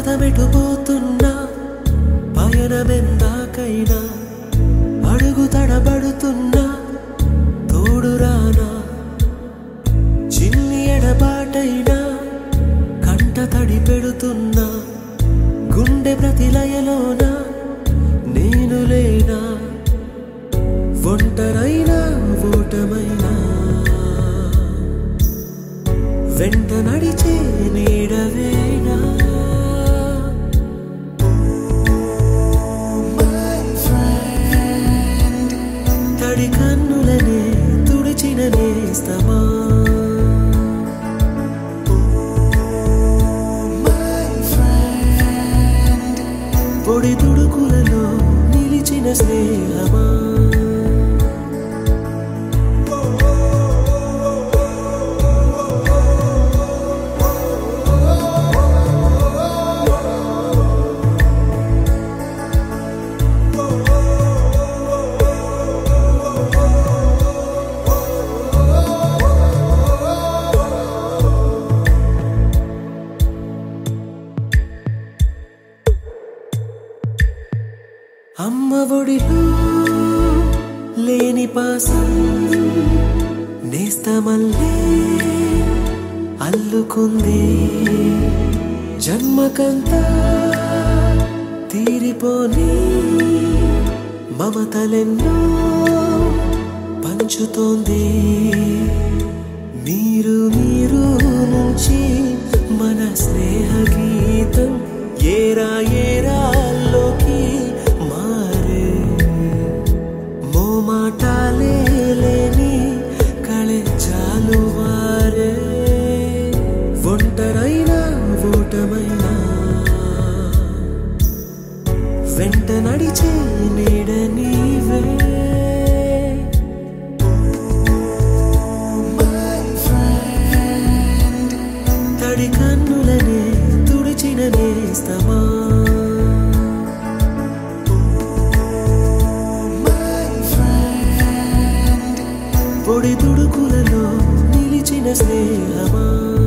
పదమెటుపోతున్నా పయనమెందాకైనా అడుగు తడబడుతున్నా తోడురానా చిన్ని ఎడబాటైనా కంట తడి పెడుతున్నా గుండె ప్రతిలయలోన నేను లేనా ఒంటరైనా ఓటమైనా వెంట నడిచే నీడవేనా తడి కన్నులనే తుడిచిన నేస్తమా పొడి తుడుకులలో నిలిచిన స్నేహమా అమ్మ ఒడిలో లేని పాసం నేస్తమల్లే అల్లుకుంది జన్మకంతా తీరిపోని మమతలెన్నో పంచుతోంది మీరు మీరు నుంచి మన స్నేహ గీతం ఏరా ఏరాల్లోకి మారే మోమాటాలే లేని కళೆ చాలు వారే ఒంటరైనా ఓటమైనా వెంట నడిచే నీడ నీవే తడి కన్నులనే తుడిచిన నేస్తమా పొడి తుడుకులలో నిలిచిన స్నేహమా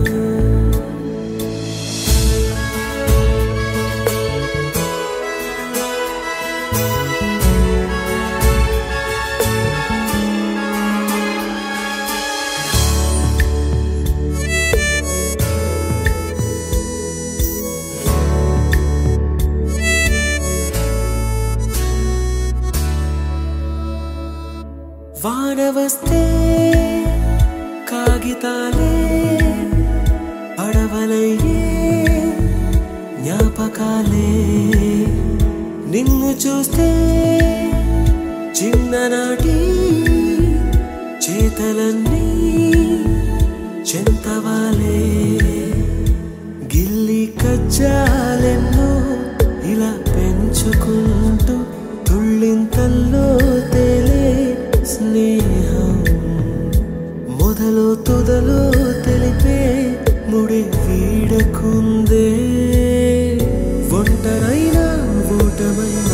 వాన వస్తే కాగితాలే పడవలయ్యే జ్ఞాపకాలే నిన్ను చూస్తే చిన్ననాటి చేతలన్నీ చెంతవాలే గిల్లి కజ్జాలెన్నో ఇలా పెంచుకుంటూ తుళ్ళింతల్లో తేలే స్నేహం మొదలు తుదలో తెలిపే ముడి వీడకుందే ఒంటరైనా ఓటమైనా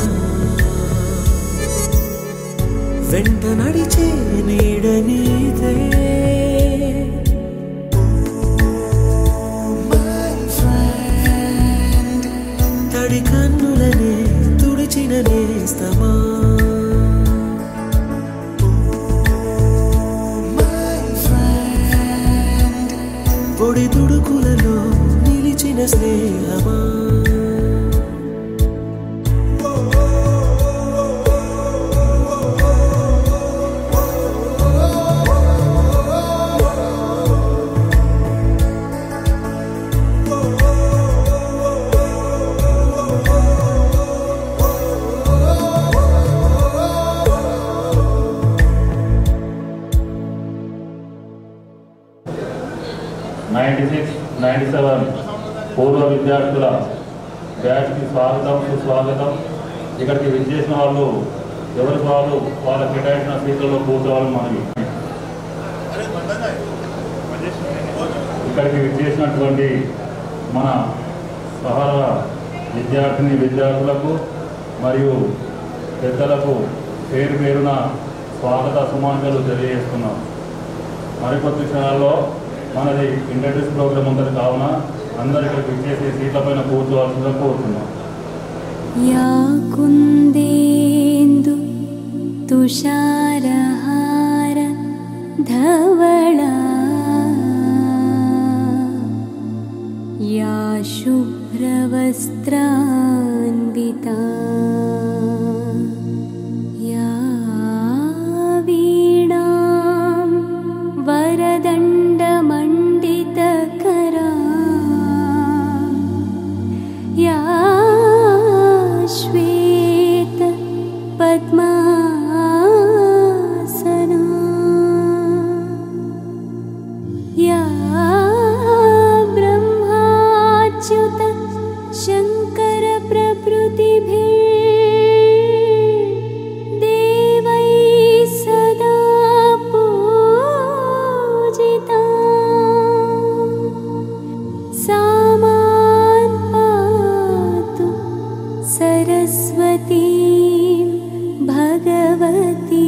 వెంట నడిచే నీడ నీదే తడి కన్నులనే తుడిచిన నేస్తమా పొడి తుడుకులలో నిలిచిన స్నేహమా నైంటీ సిక్స్ నైంటీ సెవెన్ పూర్వ విద్యార్థుల బ్యాచ్కి స్వాగతం సుస్వాగతం ఇక్కడికి విచ్చేసిన వాళ్ళు ఎవరికి వాళ్ళు వాళ్ళ కేటాయించిన సీట్లలో కూర్చోవాలని మనవి ఇక్కడికి విచ్చేసినటువంటి మన సహార విద్యార్థిని విద్యార్థులకు మరియు పెద్దలకు పేరు పేరున స్వాగత సుమాంజలు తెలియజేస్తున్నాం మరికొద్ది క్షణాల్లో మనది ఇంట్రడ్యూస్ ప్రోగ్రామ్ ఉంటుంది కావున అందరూ ఇక్కడికి ఇచ్చేసి సీట్ల పైన కూర్చోవాల్సిందిగా కోరుతున్నాం या कुन्देन्दु तुषारहार धवला या शुभ्रवस्त्रान्विता या वीणां वरदण्डमण्डितकरा या श्वेत पद्मासना या ब्रह्माच्युत शङ्करप्रभृतिभिः देवैः सदा पूजिता सामान् पातु सरस्वती भगवती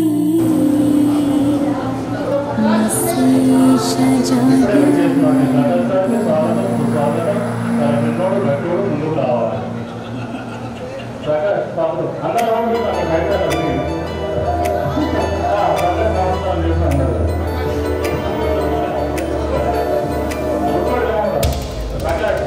ముందుకు రావాలి ప్రకాష్ బాబు అందరూ రావండి, అక్కడ బయట రండి. ఆ, ప్రకాష్ నమస్కారం చేసి అందరూ. కూర్చోండి, రావండి. Prakash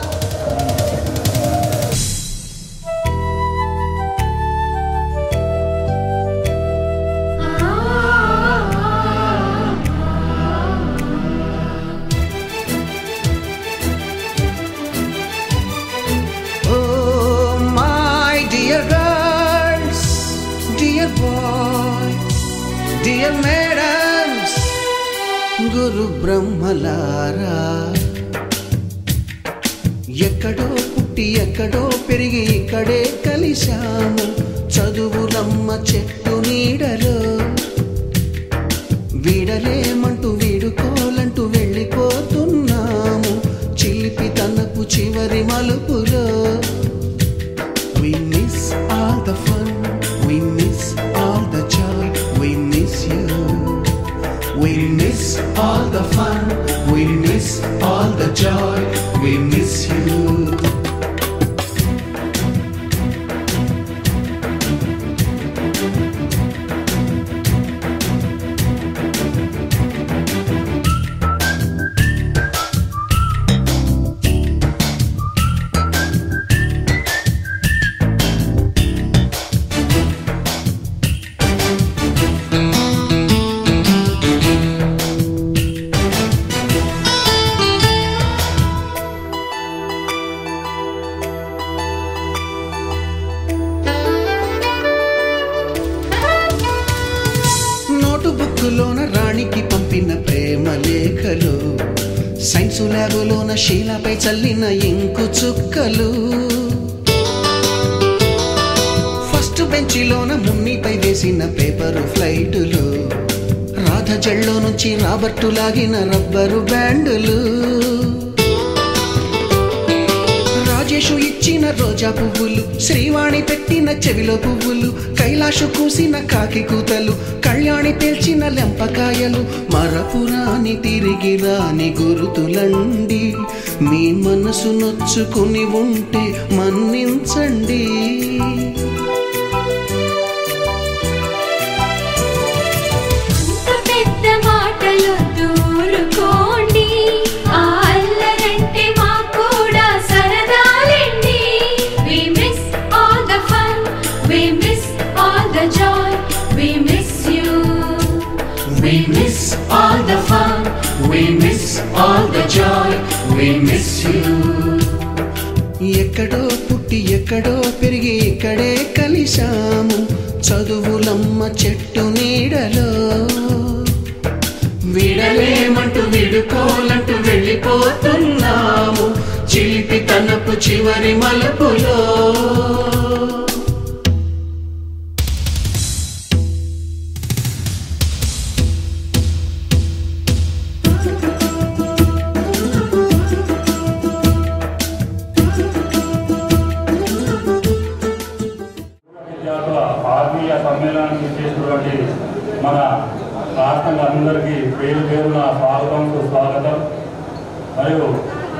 Oh, my dear girls, dear boys, dear madams, గురు బ్రహ్మలారా ఎక్కడో పుట్టి ఎక్కడో పెరిగి ఇక్కడే కలిశాము చదువులమ్మ చెట్టు నీడలో వీడలేమంటూ వీడుకోలంటూ వెళ్ళిపోతున్నాము చిలిపి తనపు చివరి మలుపులో We miss all the fun, we miss all the joy, we miss you. We miss all the fun, we miss all the joy, we miss you. Note బుక్కులోన రాణికి పంపిన ప్రేమ లేఖలు సైన్సు ల్యాబులోన శీలపై చల్లిన ఇంకు చుక్కలు ఫస్ట్ బెంచిలోన మున్నిపై వేసిన పేపరు ఫ్లైటులు రాధ జల్లో నుంచి Robert లాగిన rubber బ్యాండులు Rajesh ఇచ్చిన రోజా పువ్వులు శ్రీవాణి పెట్టిన చెవిలో పువ్వులు కైలాషు కూసిన కాకి కూతలు కళ్యాణి పేల్చిన లెంపకాయలు మరపురాని తిరిగి రాని గురుతులండి మీ మనసు నొచ్చుకుని ఉంటే మన్నించండి అంత పెద్ద మాటలు దూరుకోండి ఆ అల్లరంటే మాకు కూడా సరదాలండి We miss all the fun, we miss all the joy, we miss you. We miss all the fun, we miss all the joy, we miss you. ఎక్కడో పుట్టి ఎక్కడో పెరిగి ఇక్కడే కలిశాము చదువులమ్మ చెట్టు నీడలో విడలేమంటూ విడుకోలంటూ వెళ్ళిపోతున్నాము చిలిపి తనపు చివరి మలుపులో విద్యార్థుల ఆత్మీయ సమ్మేళనానికి చేసినటువంటి మన రాష్ట్రంగా అందరికీ పేరు పేరున స్వాగతం సుస్వాగతం మరియు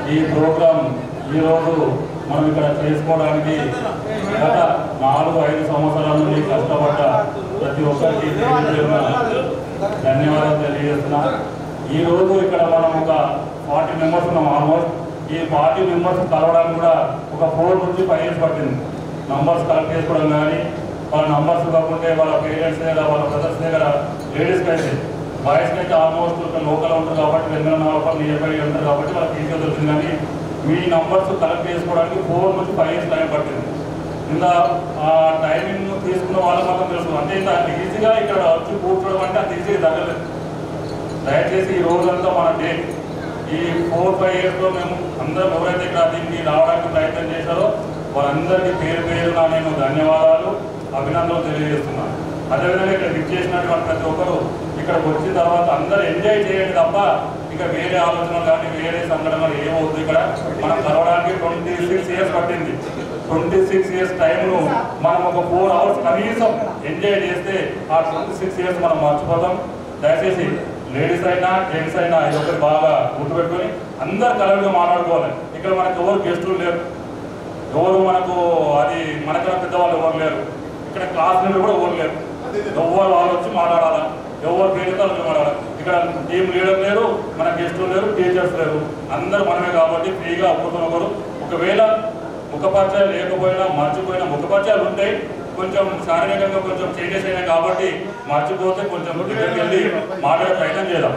ఈ ప్రోగ్రాం ఈరోజు మనం ఇక్కడ చేసుకోవడానికి గత నాలుగు ఐదు సంవత్సరాల నుండి కష్టపడ్డ ప్రతి ఒక్కరికి పేరు పేరున ధన్యవాదాలు తెలియజేస్తున్నా ఈ రోజు ఇక్కడ మనం ఒక ఫార్టీ మెంబర్స్ ఉన్నాం ఆల్మోస్ట్ ఈ ఫార్టీ మెంబర్స్ కలవడానికి కూడా ఒక ఫోర్ నుంచి ఫైవ్ ఇయర్స్ పట్టింది నంబర్స్ కలెక్ట్ చేసుకోవడం కానీ వాళ్ళ నంబర్స్ కాకుంటే వాళ్ళ పేరెంట్స్ దగ్గర వాళ్ళ బ్రదర్స్ దగ్గర లేడీస్కి అయితే బాయ్స్కి అయితే ఆల్మోస్ట్ ఒక లోకల్ ఉంటారు కాబట్టి రెండు వందల నలభై నియర్ బై ఉంటారు కాబట్టి వాళ్ళకి ఈజీగా దొరుకుతుంది కానీ మీ నంబర్స్ కలెక్ట్ చేసుకోవడానికి ఫోర్ నుంచి ఫైవ్ ఇయర్స్ టైం పట్టింది ఇంత ఆ టైమింగ్ తీసుకున్న వాళ్ళకి మాత్రం తెలుసు అంటే ఇంత ఈజీగా ఇక్కడ వచ్చి కూర్చోవడం అంటే అంత ఈజీగా తగ్గలేదు దయచేసి ఈ రోజంతా మన డే ఈ ఫోర్ ఫైవ్ ఇయర్స్లో మేము అందరం ఎవరైతే ఇక్కడ దీనికి రావడానికి ప్రయత్నం చేశారో వాళ్ళందరికీ పేరు పేరున నేను ధన్యవాదాలు అభినందనలు తెలియజేస్తున్నాను అదేవిధంగా ఇక్కడ విక్ చేసినటువంటి ప్రతి ఒక్కరు ఇక్కడికి వచ్చిన తర్వాత అందరూ ఎంజాయ్ చేయండి తప్ప ఇక వేరే ఆలోచనలు కానీ వేరే సంఘటనలు ఏమవుతుంది ఇక్కడ మనం కలవడానికి ట్వంటీ సిక్స్ ఇయర్స్ పట్టింది ట్వంటీ సిక్స్ ఇయర్స్ టైంను మనం ఒక ఫోర్ అవర్స్ కనీసం ఎంజాయ్ చేస్తే ఆ ట్వంటీ సిక్స్ ఇయర్స్ మనం మర్చిపోతాం దయచేసి లేడీస్ అయినా జెంట్స్ అయినా ఇది ఒకటి బాగా గుర్తుపెట్టుకొని అందరు కలర్గా మాట్లాడుకోవాలి ఇక్కడ మనకు ఎవరు గెస్టులు లేరు ఎవరు మనకు అది మనకన్నా పెద్దవాళ్ళు ఎవరు లేరు ఇక్కడ క్లాస్ లీడర్ కూడా ఎవరు లేరు ఎవరు వాళ్ళు వచ్చి మాట్లాడాలా ఎవరు పేరుతో వాళ్ళు మాట్లాడాలి ఇక్కడ టీం లీడర్ లేరు మన గెస్టులు లేరు టీచర్స్ లేరు అందరూ మనమే కాబట్టి ఫ్రీగా ఒకరు ఒకవేళ ముఖపరిచయాలు లేకపోయినా మర్చిపోయినా ముఖపరిచయాలు ఉంటాయి కొంచెం శారీరకంగా కొంచెం చేంజెస్ అయినాయి కాబట్టి మర్చిపోతే కొంచెం దగ్గరికి వెళ్ళి మాట్లాడే ప్రయత్నం చేద్దాం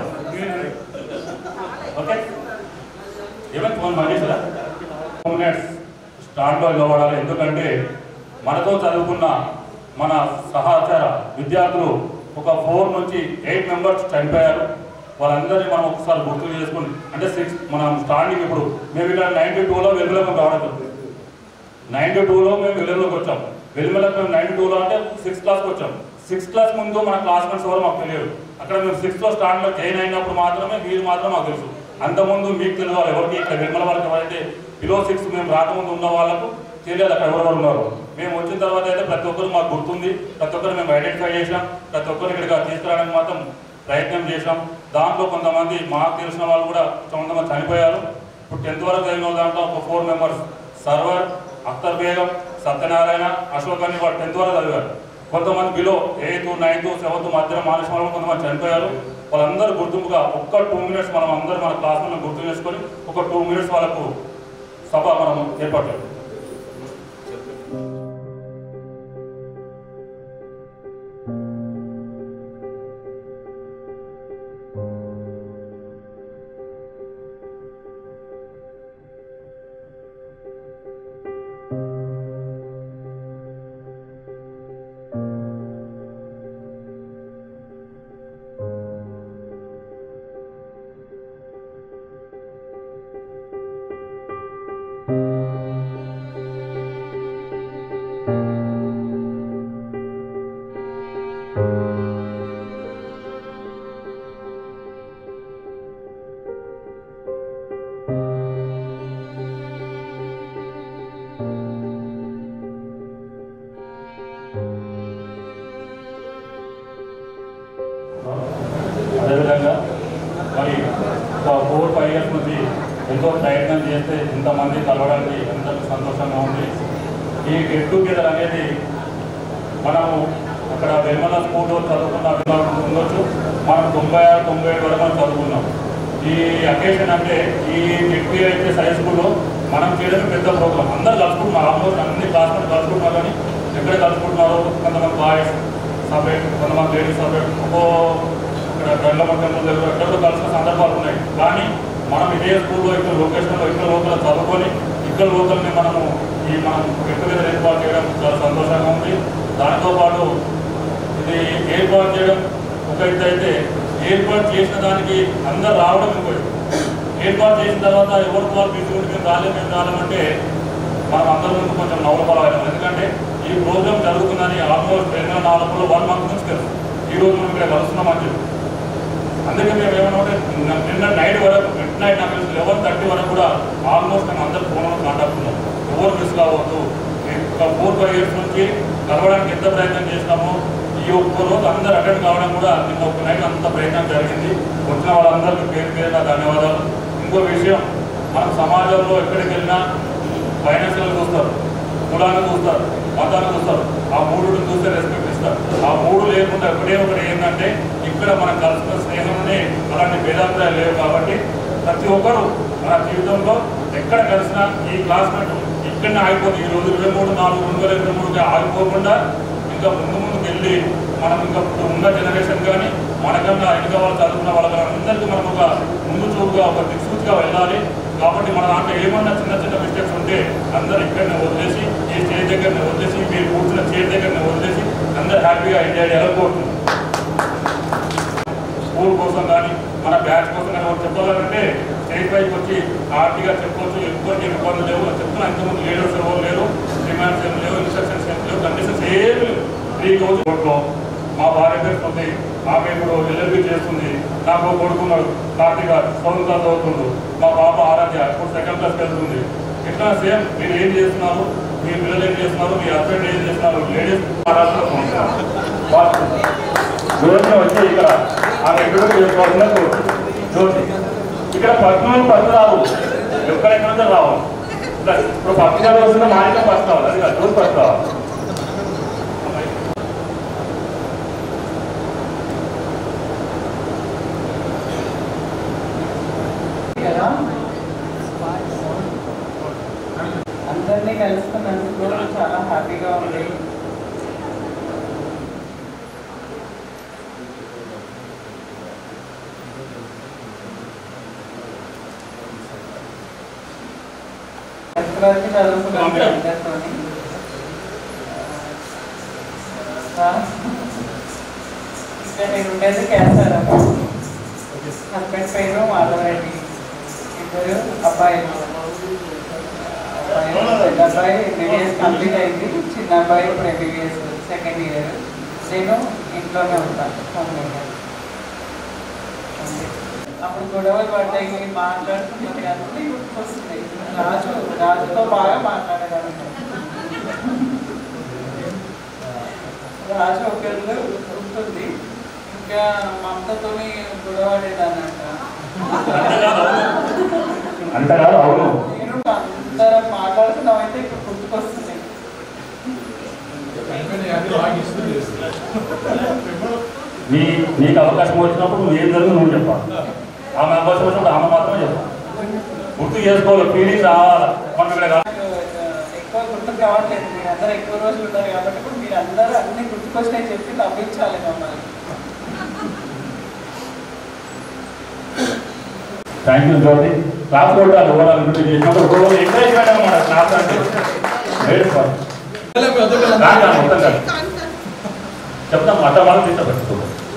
ఓకే ఏమైనా ఫోన్ మళ్ళీసరా టూ మినిట్స్ స్టాండ్లో ఇవ్వబడాలి ఎందుకంటే మనతో చదువుకున్న మన సహచర విద్యార్థులు ఒక ఫోర్ నుంచి ఎయిట్ మెంబర్స్ చనిపోయారు వాళ్ళందరినీ మనం ఒకసారి గుర్తు చేసుకుని అంటే సిక్స్ మనం స్టాండింగ్ ఇప్పుడు మేము ఇక్కడ నైన్టీ టూలో వెలుగులకు రావడం జరిగింది. నైన్టీ టూలో మేము వెలుగులోకి వచ్చాం వెలుగులకు మేము నైన్టీ టూలో అంటే సిక్స్త్ క్లాస్కి వచ్చాం సిక్స్త్ క్లాస్ ముందు మన క్లాస్మేట్స్ ఎవరు మాకు తెలియదు అక్కడ మేము సిక్స్త్లో స్టాండ్లో జాయిన్ అయినప్పుడు మాత్రమే మీరు మాత్రం మాకు తెలుసు అంతకుముందు మీకు తెలియదు ఎవరికి ఇక్కడ వెలుమల వాళ్ళకి ఎవరైతే బిలో సిక్స్ మేము రాకముందు ఉన్న వాళ్ళకు తెలియదు అక్కడ ఎవరెవరు ఉన్నారు మేము వచ్చిన తర్వాత అయితే ప్రతి ఒక్కరు మాకు గుర్తుంది ప్రతి ఒక్కరు మేము ఐడెంటిఫై చేసాం ప్రతి ఒక్కరు ఇక్కడికి తీసుకురావడానికి మాత్రం ప్రయత్నం చేసాం దాంట్లో కొంతమంది మాకు తెలిసిన వాళ్ళు కూడా కొంతమంది చనిపోయారు ఇప్పుడు టెన్త్ వరకు చదివిన దాంట్లో ఒక ఫోర్ మెంబర్స్ సర్వర్ అఖ్తర్ బేగం సత్యనారాయణ అశోక్ అని వాళ్ళు టెన్త్ వరకు చదివారు కొంతమంది బిలో ఎయిత్ నైన్త్ సెవెంత్ మధ్యలో మానస వాళ్ళు కొంతమంది చనిపోయారు వాళ్ళందరూ గుర్తింపుగా ఒక్క టూ మినిట్స్ మనం అందరూ మన క్లాస్లో గుర్తు చేసుకొని ఒక టూ మినిట్స్ వాళ్ళకు సభ మనం ఏర్పాటు చేద్దాం. అదేవిధంగా మరి ఒక ఫోర్ ఫైవ్ ఇయర్స్ నుంచి ఎంతో ప్రయత్నం చేస్తే ఇంతమంది కలవడానికి ఎంతో సంతోషంగా ఉంది ఈ గెట్ టుగెదర్ అనేది మనము అక్కడ వెల్మల స్కూల్లో చదువుకున్న విభాగం ఉండొచ్చు మనం తొంభై ఆరు తొంభై ఏడు వరకు మనం చదువుకున్నాం ఈ అకేషన్ అంటే ఈ గెట్ టుగెదర్ అయితే హై స్కూల్లో మనం చేయడం పెద్ద ప్రోగ్రామ్ అందరు కలుసుకుంటున్నారు ఆల్మోస్ట్ అన్ని క్లాసులు కలుసుకుంటున్నారు కానీ ఎక్కడ కలుసుకుంటున్నారు కొంతమంది బాయ్స్ సపరేట్ కొంతమంది లేడీస్ సపరేట్ ఒక్కో ఇక్కడ గండ్ల టెంపుల్ దగ్గర ఎక్కడో కలిసిన సందర్భాలు ఉన్నాయి కానీ మనం ఇదే స్కూల్లో ఇక్కడ లొకేషన్లో ఇక్కడ లోకల్ చదువుకొని ఇక్కడ లోకల్ని మనము ఈ మనం గెట్ మీద ఏర్పాటు చేయడం చాలా సంతోషంగా ఉంది దాంతో పాటు ఇది ఏర్పాటు చేయడం ఒక ఎత్తు అయితే ఏర్పాటు చేసిన దానికి అందరు రావడం ఇంకో ఎత్తు. ఏర్పాటు చేసిన తర్వాత ఎవరికి వాళ్ళు బిజీ ఉండి మేము రాలేదు మేము రాలేమంటే మనం అందరి ముందు కొంచెం నవ్వుకోవాలి ఎందుకంటే ఈ ప్రోగ్రామ్ జరుగుతుందని ఆల్మోస్ట్ రెండు వేల నాలుగులో వన్ మంత్ నుంచి తెలుసు ఈ రోజు మనం ఇక్కడ కలుస్తున్నామని చెప్పి అందుకే మేము ఏమన్నా నిన్న నైట్ వరకు మిడ్ నైట్ నాకు తెలిసి లెవెన్ థర్టీ వరకు కూడా ఆల్మోస్ట్ మేము అందరు ఫోన్లో మాట్లాడుతున్నాం ఎవరు మిస్ కావద్దు మేము ఒక ఫోర్ ఫైవ్ ఇయర్స్ నుంచి కలవడానికి ఎంత ప్రయత్నం చేసినామో ఈ ఒక్క రోజు అందరు అటెండ్ కావడం కూడా నిన్న ఒక నైట్ అంత ప్రయత్నం జరిగింది వచ్చిన వాళ్ళందరికీ పేరు పేరున ధన్యవాదాలు ఇంకో విషయం మనం సమాజంలో ఎక్కడికి వెళ్ళినా ఫైనాన్షియల్ చూస్తారు కులాన్ని చూస్తారు మతాన్ని చూస్తారు ఆ మూడుని చూస్తే రెస్పెక్ట్ ఇస్తారు ఆ మూడు లేకుండా ఒకటే ఒకటి ఏంటంటే ఇక్కడ మనం కలుసుకున్న స్నేహంని అలాంటి భేదాభిప్రాయాలు లేవు కాబట్టి ప్రతి ఒక్కరు మన జీవితంలో ఎక్కడ కలిసినా ఈ క్లాస్మేట్ ఇక్కడనే ఆగిపోతుంది ఈ రోజు ఇరవై మూడు నాలుగు రెండు వేల ఇరవై మూడుగా ఆగిపోకుండా ఇంకా ముందు ముందుకు వెళ్ళి మనం ఇంకా ఇప్పుడు ఉన్న జనరేషన్ కానీ మనకన్నా వెనుక వాళ్ళు చదువుకున్న వాళ్ళ అందరికీ మనం ఒక ముందు చూపుగా ఒక దిక్సూచిగా వెళ్ళాలి కాబట్టి మన దాంట్లో ఏమన్నా చిన్న చిన్న మిస్టేక్స్ ఉంటే అందరు ఇక్కడనే వదిలేసి ఈ స్టేజ్ దగ్గరనే వదిలేసి మీరు కూర్చున్న చైర్ దగ్గరనే వదిలేసి అందరు హ్యాపీగా ఎంజాయ్ చేయాలని కోరుతున్నాం స్కూల్ కోసం కానీ మన బ్యాచ్ కోసం కానీ ఒకటి చెప్పాలంటే స్టేజ్ పైకి వచ్చి హార్టీగా చెప్పవచ్చు ఎవ్వరికి ఇబ్బందులు లేవు చెప్తున్నా ఇంతకుముందు లీడర్స్ ఎవరు లేరు డిమాండ్స్ ఏం లేవు ఇన్స్ట్రక్షన్స్ ఏం లేవు కండిషన్స్ ఏమి లేవు త్రీ రోజు కోర్టులో మా భార్య పేరు ఉంది ఆమె ఇప్పుడు ఎల్ఎల్బి చేస్తుంది నాకు ఒక కొడుకున్నాడు కార్తీక సెవెంత్ క్లాస్ చదువుతుండు మా పాప ఆరాధ్య ఇప్పుడు సెకండ్ క్లాస్ వెళ్తుంది ఇట్లా సేమ్ మీరు ఏం చేస్తున్నారు మీ పిల్లలు ఏం చేస్తున్నారు మీ హస్బెండ్ ఏం చేస్తున్నారు లేడీస్ జ్యోతిని వచ్చి ఇక్కడ ఆమె ఎక్కడ చేసుకోవాల్సిన జ్యోతి ఇక్కడ పద్నాలుగు పత్రాలు ఎక్కడెక్కడ నుంచో రావాలి ఇట్లా ఇప్పుడు పత్రికలు వస్తున్న మానికం ఫస్ట్ రావాలి అది కాదు జ్యోతి ఫస్ట్ రావాలి కదా అందరినీ కలుసుకున్నందుకు చాలా హ్యాపీగా ఉంది టెన్త్ వరకు చదువుకున్నాను అందరితోని ఆ, ఇక్కడ నేను ఉండేది క్యాన్సర్ హస్బెండ్ పేరు మాధవరెడ్డి ఇద్దరు అబ్బాయిలు అబ్బాయి పెద్ద అబ్బాయి ఎంబీబీఎస్ కంప్లీట్ అయింది చిన్న అబ్బాయి ఇప్పుడు ఎంబీబీఎస్ సెకండ్ ఇయర్ నేను ఇంట్లోనే ఉంటాను హోమ్ మేకర్ అప్పుడు గొడవలు పడ్డాయి మాట్లాడుతున్నది అన్నీ గుర్తుకొస్తుంది రాజు రాజుతో బాగా మాట్లాడేదాన్ని రాజు ఒకళ్ళు ఉంటుంది ఇంకా మమతతోని గొడవడేదానంట అంతే కాదు అవును నేను అందరం మాట్లాడుతున్నామైతే ఇప్పుడు గుర్తుకొస్తుంది నీ నీకు అవకాశం వచ్చినప్పుడు నువ్వు ఏం జరిగింది నువ్వు చెప్పాలి ఆమె అవకాశం వచ్చినప్పుడు ఆమె మాత్రమే చెప్పాలి గుర్తు చేసుకోవాలి ఫీలింగ్ రావాలి మనం ఇక్కడ కాదు. నాకు, ఆ, ఎక్కువ గుర్తుకు రావట్లేదు మీరు అందరూ ఎక్కువ రోజులు ఉన్నారు కాబట్టి ఇప్పుడు మీరు అందరూ అన్ని గుర్తుకొచ్చినాయి చెప్పి నవ్వించాలి మమ్మల్ని థ్యాంక్ యూ జ్యోతి క్లాస్ కొట్టాలి ఓవరాల్ ఇంటర్వ్యూ చేసినప్పుడు ఓవరాల్ ఎంకరేజ్మెంట్ అనమాట క్లాస్ అంటే నేర్చుకోవాలి కాదు, కాదు, మొత్తం కాదు. చెప్తాం అట్ట వాళ్ళు తీసుకోవచ్చు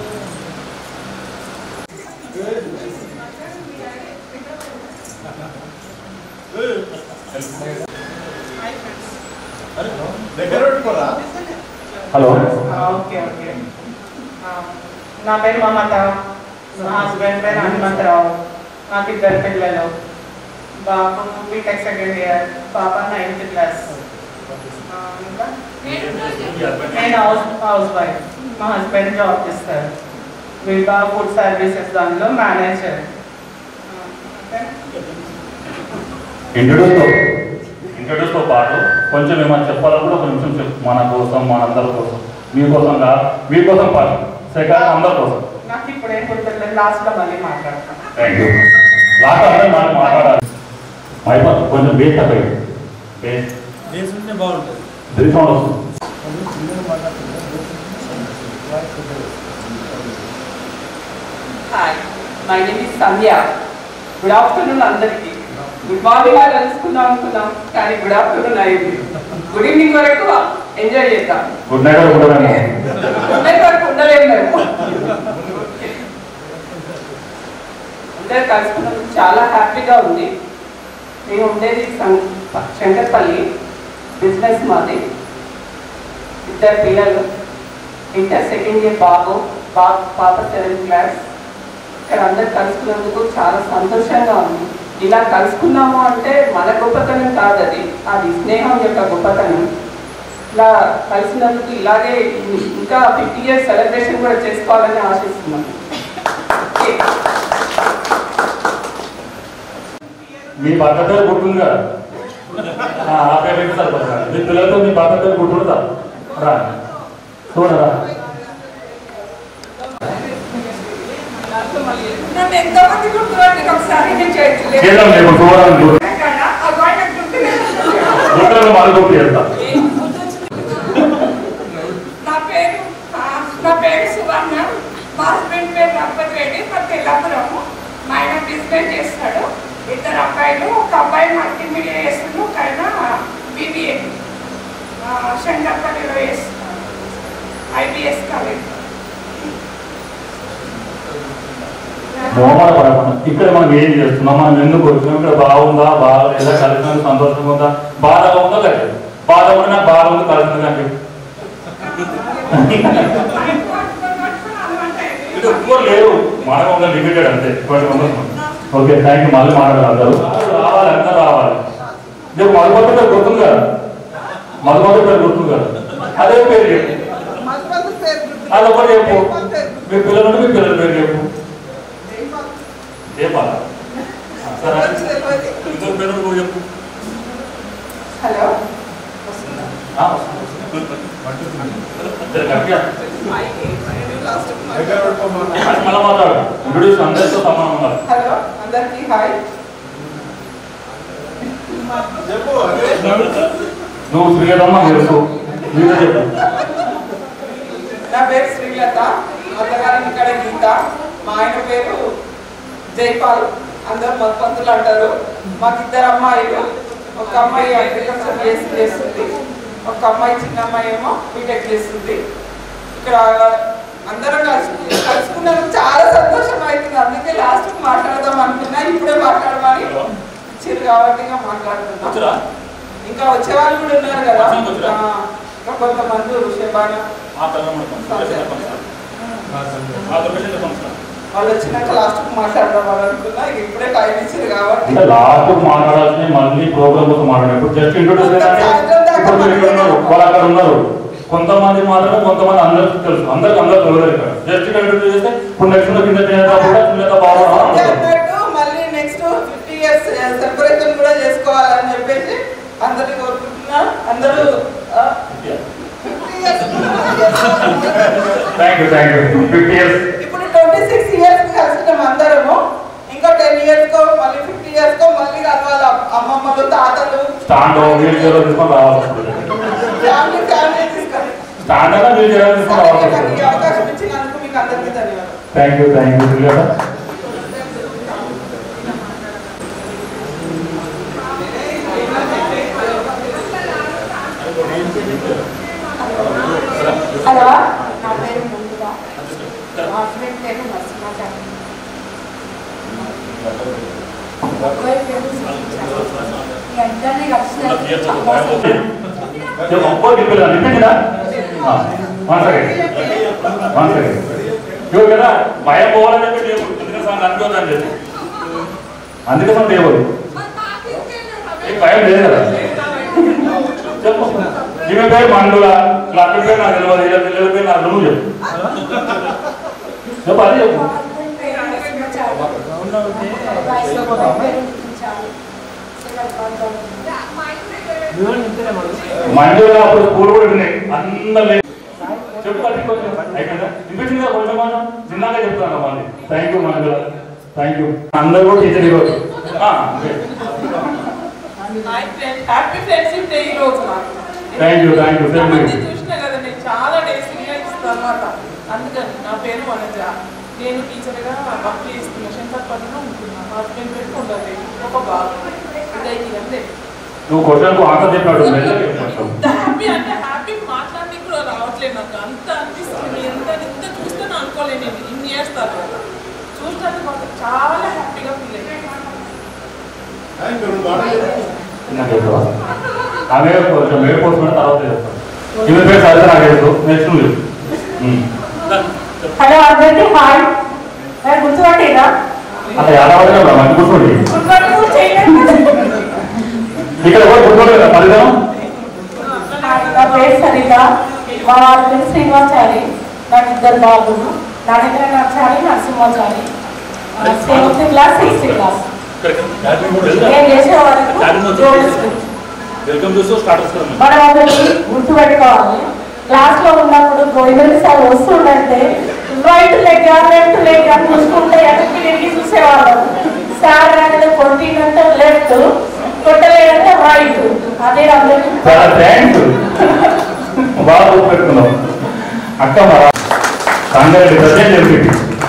హలో ఓకే ఓకే ఆ, నా పేరు మమత మా హస్బెండ్ పేరు హనుమంతరావు నాకు ఇద్దరు పిల్లలు బాబు బీటెక్ సెకండ్ ఇయర్ పాప నైన్త్ క్లాస్ ఆ, ఇంకా నేను హౌస్ హౌస్ వైఫ్ మా హస్బెండ్ జాబ్ చేస్తారు విభా ఫుడ్ సర్వీసెస్ దానిలో మేనేజర్ ఇంట్రడ్యూస్ తో ఇంట్రడ్యూస్ తో పాటు కొంచెం ఏమైనా చెప్పాలనుకుంటే ఒక నిమిషం చెప్పు మన కోసం మన అందరి కోసం మీకోసం కాదు మీకోసం పాటు సెకండ్ అందరి కోసం నాకు ఇప్పుడు ఏం గుర్తులేదు లాస్ట్లో మళ్ళీ మాట్లాడతాను థ్యాంక్ యూ లాస్ట్ అందరూ మాట మాట్లాడాలి అయిపోతుంది కొంచెం బేస్ తప్ప బేస్ చేసుకుంటే బాగుంటుంది డ్రిల్ సౌండ్ వస్తుంది hi my name is Sandhya good afternoon అందరికి గుడ్ మార్నింగ్ గా కలుసుకుందాం అనుకున్నాం కానీ గుడ్ ఆఫ్టర్నూన్ అయింది గుడ్ ఈవినింగ్ వరకు ఎంజాయ్ చేద్దాం గుడ్ నైట్ కూడా అందరి వరకు ఉండలేము మేము అందరు కలుసుకున్నందుకు చాలా హ్యాపీగా ఉంది నేను ఉండేది సం- శంకర్పల్లి బిజినెస్ మాది ఇద్దరు పిల్లలు ఇంటర్ సెకండ్ ఇయర్ బాబు బాబు పాప సెవెంత్ క్లాస్ ఇక్కడ అందరు కలుసుకున్నందుకు చాలా సంతోషంగా ఉంది ఇలా కలుసుకున్నాము అంటే మన గొప్పతనం కాదు అది అది స్నేహం యొక్క గొప్పతనం ఇలా కలిసినందుకు ఇలాగే ఇంకా ఫిఫ్టీ ఇయర్స్ సెలబ్రేషన్ కూడా చేసుకోవాలని ఆశిస్తున్నాను ఓకే. మీ భర్త పేరు గుర్తుంది కదా ఆ ఆ పేరు పెట్టి సరిపోతుంది మీ పిల్లలతో మీ భర్త పేరు గుర్తుంటుందా రా చూడరా నన్ను ఎంతమంది గుర్తుపట్టి ఒకసారి నేను చేయట్లేదు చేద్దాం లేదు చూడాలని గుర్తు కదా, ఆ గోడ గుర్తులేదు. గుర్తులను మళ్ళీ గుర్తు చేస్తా నా పేరు ఆ, నా పేరు సువర్ణ మా హస్బెండ్ పేరు దంపతి రెడ్డి మా తెల్లపురము మా ఆయన బిజినెస్ చేస్తాడు ఇద్దరు అబ్బాయిలు ఒక అబ్బాయి మల్టీమీడియా చేస్తున్నాడు ఒక ఆయన బీబీఏ శంకర్పల్లిలో చేస్తున్నాడు ఐబిఎస్ కాలేజ్ మోమల పడకుండా ఇక్కడ మనం ఏం చేస్తున్నాం మనం ఎందుకు వచ్చినాం ఇక్కడ బాగుందా బాగలేదా కలిసిన సంతోషంగా ఉందా బాధగా ఉందా లేదు బాధ కూడా నాకు బాధ ఉంది కలిసింది కానీ ఇక్కడ ఎక్కువ లేవు మనం ఒక లిమిటెడ్ అంతే twenty members okay thank you మళ్ళీ మాట్లాడాలి అందరూ రావాలి అందరూ రావాలి రేపు మధుమతి పేరు గుర్తుంది కదా మధుమతి పేరు గుర్తుంది కదా అదే పేరు చెప్పు అది ఒకటి చెప్పు మీ పిల్లలు ఉంటే మీ పిల్లల పేరు చెప్పు చెప్పాలా సరే ఇంకో పేరు కూడా చెప్పు హలో ఆ, సరే, గట్టిగా. అది మళ్ళా మాట్లాడు ఇంట్రొడ్యూస్ అందరితో సమానం ఉన్నారు హలో అందరికీ హాయ్ నువ్వు శ్రీలమ్మ తెలుసు మీరే చెప్పు నా పేరు శ్రీలత అత్తగారి ఇక్కడ గీత మా ఆయన పేరు జైపాల్ అందరు మత్పంతులు అంటారు మాకు ఇద్దరు అమ్మాయిలు ఒక అమ్మాయి అగ్రికల్చర్ చేసి చేస్తుంది ఒక అమ్మాయి చిన్న అమ్మాయి ఏమో బీటెక్ చేస్తుంది ఇక్కడ అందరం కలుసుకు కలుసుకున్నందుకు చాలా సంతోషం అవుతుంది అందుకే లాస్ట్ మాట్లాడదాం అనుకున్నా ఇప్పుడే మాట్లాడమని ఇచ్చారు కాబట్టి ఇంకా మాట్లాడుతున్నాం వచ్చురా? ఇంకా వచ్చే వాళ్ళు కూడా ఉన్నారు కదా వచ్చాను, వచ్చాను. ఆ, ఇంకా కొంతమంది శబానా ఆ పిల్లలు కూడా పంచుతారు. దుర్గేశ్వర పంచుతారు. ఆ దుర్గేశ్వర పంచుతారు. వాళ్ళు వచ్చినాక లాస్ట్ మాట్లాడదాం అని అనుకున్నా ఇక ఇప్పుడే టైం ఇచ్చింది కాబట్టి అంటే లాస్ట్ మాట్లాడాల్సింది మళ్ళీ ప్రోగ్రామ్ కోసం మాట్లాడారు ఇప్పుడు జస్ట్ ఇంట్రొడ్యూస్ ఇప్పుడు మీరు ఇక్కడ ఉన్నారు వాళ్ళు అక్కడ ఉన్నారు కొంతమంది మాత్రమే కొంతమంది అందరికి తెలుసు అందరికి అందరు తెలియదు ఇక్కడ జస్ట్ ఇక్కడ ఇంట్రొడ్యూస్ చేస్తే ఇప్పుడు నెక్స్ట్ కింద చేద్దాం కూడా కింద బాగుండడం అన్నట్టు మళ్ళీ నెక్స్ట్ ఫిఫ్టీ ఇయర్స్ సెలబ్రేషన్ కూడా చేసుకోవాలని చెప్పేసి అందరిని కోరుకుంటున్నా అందరూ fifty years thank you thank you fifty years ఇప్పుడు ట్వంటీ సిక్స్ ఇయర్స్ కలిసినాం అందరము ఇంకా టెన్ ఇయర్స్ కో మళ్ళీ ఫిఫ్టీ ఇయర్స్ కో మళ్ళీ కలవాలి అమ్మమ్మలు తాతలు స్టాండ్ వీల్ చైర్ తీసుకొని రావాల్సి వస్తుంది ఫ్యామిలీ ఫ్యామిలీ తీసుకొని స్టాండ్ అయినా వీల్ చైర్ తీసుకొని రావాల్సి నాకు ఈ వస్తుంది అవకాశం ఇచ్చినందుకు మీకు అందరికీ ధన్యవాదాలు thank you thank you Srilekha hello నా పేరు ముందుగా మా హస్బెండ్ పేరు నరసింహాచారి అబ్బాయి పేరు శ్రీచారి. మీ అందరినీ కలిసినందుకు చాలా సంతోషం. చెప్పు ఒక్కో నిప్పులు నిప్పిందా వన్ సెకండ్ వన్ సెకండ్ ఇవ్వ కదా భయం పోవాలని చెప్పి లేవు ఎందుకంటే సార్ అనుకోదని చెప్పి అందుకే మనం లేవు నీకు భయం లేదు కదా చెప్పు ఈమె పేరు మండుల నా అక్కడి పేరు నాకు తెలియదు ఇలా పిల్లల పేరు నాకు నువ్వు చెప్పు చెప్పు అది చెప్పు మా హస్బెండ్ పేరు నరసింహాచారి. వయసు అబ్బాయి పేరు నితిన్చారి. చిన్న ప్రాంతం. మండుల అప్పుడు స్కూల్ కూడా ఉన్నాయి అందరు లేదు చెప్పు అది కొంచెం అయిపోయిందా వినిపించిందా కొంచెం కొంచెం చిన్నగా చెప్తాను మళ్ళీ థ్యాంక్ యూ మండుల థ్యాంక్ యూ అందరూ కూడా టీచర్ ఇవ్వచ్చు హ్యాపీ ఫ్రెండ్షిప్ డే ఈ రోజు నాకు thank you thank you same ఇంతమంది చూసినా కదా నేను చాలా డేస్ ఇస్తాను అనమాట అందుకని నా పేరు వనజ నేను టీచర్గా వర్క్ చేస్తున్నా శంకర్పల్లిలో ఉంటున్నా మా హస్బెండ్ పేరు కొండలి ఒక బాబు ఇదైతే అంతే నువ్వు క్వశ్చన్ ఆన్సర్ చెప్పాడు మెల్లగా చెప్పు. ఎంత హ్యాపీ అంటే హ్యాపీ మాట్లాడి కూడా రావట్లేదు నాకు అంత అనిపిస్తుంది ఎంత ఎంత చూస్తే నేను అనుకోలేను నేను ఇన్ని ఇయర్స్ తర్వాత చూసినందుకు మాత్రం చాలా హ్యాపీగా ఫీల్ అయ్యాను చిన్నగా చెప్పు. ఆమె కొంచెం మేడిపోతున్నా తర్వాత చెప్తాను ఈమె పేరు సరిగ్గా నాకు తెలుసు నెక్స్ట్ నువ్వు చెప్పు ఉమ్. హలో అందరికీ హాయ్ నేను గుర్తుపట్టేదా అట్లా ఏడవడం కదా మంచి కూర్చోండి గుర్తుపట్టు చేయండి ఇక్కడ ఎవరు కూర్చోలేదు కదా ఫలితం నా పేరు సరిత మా వారి పేరు శ్రీనివాచారి నాకు ఇద్దరు బాబులు Narendranachari Narasimhachari seventh class sixth class నేను చేసే వరకు వెల్కమ్ చూస్తూ స్టార్టర్స్ కదా మనం ఒకటి గుర్తుపెట్టుకోవాలి క్లాస్ లో ఉన్నప్పుడు గోవింద్ సార్ వస్తుండంటే రైట్ లెగ్ లెఫ్ట్ లెగ్ అని చూసుకుంటే వెనక్కి తిరిగి చూసేవాళ్ళం సార్ అంటే కొట్టిందంటే లెఫ్ట్ కొట్టలేదంటే రైట్ అదే అందరికీ చాలా థ్యాంక్స్ బాగా గుర్తుపెట్టుకున్నాం అక్క మరి సంగారెడ్డి ప్రజెంట్ ఎంపీ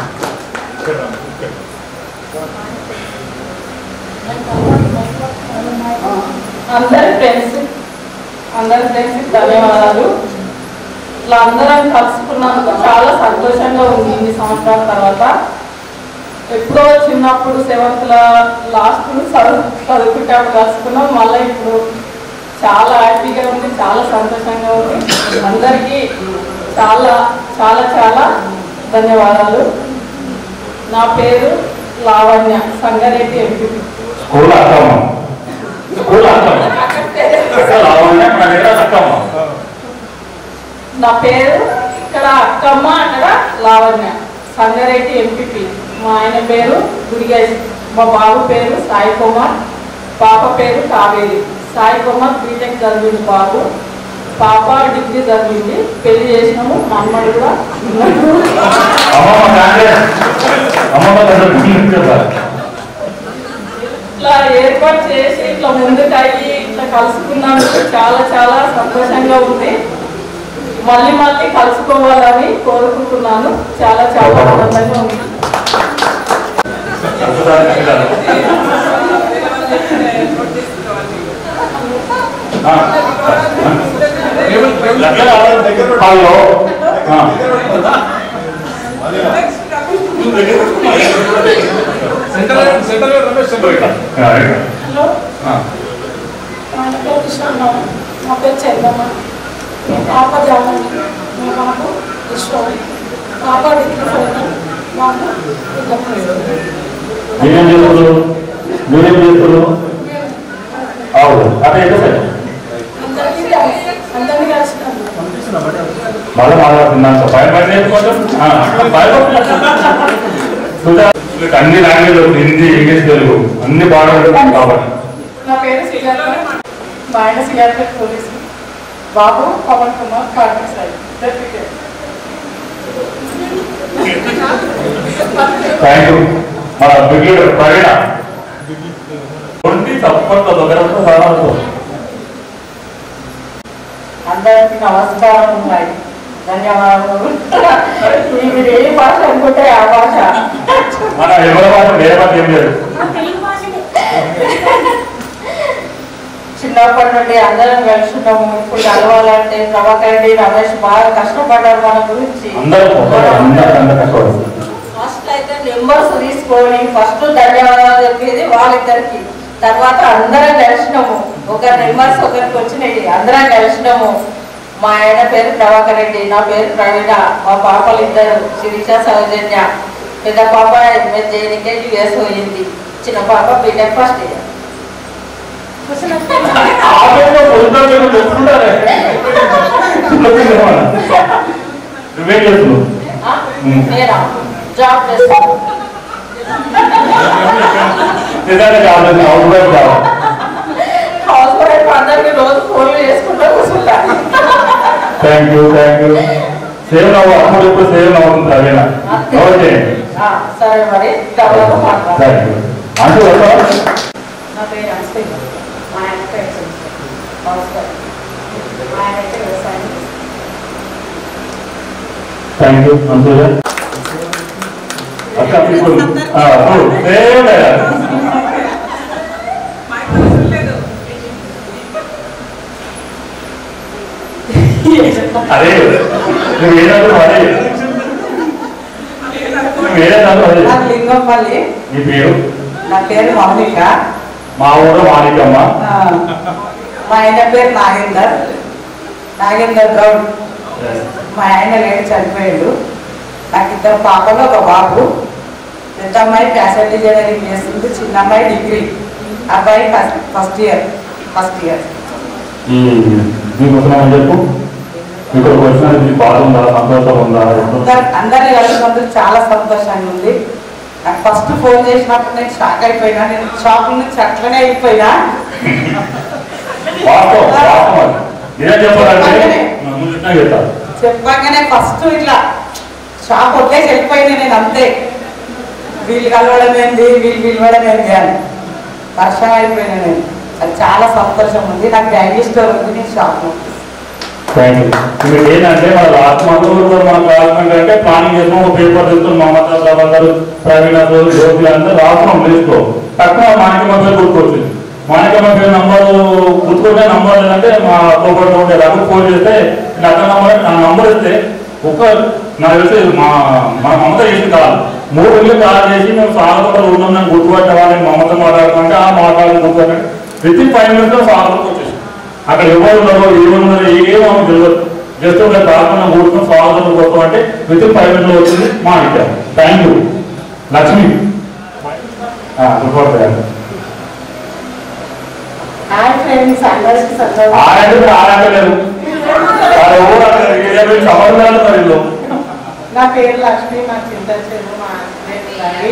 అందరి ఫ్రెండ్స్ అందరి ఫ్రెండ్స్ ధన్యవాదాలు ఇట్లా అందరం కలుసుకున్నందుకు చాలా సంతోషంగా ఉంది ఇన్ని సంవత్సరాల తర్వాత ఎప్పుడో చిన్నప్పుడు సెవెంత్ లాస్ట్ చదువు చదువుకుంటప్పుడు కలుసుకున్నాం మళ్ళీ ఇప్పుడు చాలా హ్యాపీగా ఉంది చాలా సంతోషంగా ఉంది అందరికీ చాలా చాలా చాలా ధన్యవాదాలు నా పేరు Lavanya Sangareddy MP school Akkamma school Akkamma అసలు లావణ్య మన దగ్గర అక్కమ్మ నా పేరు ఇక్కడ అక్కమ్మ అక్కడ లావణ్య సంగారెడ్డి ఎంపీపీ మా ఆయన పేరు గుడిగేష్ మా బాబు పేరు సాయి కుమార్ పాప పేరు కావేరి సాయి కుమార్ బీటెక్ చదివింది బాబు పాప డిగ్రీ చదివింది పెళ్లి చేసినాము మా అమ్మడు కూడా ఉన్నాడు. అమ్మమ్మ కాంగ్రెస్ అమ్మమ్మ కాంగ్రెస్ చెప్పాలి ఇట్లా ఏర్పాటు చేసి ఇట్లా ముందుకు అయ్యి ఇట్లా కలుసుకున్నందుకు చాలా చాలా సంతోషంగా ఉంది మళ్ళీ మళ్ళీ కలుసుకోవాలని కోరుకుంటున్నాను చాలా చాలా ఆనందంగా ఉంది హలో హలో మా పేరు కృష్ణమ్మ మా పేరు చందమ్మ మా పాప జానకి మా బాబు విశ్వం పాప డిగ్రీ ఫైనల్ బాబు మీరేం చేస్తున్నారు మీరేం చేస్తున్నారు అవును అదే ఎంత సార్ అందరికీ కలిసి అందరినీ కలిసినాము మళ్ళీ మాట్లాడుతున్నాను భయపడి భయపడి అన్ని లాంగ్వేజ్ హిందీ ఇంగ్లీష్ తెలుగు అన్ని బాగా కాబట్టి నా పేరు శ్రీలత మా ఆయన శ్రీలత పోలీసు బాబు Pavan Kumar Congress certificate thank you మన బ్రిగేడ్ ప్రవీణ ఒంటి తప్పట్లో దొంగలతో సాధారణతో అందరికీ నమస్కారం ఉన్నాయి ధన్యవాదాలు మీరు ఏ భాష అనుకుంటే ఆ భాష మన ఎవరి భాష వేరే భాష ఏం లేదు చిన్నప్పటి నుండి అందరం కలిసి ఉన్నాము ఇప్పుడు కలవాలంటే ప్రభాకర్ రెడ్డి రమేష్ బాగా కష్టపడ్డారు మన గురించి అందరూ ఒకరు, అందరూ అందరూ కష్టపడుతుంది ఫస్ట్ అయితే నెంబర్స్ తీసుకొని ఫస్ట్ ధన్యవాదాలు చెప్పేది వాళ్ళిద్దరికి తర్వాత అందరం కలిసినాము ఒకరి నెంబర్స్ ఒకరికి వచ్చినాయి అందరం కలిసినాము మా ఆయన పేరు ప్రభాకర్ రెడ్డి నా పేరు ప్రవీణ మా పాపలు ఇద్దరు శిరీష సౌజన్య పెద్ద పాప ఎంఎస్ జేనికే యుఎస్ పోయింది చిన్న పాప బీటెక్ ఫస్ట్ ఇయర్ ఆమెలో పొందాలి చెప్పుకుంటారే నువ్వేం చేస్తున్నావు నేనా జాబ్ చేస్తాను నిజంగా కావాలి అవుట్ వైపు కావాలి హౌస్ వైఫ్ అందరికీ రోజు ఫోన్లు చేసుకుంటూ కూర్చుంటా thank you thank you save నవ్వు అప్పుడు ఇప్పుడు సేవ్ నవ్వుతుంది ప్రవీణ నవ్వు చేయండి ఆ, సరే మరి తర్వాత మాట్లాడతాను థ్యాంక్ యూ అంటూ వెళ్తావా నా పేరు అన్స్పేట మా ఆయన పేరు చంద్ర. హౌస్ వైఫ్ మా ఆయన అయితే వ్యవసాయం చేస్తారు. థ్యాంక్ యూ మంచిగా అక్క ఇప్పుడు అప్పుడు సేవ్ అదే నువ్వు ఏదన్నా అదే నువ్వు ఏదన్నా అదే నా లింగంపల్లి నీ పేరు నా పేరు మౌనిక మా ఊరు మాణికమ్మ ఆ, మా ఆయన పేరు నాగేందర్ నాగేందర్ గౌడ్ మా ఆయన లేడు చనిపోయాడు నాకు ఇద్దరు పాపలు ఒక బాబు పెద్ద అమ్మాయి ఫ్యాషన్ డిజైనరింగ్ చేస్తుంది చిన్న అమ్మాయి డిగ్రీ అబ్బాయి first first year first year నీకు వస్తున్నామని చెప్పు ఇక్కడికి వచ్చినందుకు నీకు బాధ ఉందా సంతోషం ఉందా అందరు అందరిని కలిసినందుకు చాలా సంతోషంగా ఉంది నాకు ఫస్ట్ ఫోన్ చేసినప్పుడు నేను షాక్ అయిపోయినా నేను షాపింగ్ నుంచి అట్లనే అయిపోయినా వాస్తవం వాస్తవం అది. నిజం చెప్పాలంటే ముందు చెప్పినా చెప్తాను చెప్పగానే ఫస్ట్ ఇట్లా షాప్ వదిలేసి వెళ్ళిపోయినా నేను అంతే వీళ్ళు కలవడం ఏంది వీళ్ళు పిలవడం ఏంది అని వర్షం అయిపోయినా నేను అది చాలా సంతోషం ఉంది నాకు బ్యాంగిల్ స్టోర్ ఉంది నేను షాప్ థ్యాంక్ యూ ఇప్పుడు ఏంటంటే మన లాస్ట్ మంత్ మన క్లాస్మేట్ అంటే ప్లానింగ్ చేసాం ఒక పేపర్ తీసుకుని మమతా ప్రభా గారు ప్రవీణ గారు జ్యోతి అంతా రాస్తున్నాం లిస్ట్లో తక్కువ మాణికమ్మ పేరు గుర్తుకొచ్చింది మాణికమ్మ పేరు నంబర్ గుర్తుకొచ్చే నంబర్ ఏంటంటే మా తోపట్లో ఉండే రఘు ఫోన్ చేస్తే నేను అతని నంబర్ నా నంబర్ ఇస్తే ఒక నాకు తెలిసి మా మా మమత చేసింది కాదు మూడు ఇల్లు కాల్ చేసి మేము సాగతో ఉన్నాం నేను గుర్తుపట్టావా నేను మమత మాట్లాడుతుంటే ఆ మాట్లాడాలని గుర్తుపట్టాను విత్ ఇన్ ఫైవ్ మినిట్స్లో సాగలోకి వచ్చేసి అక్కడ ఎవరు ఉన్నారో ఏమన్నారో ఏమో ఆమెకు తెలియదు జస్ట్ ఒక ప్రార్థన కూర్చొని స్వాగతం కోసం అంటే విత్ ఇన్ ఫైవ్ మినిట్లో వచ్చింది మా ఇంట థ్యాంక్ యూ లక్ష్మి గుర్తుపడతాను హాయ్ ఫ్రెండ్స్ అందరికీ సంతోషం ఆడంటే ఆడలేదు వాళ్ళు ఎవరు అడగలేదు. ఏ ఏదో సంబంధాలు మరి వీళ్ళు. నా పేరు లక్ష్మి మా చింత చెల్లు మా హస్బెండ్ గారి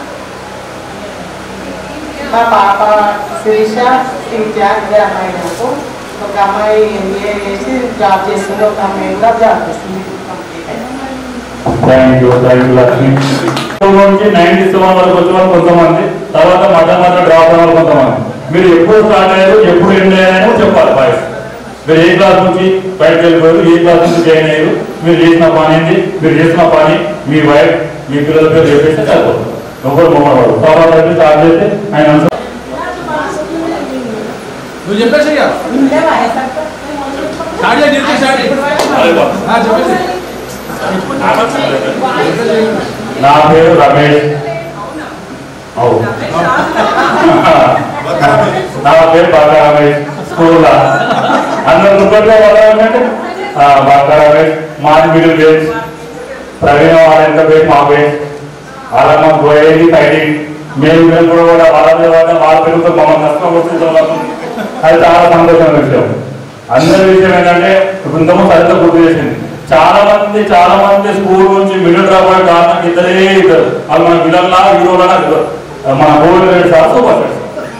మా పాప శిరీష శ్రీజ ఇద్దరు అమ్మాయి నాకు ఒక అమ్మాయి ఎంబీఏ చేసి జాబ్ చేస్తుంది ఒక అమ్మాయి కూడా జాబ్ చేస్తుంది కంప్లీట్ అయింది thank you thank you Lakshmi నుంచి నైన్టీ సెవెన్ వరకు వచ్చిన వాళ్ళు కొంతమంది తర్వాత మధ్య మధ్య డ్రాప్ అయిన వాళ్ళు కొంతమంది మీరు ఎప్పుడు స్టార్ట్ అయ్యారు ఎప్పుడు ఎండ్ అయ్యారో చెప్పాలి బాయ్స్ మీరు ఏ క్లాస్ నుంచి బయటకు వెళ్ళిపోయారు ఏ క్లాస్ నుంచి జాయిన్ అయ్యారు మీరు చేసిన పని ఏంటి మీరు చేసిన పని మీ వైఫ్ మీ పిల్లల పేరు చెప్పేసి చదువు ఒకరు మొమ్మడు తర్వాత అయితే స్టార్ట్ చేస్తే ఆయన answer నువ్వు చెప్పేసి ఇక. స్టార్ట్ చేయి, నీకు స్టార్ట్ చేయి. ఆ, చెప్పేసి నా పేరు రమేష్ అవు నా పేరు బాగా రమేష్ స్కూల్ అందరు దుబ్బట్లో వాళ్ళంటే బాగా రమేష్ మాది మిడిల్ బేస్ ప్రవీణ వాళ్ళ ఎంత బేస్ మా బేస్ అలా మా గోయేది ఫైటింగ్ మేము మేము కూడా కూడా వాళ్ళ వాళ్ళ వాళ్ళ పేరుతో మమ్మల్ని నష్టం వస్తుంది అది చాలా సంతోషమైన విషయం అందరి విషయం ఏంటంటే ఇప్పుడు ఇంతకు సరిగ్గా గుర్తు చేసింది చాలా మంది చాలా మంది స్కూల్ నుంచి మిడిల్ డ్రాప్ అయ్యే కారణం ఇద్దరే ఇద్దరు వాళ్ళు మన విలన్లా హీరోలా మన gold rate sir super star.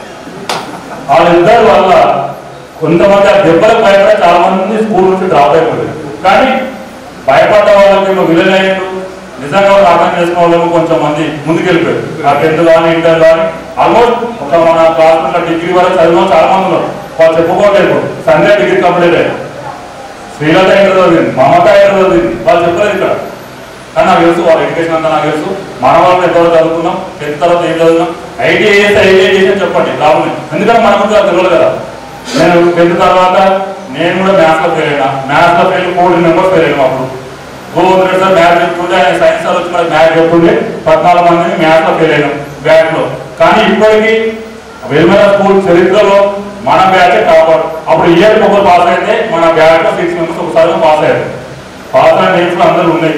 వాళ్ళిద్దరి వల్ల కొంతమంది ఆ దెబ్బలకు భయపడే చాలా మంది స్కూల్ నుంచి డ్రాప్ అయిపోయింది కానీ భయపడ్డ వాళ్ళకి విలన్ అయ్యారు నిజంగా వాళ్ళు అర్థం చేసుకున్న వాళ్ళేమో కొంచెం మంది ముందుకెళ్ళిపోయారు ఆ టెన్త్ కానీ ఇంటర్ కానీ ఆల్మోస్ట్ ఒక మన క్లాస్ డిగ్రీ వరకు చదివిన చాలా మంది ఉన్నారు వాళ్ళు చెప్పుకోవట్లేదు సండే డిగ్రీ కంప్లీట్ అయ్యారు శ్రీలత ఇంటర్ చదివింది మమత ఇంటర్ చదివింది వాళ్ళు చెప్పలేదు ఇక్కడ కానీ నాకు తెలుసు వాళ్ళ ఎడ్యుకేషన్ అంతా నాకు తెలుసు మన వాళ్ళు ఎంతవరకు చదువుకున్నాం టెన్త్ తర్వాత ఏం చదువుకున్నాం ఐటీఐ చేస్తే ఐటీఐ చేసి అని చెప్పండి లాభం లేదు. ఎందుకంటే మన గురించి అది తెలియదు కదా నేను టెన్త్ తర్వాత నేను కూడా మ్యాథ్స్ లో ఫెయిల్ అయినా మ్యాథ్స్ లో ఫెయిల్ ఫోర్టీన్ మెంబర్స్ ఫెయిల్ అయినా అప్పుడు గోవింద్ రెడ్డి సార్ మ్యాథ్స్ చెప్తుంటే ఆయన సైన్స్ సార్ వచ్చి మనకి మ్యాథ్స్ చెప్తుంటే పద్నాలుగు మందిని మ్యాథ్స్ లో ఫెయిల్ అయినాం బ్యాచ్ లో కానీ ఇప్పటికీ వెల్మెల స్కూల్ చరిత్రలో మన బ్యాచ్ టాపర్ అప్పుడు ఇయర్ ఒకరు పాస్ అయితే మన బ్యాచ్ లో సిక్స్ మెంబర్స్ ఒకసారి పాస్ అయ్యారు పాస్ అయిన డేట్స్ లో అందరూ ఉన్నాయి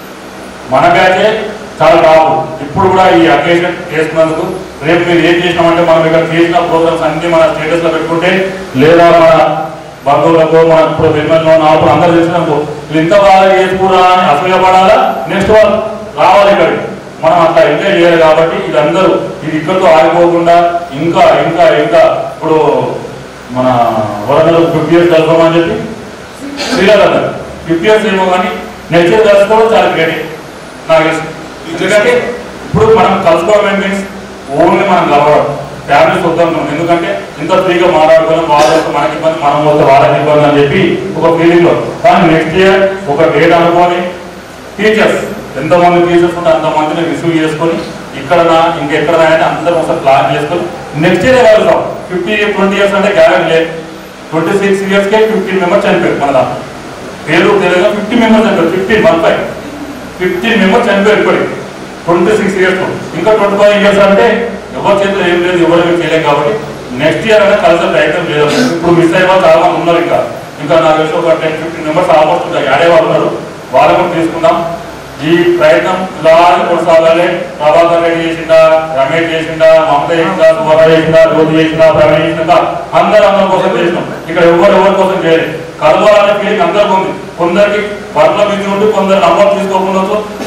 మన బ్యాచే చాలా టాప్ ఇప్పుడు కూడా ఈ అకేషన్ చేసుకున్నందుకు రేపు మీరు ఏం చేసినామంటే మనం ఇక్కడ చేసిన ప్రోగ్రామ్స్ అన్ని మన స్టేటస్ లో పెట్టుకుంటే లేదా మన బంధువులకు మన ఇప్పుడు వెల్మెల్లో నాలుగు అందరూ తెలిసినందుకు వీళ్ళు ఇంత బాగా చేసుకురా అని అసూయపడాలా నెక్స్ట్ వాళ్ళు రావాలి ఇక్కడికి మనం అట్లా ఎంజాయ్ చేయాలి కాబట్టి వీళ్ళందరూ ఇది ఇక్కడితో ఆగిపోకుండా ఇంకా ఇంకా ఇంకా ఇప్పుడు మన వరంగల్ ఫిఫ్టీ ఇయర్స్ కలుపుకోమని చెప్పి శ్రీలంక ఫిఫ్టీ ఇయర్స్ ఏమో కానీ నెక్స్ట్ ఇయర్ కలుసుకోవడం చాలా గ్రేట్ నాకు తెలుసు ఎందుకంటే ఇప్పుడు మనం కలుసుకోవడం మీన్స్ ఓన్లీ మనం కలవడం ఫ్యామిలీస్ వద్దాం ఎందుకంటే ఇంత ఫ్రీగా మాట్లాడుకోవడం వాళ్ళ వస్తే మనకి ఇబ్బంది మనం వస్తే వాళ్ళకి ఇబ్బంది అని చెప్పి ఒక ఫీలింగ్ లో కానీ నెక్స్ట్ ఇయర్ ఒక డేట్ అనుకొని టీచర్స్ ఎంతమంది టీచర్స్ ఉంటే అంతమందిని రిసీవ్ చేసుకొని ఇక్కడ ఇంకెక్కడ అని అందరం ఒకసారి ప్లాన్ చేసుకొని నెక్స్ట్ ఇయర్ కలుగుతాం ఫిఫ్టీ ట్వంటీ ఇయర్స్ అంటే గ్యారెంటీ లేదు ట్వంటీ సిక్స్ ఇయర్స్కే ఫిఫ్టీన్ మెంబర్స్ చనిపోయారు మన దాంట్లో పేరు తెలియదు ఫిఫ్టీ మెంబర్స్ చనిపోయారు fifteen one five fifteen members చనిపోయారు ఇప్పటికి ట్వంటీ సిక్స్ ఇయర్స్ ఇంకా ట్వంటీ ఫైవ్ ఇయర్స్ అంటే ఎవరి చేతిలో ఏం లేదు ఎవరు ఏమి చేయలేం కాబట్టి నెక్స్ట్ ఇయర్ అనేది కలిసే ప్రయత్నం లేదు ఇప్పుడు మిస్ అయ్యే వాళ్ళు చాలా మంది ఉన్నారు ఇంకా ఇంకా నాకు తెలిసి ఒక టెన్ ఫిఫ్టీన్ మెంబర్స్ ఆల్మోస్ట్ ఉంటాయి ఆడే వాళ్ళు ఉన్నారు వాళ్ళని కూడా తీసుకుందాం ఈ ప్రయత్నం ఇలా కొనసాగాలి ప్రభాకర్ రెడ్డి చేసిందా రమేష్ చేసిందా మమత చేసిందా సువర్ణ చేసిందా జ్యోతి చేసిందా ప్రవీణ్ చేసిందా అందరు అందరి కోసం చేసినాం ఇక్కడ ఎవరు ఎవరి కోసం చేయలేదు కలవాలనే ఫీలింగ్ అందరికి ఉంది కొందరికి వర్క్ల బిజీ ఉండి కొందరు నంబర్ తీసుకోకుండా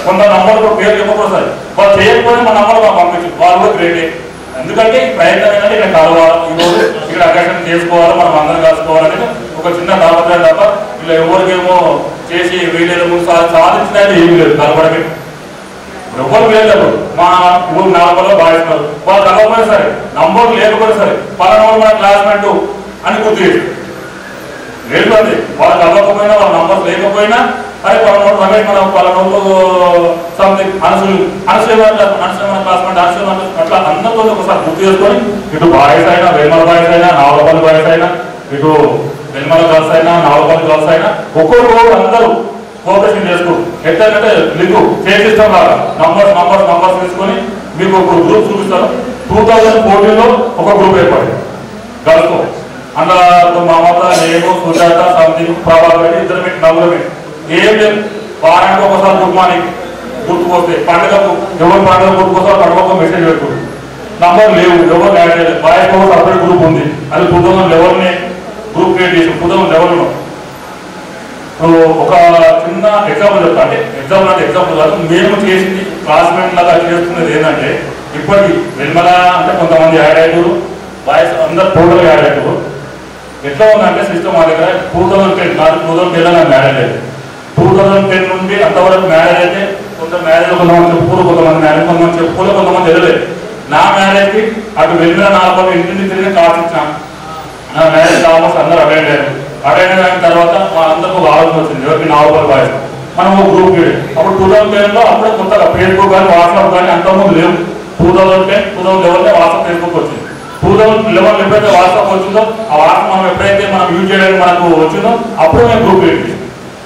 కొంత నంబర్ పేరు చెప్పకూడదు సార్ వాళ్ళు చేయకపోయినా మన నంబర్ మాకు పంపించు వాళ్ళు కూడా గ్రేటే ఎందుకంటే ఈ ప్రయత్నం ఏంటంటే ఇక్కడ కలవాలి ఈరోజు ఇక్కడ అకేషన్ చేసుకోవాలి మనం అందరం కలుసుకోవాలని ఒక చిన్న తాపత్రయం తప్ప ఇలా ఎవరికేమో చేసి వీడియోలు ముందు సాధించినది ఏమీ లేదు కలపడమే ఎవరు లేదు మా ఊరు నాలుగులో భావిస్తున్నారు వాళ్ళు కలవకపోయినా సరే నంబర్ లేకపోయినా సరే పలానా వాడు మన క్లాస్మేట్ అని గుర్తు చేసి లేదు అది వాళ్ళు కలవకపోయినా వాళ్ళ నంబర్స్ లేకపోయినా అరే పలానా రమేష్ మన పలానా సంథింగ్ అనసూయ అనసూయ అనసూయ మన క్లాస్మేట్ అనసూయ మన అట్లా అందరితో ఒకసారి గుర్తు చేసుకొని ఇటు బాయ్స్ అయినా వెల్మల బాయ్స్ అయినా నావలపల్లి బాయ్స్ అయినా ఇటు వెల్మల గర్ల్స్ అయినా నావలపల్లి గర్ల్స్ అయినా ఒక్కొక్కరు అందరూ కోఆపరేషన్ చేసుకో ఎట్లంటే మీకు చేసిస్తాం లాగా నంబర్స్ నంబర్స్ నంబర్స్ తీసుకొని మీకు ఒక గ్రూప్ చూపిస్తాను టూ థౌజండ్ ఫోర్టీన్లో ఒక గ్రూప్ ఏర్పడింది గర్ల్స్తో అందులో మా మాత నేను సుజాత సంథింగ్ ప్రభాకర్ రెడ్డి ఇద్దరు మీకు నలుగురు మీకు ఏం లేదు వారానికి ఒకసారి గుడ్ మార్నింగ్ గుర్తుకొస్తే పండుగకు ఎవరు పండుగ గుర్తుకొస్తారు పండుగ మెసేజ్ పెట్టు నంబర్ లేవు ఎవరు యాడ్ చేయలేదు బాయ్స్ ఒక సపరేట్ గ్రూప్ ఉంది అది టూ థౌసండ్ లెవెల్ని గ్రూప్ క్రియేట్ చేసి టూ థౌసండ్ లెవెల్లో ఇప్పుడు ఒక చిన్న ఎగ్జాంపుల్ చెప్తా అంటే ఎగ్జాంపుల్ అంటే ఎగ్జాంపుల్ కాదు మేము చేసింది క్లాస్మేట్ లాగా చేస్తున్నది ఏంటంటే ఇప్పటికి వెల్మల అంటే కొంతమంది యాడ్ అయ్యారు బాయ్స్ అందరు టోటల్ యాడ్ అయ్యారు ఎట్లా ఉందంటే సిస్టమ్ మా దగ్గర టూ థౌసండ్ టెన్ కాదు టూ థౌసండ్ టెన్ నాకు మ్యారేజ్ అయ్యింది టూ థౌసండ్ టెన్ నుండి అంతవరకు మ్యారేజ్ అయితే కొంత మ్యారేజ్ కొంతమంది చెప్పుకోరు కొంతమంది మ్యారేజ్ కొంతమంది చెప్పుకోరు కొంతమంది వెళ్ళలేదు నా మ్యారేజ్కి అటు వెళ్ళిన నాలుగు ఇంటిని తిరిగి కార్డ్స్ ఇచ్చాం నా మ్యారేజ్ ఆల్మోస్ట్ అందరూ అటెండ్ అయ్యారు అటెండ్ అయిన తర్వాత మా అందరికి ఒక ఆలోచన వచ్చింది ఎవరికి నాలుగు బాయ్స్ మనం ఒక గ్రూప్ అప్పుడు టూ థౌసండ్ టెన్ లో అప్పుడే కొత్తగా ఫేస్బుక్ కానీ వాట్సాప్ కానీ అంతకుముందు లేవు two thousand ten two thousand eleven WhatsApp Facebook వచ్చింది టూ థౌసండ్ లెవెన్ ఎప్పుడైతే వాట్సాప్ వచ్చిందో ఆ వాట్సాప్ మనం ఎప్పుడైతే మనం యూజ్ చేయడానికి మనకు వచ్చిందో అప్పుడు మేము గ్రూప్ క్రియేట్ చేసాం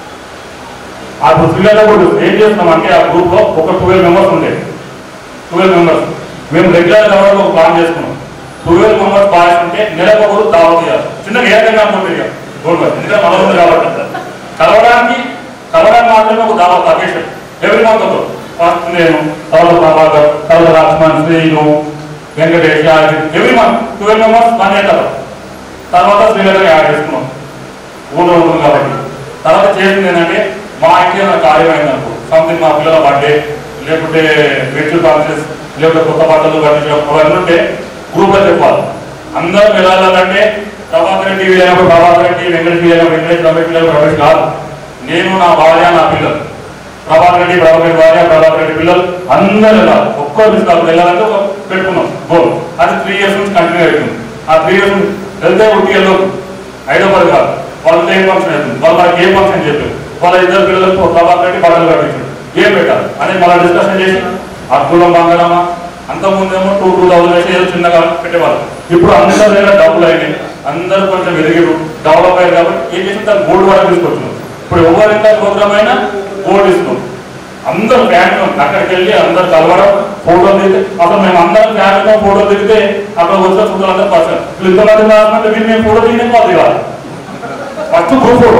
ఆ శ్రీలంక కూడా ఏం చేస్తున్నామంటే ఆ గ్రూప్ లో ఒక ట్వెల్వ్ మెంబర్స్ ఉండేది ట్వెల్వ్ మెంబర్స్ మేము రెగ్యులర్ లెవెల్ ఒక ప్లాన్ చేసుకున్నాం ట్వెల్వ్ మెంబర్స్ బాయ్స్ ఉంటే నెలకు ఒకరు దావత్ చేయాలి చిన్నగా ఏ విధంగా అనుకుంటే ఇక గోల్డ్ ఎందుకంటే మనం ఉంది కాబట్టి కలవడానికి కలవడానికి మాత్రమే ఒక దావత్ అకేషన్ ఎవరి మంత్తో ఫస్ట్ నేను తర్వాత ప్రభాకర్ తర్వాత లక్ష్మణ్ శ్రీను వెంకటేష్ ఎవరి మంత్ ట్వెల్వ్ మెంబర్స్ వన్ చేస్తారు తర్వాత శ్రీలంక యాడ్ చేసుకున్నాం ఊళ్ళో ఉంటుంది కాబట్టి తర్వాత చేసింది ఏంటంటే మా ఇంటి ఏదైనా కార్యం అయిందనుకో సంథింగ్ మా పిల్లల బర్త్డే లేకుంటే వెజ్ ఫంక్షన్స్ లేకుంటే కొత్త బట్టలు కట్టించడం అవన్నీ ఉంటే గ్రూప్లో చెప్పాలి అందరం వెళ్ళాలంటే ప్రభాకర్ రెడ్డి వీలైనప్పుడు ప్రభాకర్ రెడ్డి వెంకటేష్ వీలైన వెంకటేష్ రమేష్ వీలైన రమేష్ కాదు నేను నా భార్య నా పిల్లలు ప్రభాకర్ రెడ్డి ప్రభాకర్ రెడ్డి భార్య ప్రభాకర్ రెడ్డి పిల్లలు అందరూ వెళ్ళాలి ఒక్కరు మిస్ కాదు వెళ్ళాలంటే ఒక పెట్టుకున్నాం గోల్ అది త్రీ ఇయర్స్ నుంచి కంటిన్యూ అవుతుంది ఆ త్రీ ఇయర్స్ వెళ్తే ఒకటి వెళ్ళదు ఐదో పది కాదు వాళ్ళతో ఏం ఫంక్షన్ అవుతుంది వాళ్ళు మనకి ఏం ఫంక్షన్ చెప్పారు వాళ్ళ ఇద్దరు పిల్లలకు ప్రభాకర్ రెడ్డి బట్టలు కట్టించాడు ఏం పెట్టాలి అని మళ్ళీ డిస్కషన్ చేసి అద్భుతం బంగారమా అంతకుముందేమో టూ టూ థౌసండ్ వేసి ఏదో చిన్నగా పెట్టేవాళ్ళు ఇప్పుడు అందరి దగ్గర డబ్బులు అయినాయి అందరూ కొంచెం ఎదిగారు డెవలప్ అయ్యారు కాబట్టి ఏం చేసి దాన్ని గోల్డ్ వరకు తీసుకొచ్చినాం ఇప్పుడు ఎవరు ఎంత ప్రోగ్రామ్ అయినా గోల్డ్ ఇస్తున్నాం అందరూ ఫ్యామిలీ అక్కడికి వెళ్ళి అందరు కలవడం ఫోటో దిగితే అసలు మేము అందరం ఫ్యామిలీతో ఫోటో దిగితే అక్కడ వచ్చిన చుట్టాలు అందరూ పర్సన్ వీళ్ళు ఇంతమంది రాసుకుంటే వీళ్ళు మేము ఫోటో దిగిన వాళ్ళు దిగాలి ఫస్ట్ గ్రూప్ ఫోటో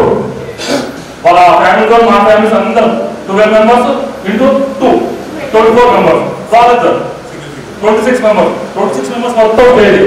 వాళ్ళ ఫ్యామిలీతో మా ఫ్యామిలీస్ అందరం twelve members into two twenty four members వాళ్ళిద్దరు twenty six members twenty six members మొత్తం లేదు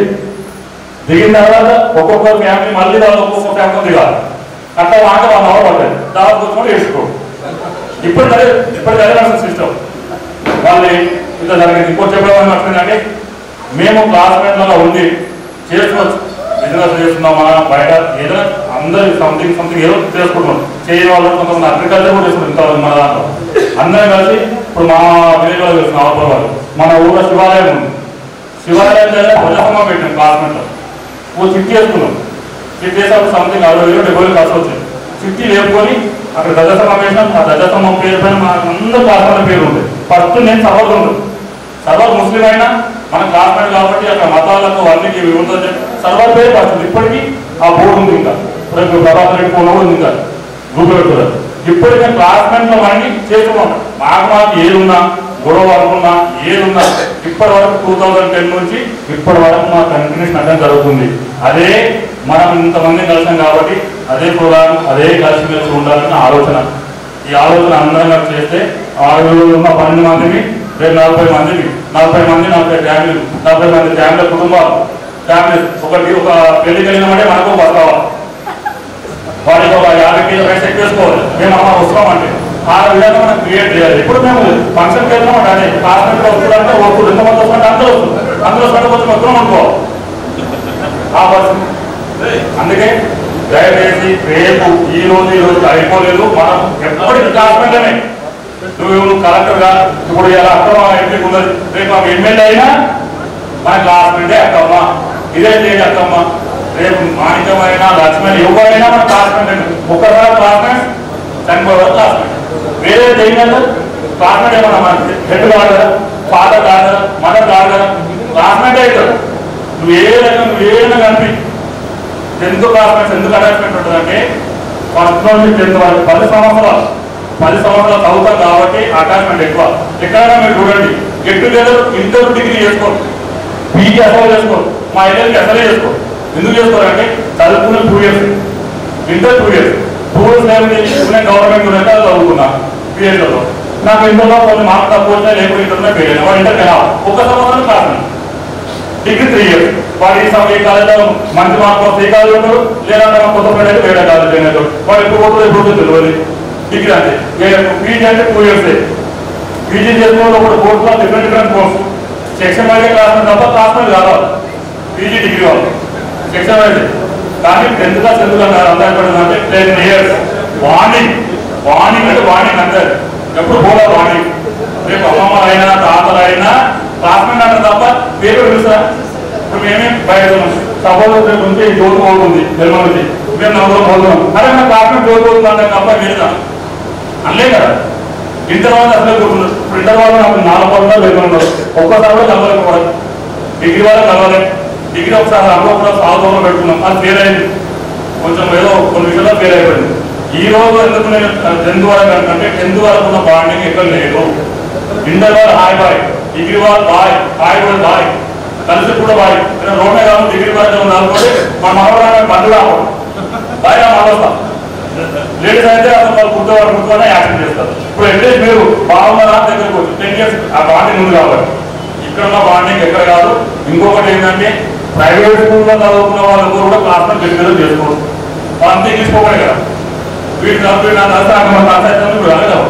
దిగిన తర్వాత ఒక్కొక్క ఫ్యామిలీ మళ్ళీ వాళ్ళు ఒక్కొక్క ఫ్యామిలీ దిగాలి అట్లా మాట వన్ అవర్ పడ్డది దాదాపు కూర్చొని వేసుకో ఇప్పుడు అదే ఇప్పుడు జరగాల్సిన సిస్టమ్ వాళ్ళు ఇంత జరిగింది ఇంకోటి చెప్పడం వచ్చిందంటే మేము క్లాస్మేట్లలో ఉండి చేసుకోవచ్చు బిజినెస్ చేస్తున్నామా బయట ఏదైనా అందరు సంథింగ్ సంథింగ్ ఏదో చేసుకుంటున్నాం చేయని వాళ్ళు కొంతమంది అగ్రికల్చర్ కూడా చేసుకుంటాం ఇంత మన దాంట్లో అందరం కలిసి ఇప్పుడు మా విలేజ్ వాళ్ళు చేస్తున్నాం ఆపర్ వాళ్ళు మన ఊళ్ళో శివాలయం ఉంది శివాలయం దగ్గర ప్రజాసమా పెట్టాం క్లాస్మేట్లో ఓ చిట్టి వేసుకున్నాం చిట్టి వేసినప్పుడు సంథింగ్ అరవై వేలు డెబ్బై వేలు ఖర్చు వచ్చింది చిట్టి లేపుకొని అక్కడ దజ సమావేశం ఆ దజ సమం పేరు పైన మా అందరు క్లాస్మేట్ పేరు ఉంది ఫస్ట్ నేను సర్వర్ ఉంది సర్వర్ ముస్లిం అయినా మన క్లాస్మేట్ కాబట్టి అక్కడ మతాలకు అన్నిటి ఇవి ఉంటుంది సర్వర్ పేరు పడుతుంది ఇప్పటికీ ఆ బోర్డు ఉంది ఇంకా ఇప్పుడు ప్రభాకర్ రెడ్డి ఫోన్ కూడా ఉంది ఇంకా గ్రూప్ పెట్టుకోలేదు ఇప్పటికీ మేము క్లాస్మేట్ లో మనకి చేస్తున్నాం మాకు మాకు ఏదున్నా గొడవ అనుకున్నా ఏదున్నా ఇప్పటి వరకు టూ థౌజండ్ టెన్ నుంచి ఇప్పటి వరకు మా కంటిన్యూషన్ అర్థం జరుగుతుంది అదే మనం ఇంతమంది కలిసాం కాబట్టి అదే ప్రోగ్రాం అదే కలిసి కలిసి ఉండాలన్న ఆలోచన ఈ ఆలోచన అందరం కలిసి చేస్తే ఆరు ఉన్న పన్నెండు మందిని రేపు నలభై మందిని నలభై మంది నలభై ఫ్యామిలీలు నలభై మంది ఫ్యామిలీ కుటుంబాలు ఫ్యామిలీస్ ఒకటి ఒక పెళ్లి కలిగినామంటే మనకు బస్ కావాలి వాడికి ఒక యాభై కేజీ రైస్ ఎక్కువ వేసుకోవాలి మేము అమ్మ వస్తామంటే ఆ విధంగా మనం క్రియేట్ చేయాలి ఇప్పుడు మేము ఫంక్షన్కి వెళ్తాం అదే క్లాస్మేట్ వస్తుందంటే వస్తుంది ఎంతమంది వస్తుందంటే అందరూ వస్తుంది అందరూ వస్తుంటే కొంచెం మొత్తం అనుకోవాలి ఆ పరిస్థితి అందుకే దయచేసి రేపు ఈ రోజు ఈ రోజు అయిపోలేదు మనం ఎప్పటికీ క్లాస్మేట్లనే నువ్వు నువ్వు కలెక్టర్ గా ఇప్పుడు ఇలా అక్రమ ఎంపీ ఉన్నది రేపు మాకు ఎమ్మెల్యే అయినా మన క్లాస్మేటే అక్కమ్మ ఇదే చేయండి అక్కమ్మ రేపు మాణిక్యమైన లక్ష్మణ్ ఎవరైనా మన క్లాస్మేట్ ఒక్కసారి క్లాస్మేట్ చనిపోవాలి క్లాస్మేట్ వేరే చేయాలి క్లాస్మేట్ ఏమన్నా మన హెడ్ కాదు కదా ఫాదర్ కాదు కదా మదర్ కాదు కదా క్లాస్మేట్ అవుతాడు నువ్వు ఏ రకం నువ్వు ఏ విధంగా కనిపి టెన్త్ క్లాస్మేట్స్ ఎందుకు అటాచ్మెంట్ ఉంటుందంటే ఫస్ట్ నుంచి టెన్త్ వరకు పది సంవత్సరాలు పది సంవత్సరాలు చదువుతాం కాబట్టి అటాచ్మెంట్ ఎక్కువ ఎక్కడైనా మీరు చూడండి గెట్ టుగెదర్ ఇంటర్ డిగ్రీ చేసుకోరు పీజీ అసలు చేసుకోరు మా ఇద్దరికి అసలే చేసుకోరు ఎందుకు చేసుకోరంటే చదువుకున్న two years inter two years two years నేను గవర్నమెంట్ గురించి చదువుకున్నా పిహెచ్లో నాకు ఇంటర్లో కొన్ని మార్క్స్ తక్కువ వచ్చినా లేకపోతే ఇంటర్లో ఫెయిల్ అయినా వాడు ఇంటర్ ఒక సంవత్సరం క్లాస్ డిగ్రీ త్రీ ఇయర్స్ వాడు ఈ సమయం ఈ కాలేజీలో మంచి మార్కులు వస్తే ఈ కాలేజీ ఉంటాడు లేదంటే మా కొత్త ఫ్రెండ్ అయితే వేరే కాలేజీ అయినట్టు వాడు ఎప్పుడు పోతుందో ఎప్పుడు పోతుందో తెలియదు డిగ్రీ అంటే పీజీ అంటే టూ ఇయర్స్ పీజీ చేసుకున్న ఒక కోర్సులో different different course section wise class తప్ప క్లాస్ వైజ్ కావాలి పీజీ డిగ్రీ వాళ్ళు సెక్షన్ వైజ్ కానీ టెన్త్ క్లాస్ ఎందుకు అన్నారు అంతా అంటే టెన్ ఇయర్స్ వార్నింగ్ వార్నింగ్ అంటే వార్నింగ్ అంటారు ఎప్పుడు పోలే వార్నింగ్ రేపు అమ్మమ్మలైనా తాతలైనా క్లాస్మేట్ అంటారు తప్ప పేరు తెలుసా ఇప్పుడు మేమే బయట సపోజ్ రేపు ఉంటే ఈ జోరు పోతుంది నిర్మల్ నుంచి మేము నవ్వులో పోతున్నాం అరే నా క్లాస్మేట్ జోరు పోతుంది అంటే తప్ప లేదా అనలే కదా ఇంటర్ వాళ్ళు అసలే కూర్చున్నారు ఇప్పుడు ఇంటర్ వాళ్ళు నాకు నాలుగు వందలు రెండు వందలు ఒక్కసారి కూడా కలవలేకపోవడం డిగ్రీ వాళ్ళు కలవలేదు డిగ్రీ ఒకసారి అందులో కూడా సాగుతంలో పెట్టుకున్నాం అది ఫెయిల్ అయింది కొంచెం ఏదో కొన్ని విషయాల్లో ఫెయిల్ అయిపోయింది ఈ రోజు ఎందుకు నేను టెన్త్ వరకు అంటే టెన్త్ వరకు ఉన్న బాండింగ్ ఎక్కడ లేదు ఇంటర్ వాళ్ళు హాయ్ బాయ్ డిగ్రీ వాళ్ళు బాయ్ హాయ్ కూడా బాయ్ కలిసి కూడా బాయ్ నేను రోడ్డే కాదు డిగ్రీ వరకు ఉంది అనుకోండి మా మనవరాన్ని బంధు రావడం బాయ్ నా మనవస్తాం లేడీస్ అయితే అసలు వాళ్ళు కుట్టవారు కుట్టుకొని యాక్షన్ చేస్తారు ఇప్పుడు అట్లీస్ట్ మీరు బాగున్నారా దగ్గరకు వచ్చి టెన్ ఇయర్స్ ఆ బాండింగ్ ఉంది కాబట్టి ఇక్కడ ఉన్న బాండింగ్ ఎక్కడ కాదు ఇంకొకటి ఏంటంటే ప్రైవేట్ స్కూల్లో చదువుకున్న వాళ్ళు కూడా క్లాస్ గట్టిగా చేసుకోవచ్చు వాళ్ళంతా ఇంగ్లీష్ పోకడే కదా వీటి చదువు నా దశ మన దశ ఇప్పుడు వెళ్ళగలవు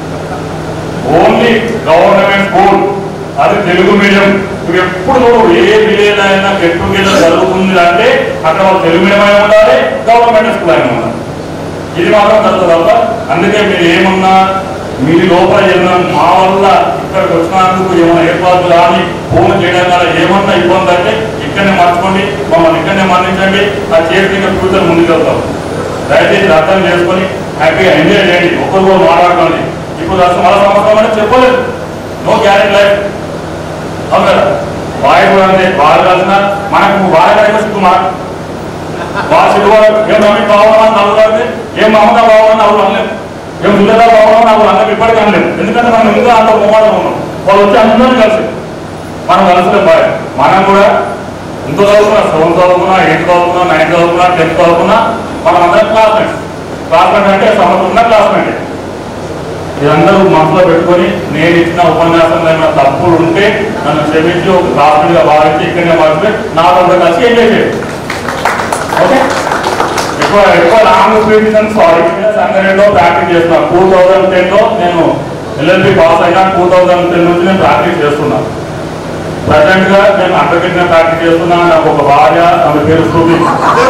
ఓన్లీ గవర్నమెంట్ స్కూల్ అది తెలుగు మీడియం నువ్వు ఎప్పుడు నువ్వు ఏ విలేజ్ అయినా గెట్ టుగెదర్ జరుగుతుంది అంటే అక్కడ వాళ్ళు తెలుగు మీడియం అయినా ఉండాలి గవర్నమెంట్ స్కూల్ అయినా ఉండాలి ఇది మాత్రం జరుగుతుంది తప్ప అందుకే మీరు ఏమన్నా మీ లోపల ఏమన్నా మా వల్ల ఇక్కడికి వచ్చినందుకు ఏమైనా ఏర్పాట్లు కానీ ఫోన్ చేయడం వల్ల ఏమన్నా ఇబ్బంది అంటే ఇక్కడనే మర్చుకోండి మమ్మల్ని ఇక్కడనే మన్నించండి ఆ చేసి ఇంకా ఫ్యూచర్ ముందుకు వెళ్తాం దయచేసి అర్థం చేసుకొని హ్యాపీగా ఎంజాయ్ చేయండి ఒకరు కూడా మాట్లాడుకోండి ఇప్పుడు అసలు మన సంవత్సరం అంటే చెప్పలేదు నో గ్యారెంటీ లైఫ్ అవును కదా బాయ్ కూడా అంతే బాగా కలిసిన మనకు బాగా కలిసి సిగ్గు మనకు బాగా సిగ్గుపడ ఏం నమ్మి బాగున్నా నవ్వులు అంటే ఏం మమత బాగున్నా నవ్వులు అనలేము ఏం సుందర బాగున్నా నవ్వులు అనలేము ఇప్పటికీ అనలేము ఎందుకంటే మనం ఇంకా అంత మొమాటం ఉన్నాం వాళ్ళు వచ్చి అందరినీ కలిసి మనం కలిసిన బాయ్ మనం కూడా ఎంత చదువుకున్నా సెవెంత్ చదువుకున్నా ఎయిత్ చదువుకున్నా నైన్త్ చదువుకున్నా టెన్త్ చదువుకున్నా మనం అందరం క్లాస్మేట్స్ క్లాస్మేట్ అంటే సంవత్సరం ఉన్న క్లాస్మేట్ ఇదందరూ మనసులో పెట్టుకొని నేను ఇచ్చిన ఉపన్యాసంలో ఏమైనా తప్పులు ఉంటే నన్ను క్షమించి ఒక క్లాస్మేట్ గా భావించి ఇక్కడనే మార్చి నాతో కలిసి ఎంజాయ్ చేయండి ఓకే ఎక్కువ ఎక్కువ లాంగ్ స్పీడ్ సారీ సంగారెడ్డిలో ప్రాక్టీస్ చేస్తున్నాను టూ థౌజండ్ టెన్ లో నేను ఎల్ఎల్బి పాస్ అయినా టూ థౌజండ్ టెన్ నుంచి నేను ప్రాక్టీస్ చేస్తున్నాను ప్రజెంట్ గా నేను అడ్వకేట్ గా ప్రాక్టీస్ చేస్తున్నా నాకు ఒక భార్య ఆమె పేరు శృతి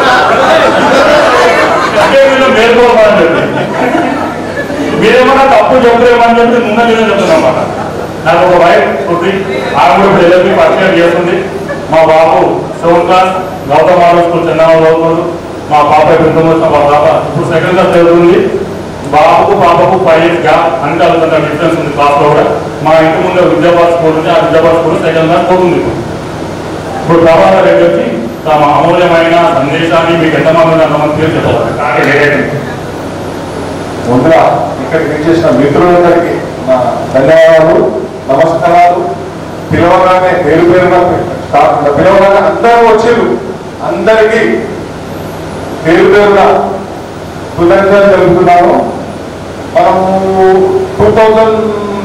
అంటే వీళ్ళు మేల్కోవాలని చెప్పి మీరేమన్నా తప్పు చెప్పలేమని చెప్పి ముందే నేనే చెప్తున్నమాట నాకు ఒక వైఫ్ శృతి ఆమె కూడా ఇప్పుడు ఎల్ఎల్బి ఫస్ట్ ఇయర్ చేస్తుంది మా బాబు seventh class Gautam order school చెన్నైలో చదువుతున్నాడు మా పాప పెద్ద వచ్చిన మా పాప ఇప్పుడు సెకండ్ క్లాస్ చదువుతుంది బాబుకు పాపకు ఫైవ్ ఇయర్స్ గ్యాప్ అంటే అంత డిఫరెన్స్ ఉంది క్లాస్ లో కూడా మా ఇంటి ముందే విద్యాబాద్ స్కూల్ ఉంది ఆ విద్యాబాద్ స్కూల్ సెకండ్ క్లాస్ పోతుంది ఇప్పుడు ఇప్పుడు ప్రభాకర్ రెడ్డి వచ్చి తమ అమూల్యమైన సందేశాన్ని మీకు ఎంతమంది ఉంది అంతమంది పేరు చెప్పాలి ముందుగా ఇక్కడికి విచ్చేసిన మిత్రులందరికీ నా ధన్యవాదాలు నమస్కారాలు పిలవగానే పేరు పేరున స్టార్ట్ పిలవగానే అందరూ వచ్చారు అందరికీ పేరు పేరున కృతజ్ఞతలు తెలుపుతున్నాను మనము టూ థౌజండ్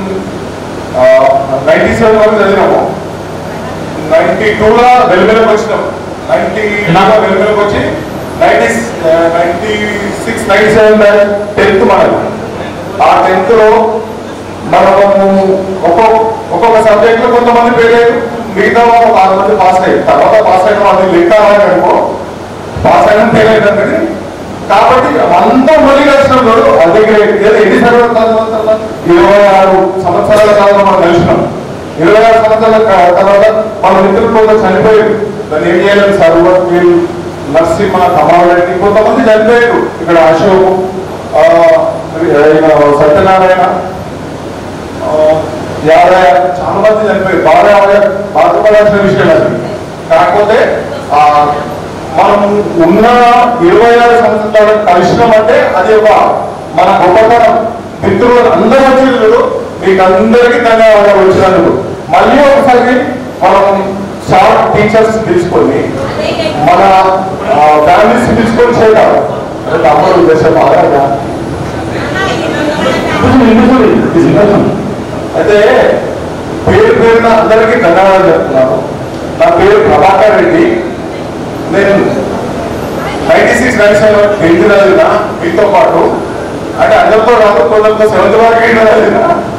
నైన్టీ సెవెన్ వరకు చదివినాము నైన్టీ టూలో వెలుగులోకి వచ్చినాం నైన్టీ టూలో వెలుగులోకి వచ్చి ninety ninety six ninety seven tenth మనకు ఆ టెన్త్ లో మనము ఒక్కొక్క ఒక్కొక్క సబ్జెక్ట్ లో కొంతమంది ఫెయిల్ అయ్యారు మిగతా వాళ్ళు ఒక ఆరు మంది పాస్ అయ్యారు తర్వాత పాస్ అయిన వాళ్ళు లెక్క అనుకో పాస్ అయిన ఫెయిల్ అయినాం కానీ కాబట్టి అంతా మళ్ళీ కలిసినప్పుడు అదే గ్రేట్ ఏదో ఎన్ని సంవత్సరాల ఇరవై ఆరు సంవత్సరాల కాలంలో మనం కలిసినాం ఇరవై ఆరు సంవత్సరాల క- తర్వాత మన మిత్రులు కొంత చనిపోయారు దాన్ని ఏం చేయలేదు సర్వ వీళ్ళు నరసింహ కమారెడ్డి కొంతమంది చనిపోయారు ఇక్కడ అశోక్ ఆ, ఈయన సత్యనారాయణ ఆ, యాదయ్య చాలా మంది చనిపోయారు బాగా బాధపడాల్సిన విషయం అది కాకపోతే ఆ మనం ఉన్న ఇరవై ఆరు సంవత్సరాలు కలిసినామంటే అది ఒక మన గొప్పతనం మిత్రులు అందరూ వచ్చిండ్రు మీకు అందరికీ ధన్యవాదాలు వచ్చినందుకు మళ్ళీ ఒకసారి మనం షార్ట్ టీచర్స్ పిలుచుకొని మన ఫ్యామిలీస్ పిలుచుకొని చేద్దాం అంటే తమ్ముడు ఉద్దేశం బాగా అయితే పేరు పేరున అందరికీ ధన్యవాదాలు చెప్తున్నాను నా పేరు ప్రభాకర్ రెడ్డి నేను ninety six nine seven tenth చదివిన మీతో పాటు అంటే అందరితో రాదు కొందరితో సెవెంత్ వరకు అయినా చదివిన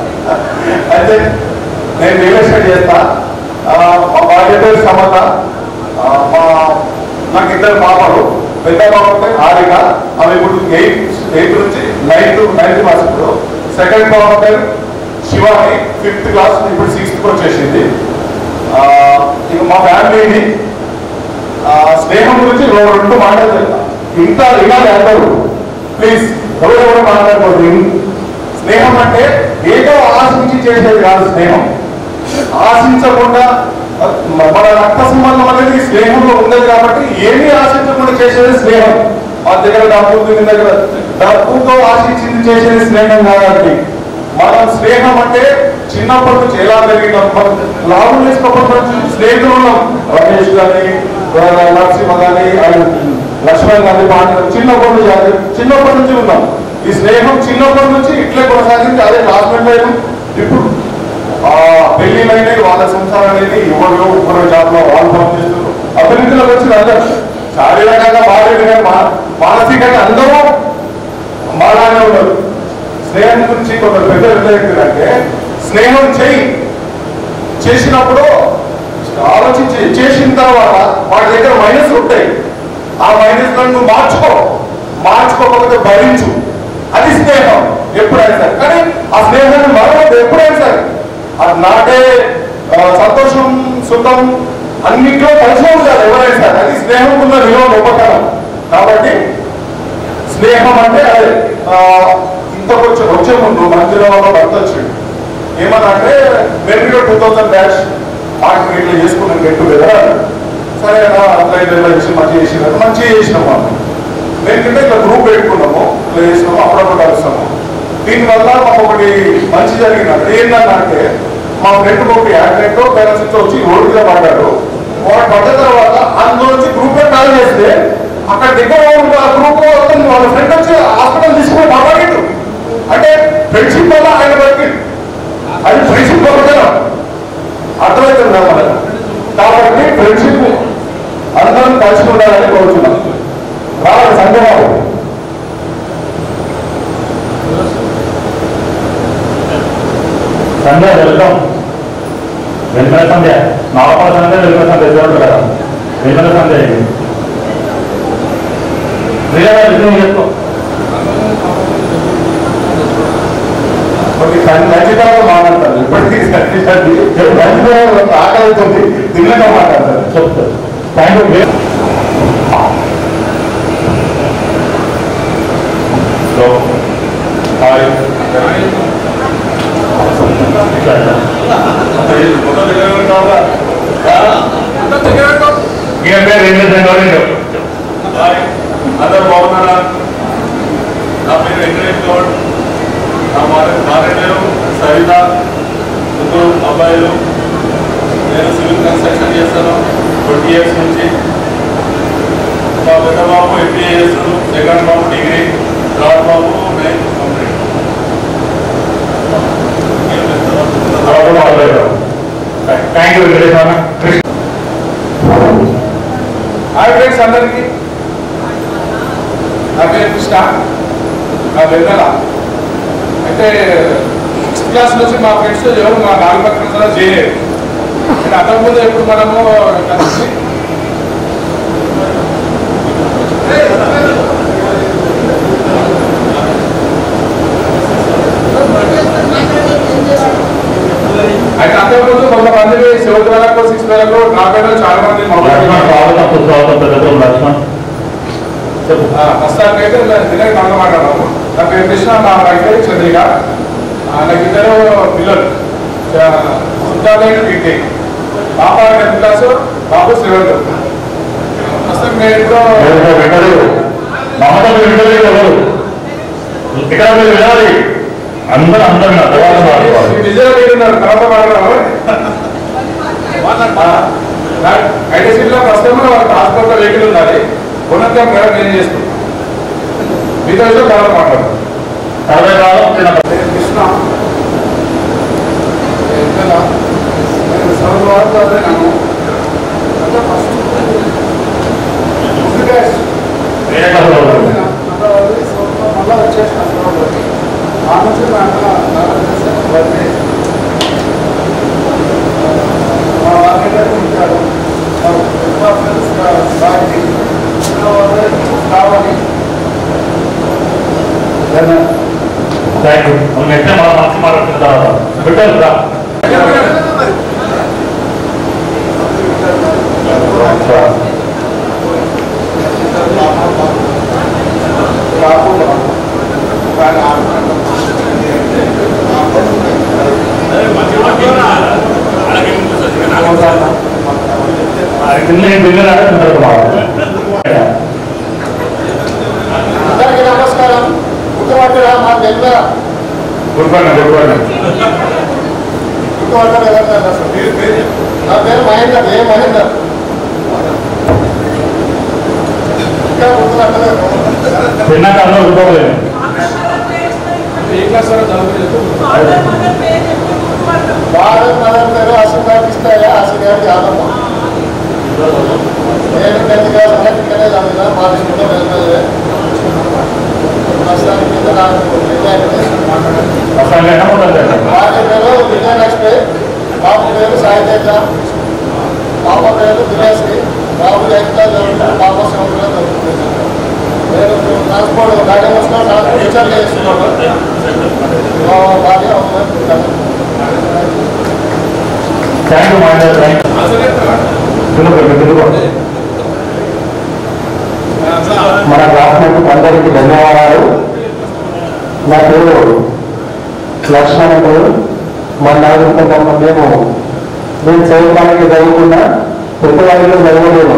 అయితే నేను రియల్ ఎస్టేట్ చేస్తా ఆ, మా భార్య పేరు సమత ఆ, మా నాకు ఇద్దరు పాపలు పెద్ద పాప పేరు హారిక ఆమె ఇప్పుడు ఎయిత్ ఎయిత్ నుంచి నైన్త్ నైన్త్ క్లాస్ ఇప్పుడు సెకండ్ పాప పేరు శివాని ఫిఫ్త్ క్లాస్ ఇప్పుడు సిక్స్త్ వచ్చేసింది ఆ, ఇక మా ఫ్యామిలీని ఆ, స్నేహం గురించి రెండు రెండు మాటలు చెప్తా ఇంత వినాలి అందరూ ప్లీజ్ ఎవరు ఎవరు మాట్లాడకూడదు స్నేహం అంటే ఏదో ఆశించి చేసేది కాదు స్నేహం ఆశించకుండా ఆ, మన రక్త సంబంధం అనేది స్నేహంలో ఉండదు కాబట్టి ఏమీ ఆశించకుండా చేసేది స్నేహం మా దగ్గర డబ్బు ఉంది, మీ దగ్గర డబ్బుతో ఆశించింది చేసేది స్నేహం కాబట్టి మనం స్నేహం అంటే చిన్నప్పటి నుంచి ఎలా పెరిగినాం మనం లాభం చేసుకోకపోతే స్నేహితులు ఉన్నాం రమేష్ గాని ఆ, నరసింహ గాని ఆయన లక్ష్మణ్ గాని పాండవ చిన్నప్పటి నుంచి అది చిన్నప్పటి నుంచి ఉన్నాం ఈ స్నేహం చిన్నప్పటి నుంచి ఇట్లే కొనసాగించి అదే క్లాస్మేట్ అయినాం ఇప్పుడు ఆ పెళ్లిలైనవి వాళ్ళ సంసారాలైనవి ఎవరు ఒకరు జాబ్ లో వాళ్ళు పని చేస్తారు అభివృద్ధిలోకి వచ్చిన అందరూ శారీరకంగా బాధ్యతగా మానసికంగా అందరూ మాలానే ఉన్నారు స్నేహం గురించి కొందరు పెద్దలు ఎంత చెప్తారంటే స్నేహం చేయి చేసినప్పుడు ఆలోచించి చేసిన తర్వాత వాటి దగ్గర మైనస్ ఉంటాయి ఆ మైనస్ నువ్వు మార్చుకో మార్చుకోకపోతే భరించు అది స్నేహం ఎప్పుడైనా సరే కానీ ఆ స్నేహాన్ని మరొకటి ఎప్పుడైనా సరే అది నాటే ఆ, సంతోషం సుఖం అన్నింటిలో కలిసి ఉండాలి ఎవరైనా సరే అది స్నేహం ఉన్న విలువ గొప్పతనం కాబట్టి స్నేహం అంటే అదే ఆ, ఇంతకు వచ్చే వచ్చే ముందు మందిలో వాళ్ళ భర్త వచ్చిండు ఏమన్నా అంటే మేము కూడా టూ థౌసండ్ బ్యాచ్ మాకు ఇట్లా చేసుకున్నాం గెట్ టుగెదర్ సరే అన్న అట్లా ఇట్లా ఇలా చేసి మంచిగా చేసినారు మంచిగా చేసినాము అన్న మేము కింద ఇట్లా గ్రూప్ పెట్టుకున్నాము ఇట్లా చేసినాము అప్పుడప్పుడు కలుస్తాము దీనివల్ల మాకు ఒకటి మంచి జరిగిందంటే ఏంటంటే మా ఫ్రెండ్ ఒకటి యాక్సిడెంట్ పేరెంట్స్ వచ్చి రోడ్డు మీద పడ్డాడు వాడు పడ్డ తర్వాత అందులో నుంచి గ్రూప్ కాల్ చేస్తే అక్కడ దగ్గర ఉన్న ఆ గ్రూప్ వస్తుంది వాళ్ళ ఫ్రెండ్ వచ్చి హాస్పిటల్ తీసుకుని మాట్లాడిండు అంటే ఫ్రెండ్షిప్ వల్ల ఆయన బతికిండు అది ఫ్రెండ్షిప్ గొప్పతనం అర్థమవుతుందా మనకు కాబట్టి ఫ్రెండ్షిప్ అందరం కలిసి ఉండాలని కోరుతున్నాం రావాలి సంజయబాబు సంధ్య వెల్కమ్ వెంకట సంధ్య నాపల సంధ్య వెంకట సంధ్య చూడండి కదా వెంకట సంధ్య ఇది ప్రియగా విజయం చేసుకో కొన్ని ఖచ్చితంగా మాట్లాడతారు ఇప్పటికీ ఖచ్చితంగా ఆకలి అవుతుంది తిన్నగా మాట్లాడతారు చెప్తారు థ్యాంక్ యూ సో హాయ్ ఈయన పేరు వెంకట సంధ్య హాయ్ అందరు బాగున్నారా నా పేరు వెంకటేష్ గౌడ్ నా భార్య భార్య పేరు సరిత ముగ్గురు అబ్బాయిలు నేను సివిల్ కన్స్ట్రక్షన్ చేస్తాను ట్వంటీ ఇయర్స్ నుంచి మా పెద్ద బాబు ఎంబీఏ చేస్తాడు సెకండ్ బాబు డిగ్రీ థర్డ్ బాబు ninth complete thank you Venkateswara Krishna hi friends అందరికీ నా పేరు కృష్ణ నా వెన్నెల అయితే సిక్స్త్ క్లాస్ నుంచి మా ఫ్రెండ్స్ ఎవరు మా నాలుగు పక్కన చేయలేదు నేను అంతకుముందు ఎప్పుడు మనము కలిసి అయితే అంతకుముందు కొంతమంది సెవెంత్ వేలకు సిక్స్త్ వేలకు డ్రాప్ అయిన చాలా మంది మా లక్ష్మణ్ స్వాగతం సుస్వాగతం పెద్దలు లక్ష్మణ్ చెప్పు ప్రస్తుతానికి అయితే దినకి మనం మాట్లాడము నా పేరు కృష్ణ మా వైఫ్ చంద్రిక ఆ, నాకు ఇద్దరు పిల్లలు సుద్దాలైన బీటెక్ పాప టెన్త్ క్లాస్ బాబు సెవెంత్ ప్రస్తుతం నేను ఇప్పుడు ఎవరు వింటలేరు మమత మీరు వింటలేరు ఎవరు ఇక్కడ మీరు వినాలి అందరూ అందరూ నా తర్వాత మాట్లాడుకోవాలి విజయ్ మీరు ఉన్నారు తర్వాత మాట్లాడము ఐటీసీలో ప్రస్తుతం వాళ్ళకి హాస్పిటల్ వెహికల్ ఉన్నది ఉన్నతం డ్రైవర్ నేను చేసుకుంటాను మీతో విషయం తర్వాత మాట్లాడతాను అరవై కాలం చిన్న కృష్ణ ఇక్కడ నేను సర్వవార్త అదేనాను అంటే ఫస్ట్ ముందుగా ఏ క్లాసులో ఉన్నారు? మళ్ళా వచ్చేసిన సర్వవార్త ఆ నుంచి నా అన్న మా వారి ఉంటారు మా ఫ్రెండ్స్ బాగా కావాలి థ్యాంక్ యూ మనం నెక్స్ట్ టైం మనం మంచి మాట్లాడుతున్న తర్వాత వింటారు రా కింద బిల్లు రాకుండా మాట్లాడుతున్నారు అందరికీ నమస్కారం గుర్తుపట్టరా మా తెలుగు గుర్తుపడండి గుర్తుపడండి గుర్తుపట్టరు ఎవరు అసలు నా పేరు మహేందర్ ఏ మహేందర్ ఇంకా గుర్తుపట్టలేదు చిన్న కాలంలో గుర్తుపడలేదు ఏ క్లాస్ వరకు చదువుకోలేదు భారత్ నగర్ పేరు అసలు ఇస్తాయా అసలు యాదమ్మ నేను టెన్త్ క్లాస్ వరకు ఇక్కడే చదివినా మా దృష్టిలో వెళ్తుంది ప్రస్తుతానికి కింద నాకు విద్యార్థి అసలు ఎక్కడ ఉంటుంది భార్య పేరు విజయలక్ష్మి బాబు పేరు సాయితేజ పాప పేరు దినేశ్రీ బాబు ఎయిత్ క్లాస్ చదువుతాడు పాప సెవెంత్ క్లాస్ చదువుతుంది నేను ట్రాన్స్పోర్ట్ గాడి వస్తున్నా ట్రాన్స్పోర్ట్ టీచర్ చేస్తున్నాను మా భార్య ఉంటాను thank you Mahender thank you మన క్లాస్మేట్ అందరికీ ధన్యవాదాలు నా పేరు లక్ష్మణుడు మన నాగరికత మేము నేను చదువుకోవడానికి చదువుకున్నా పెద్దవాళ్ళలో చదవలేను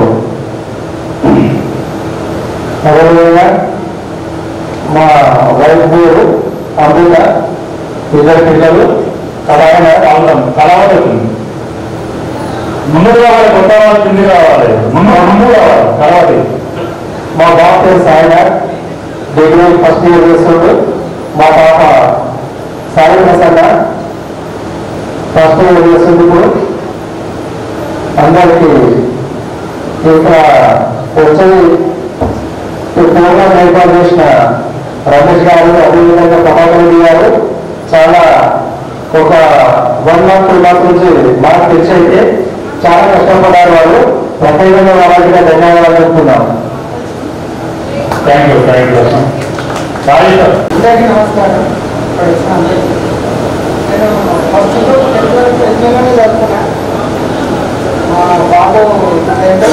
అదేవిధంగా మా వైఫ్ పేరు అమృత ఇద్దరు పిల్లలు కళావన కావడం కళావన ముందు రావాలి కొత్త వాళ్ళు కింది రావాలి ముందు ముందు రావాలి కళావతి మా బాబు పేరు సాయినాథ్ డిగ్రీ ఫస్ట్ ఇయర్ చేస్తుండు మా పాప సాయి ప్రసన్న ఫస్ట్ ఇయర్ చేస్తుంది ఇప్పుడు అందరికీ ఇక్కడ వచ్చి ఈ ప్రోగ్రాం ఏర్పాటు చేసిన రమేష్ గారు అదేవిధంగా ప్రభాకర్ రెడ్డి గారు చాలా ఒక వన్ మంత్ టూ మంత్ నుంచి మాకు తెలిసి అయితే చాలా కష్టపడ్డారు వాళ్ళు ప్రత్యేకంగా వాళ్ళకి ధన్యవాదాలు చెప్తున్నాం thank you thank you sorry sir అందరికీ నమస్కారం ఇక్కడ వచ్చిన అందరికీ. నేను ఫస్ట్ తెలంగాణ చదువుకున్నా మా బాబు నరేంద్ర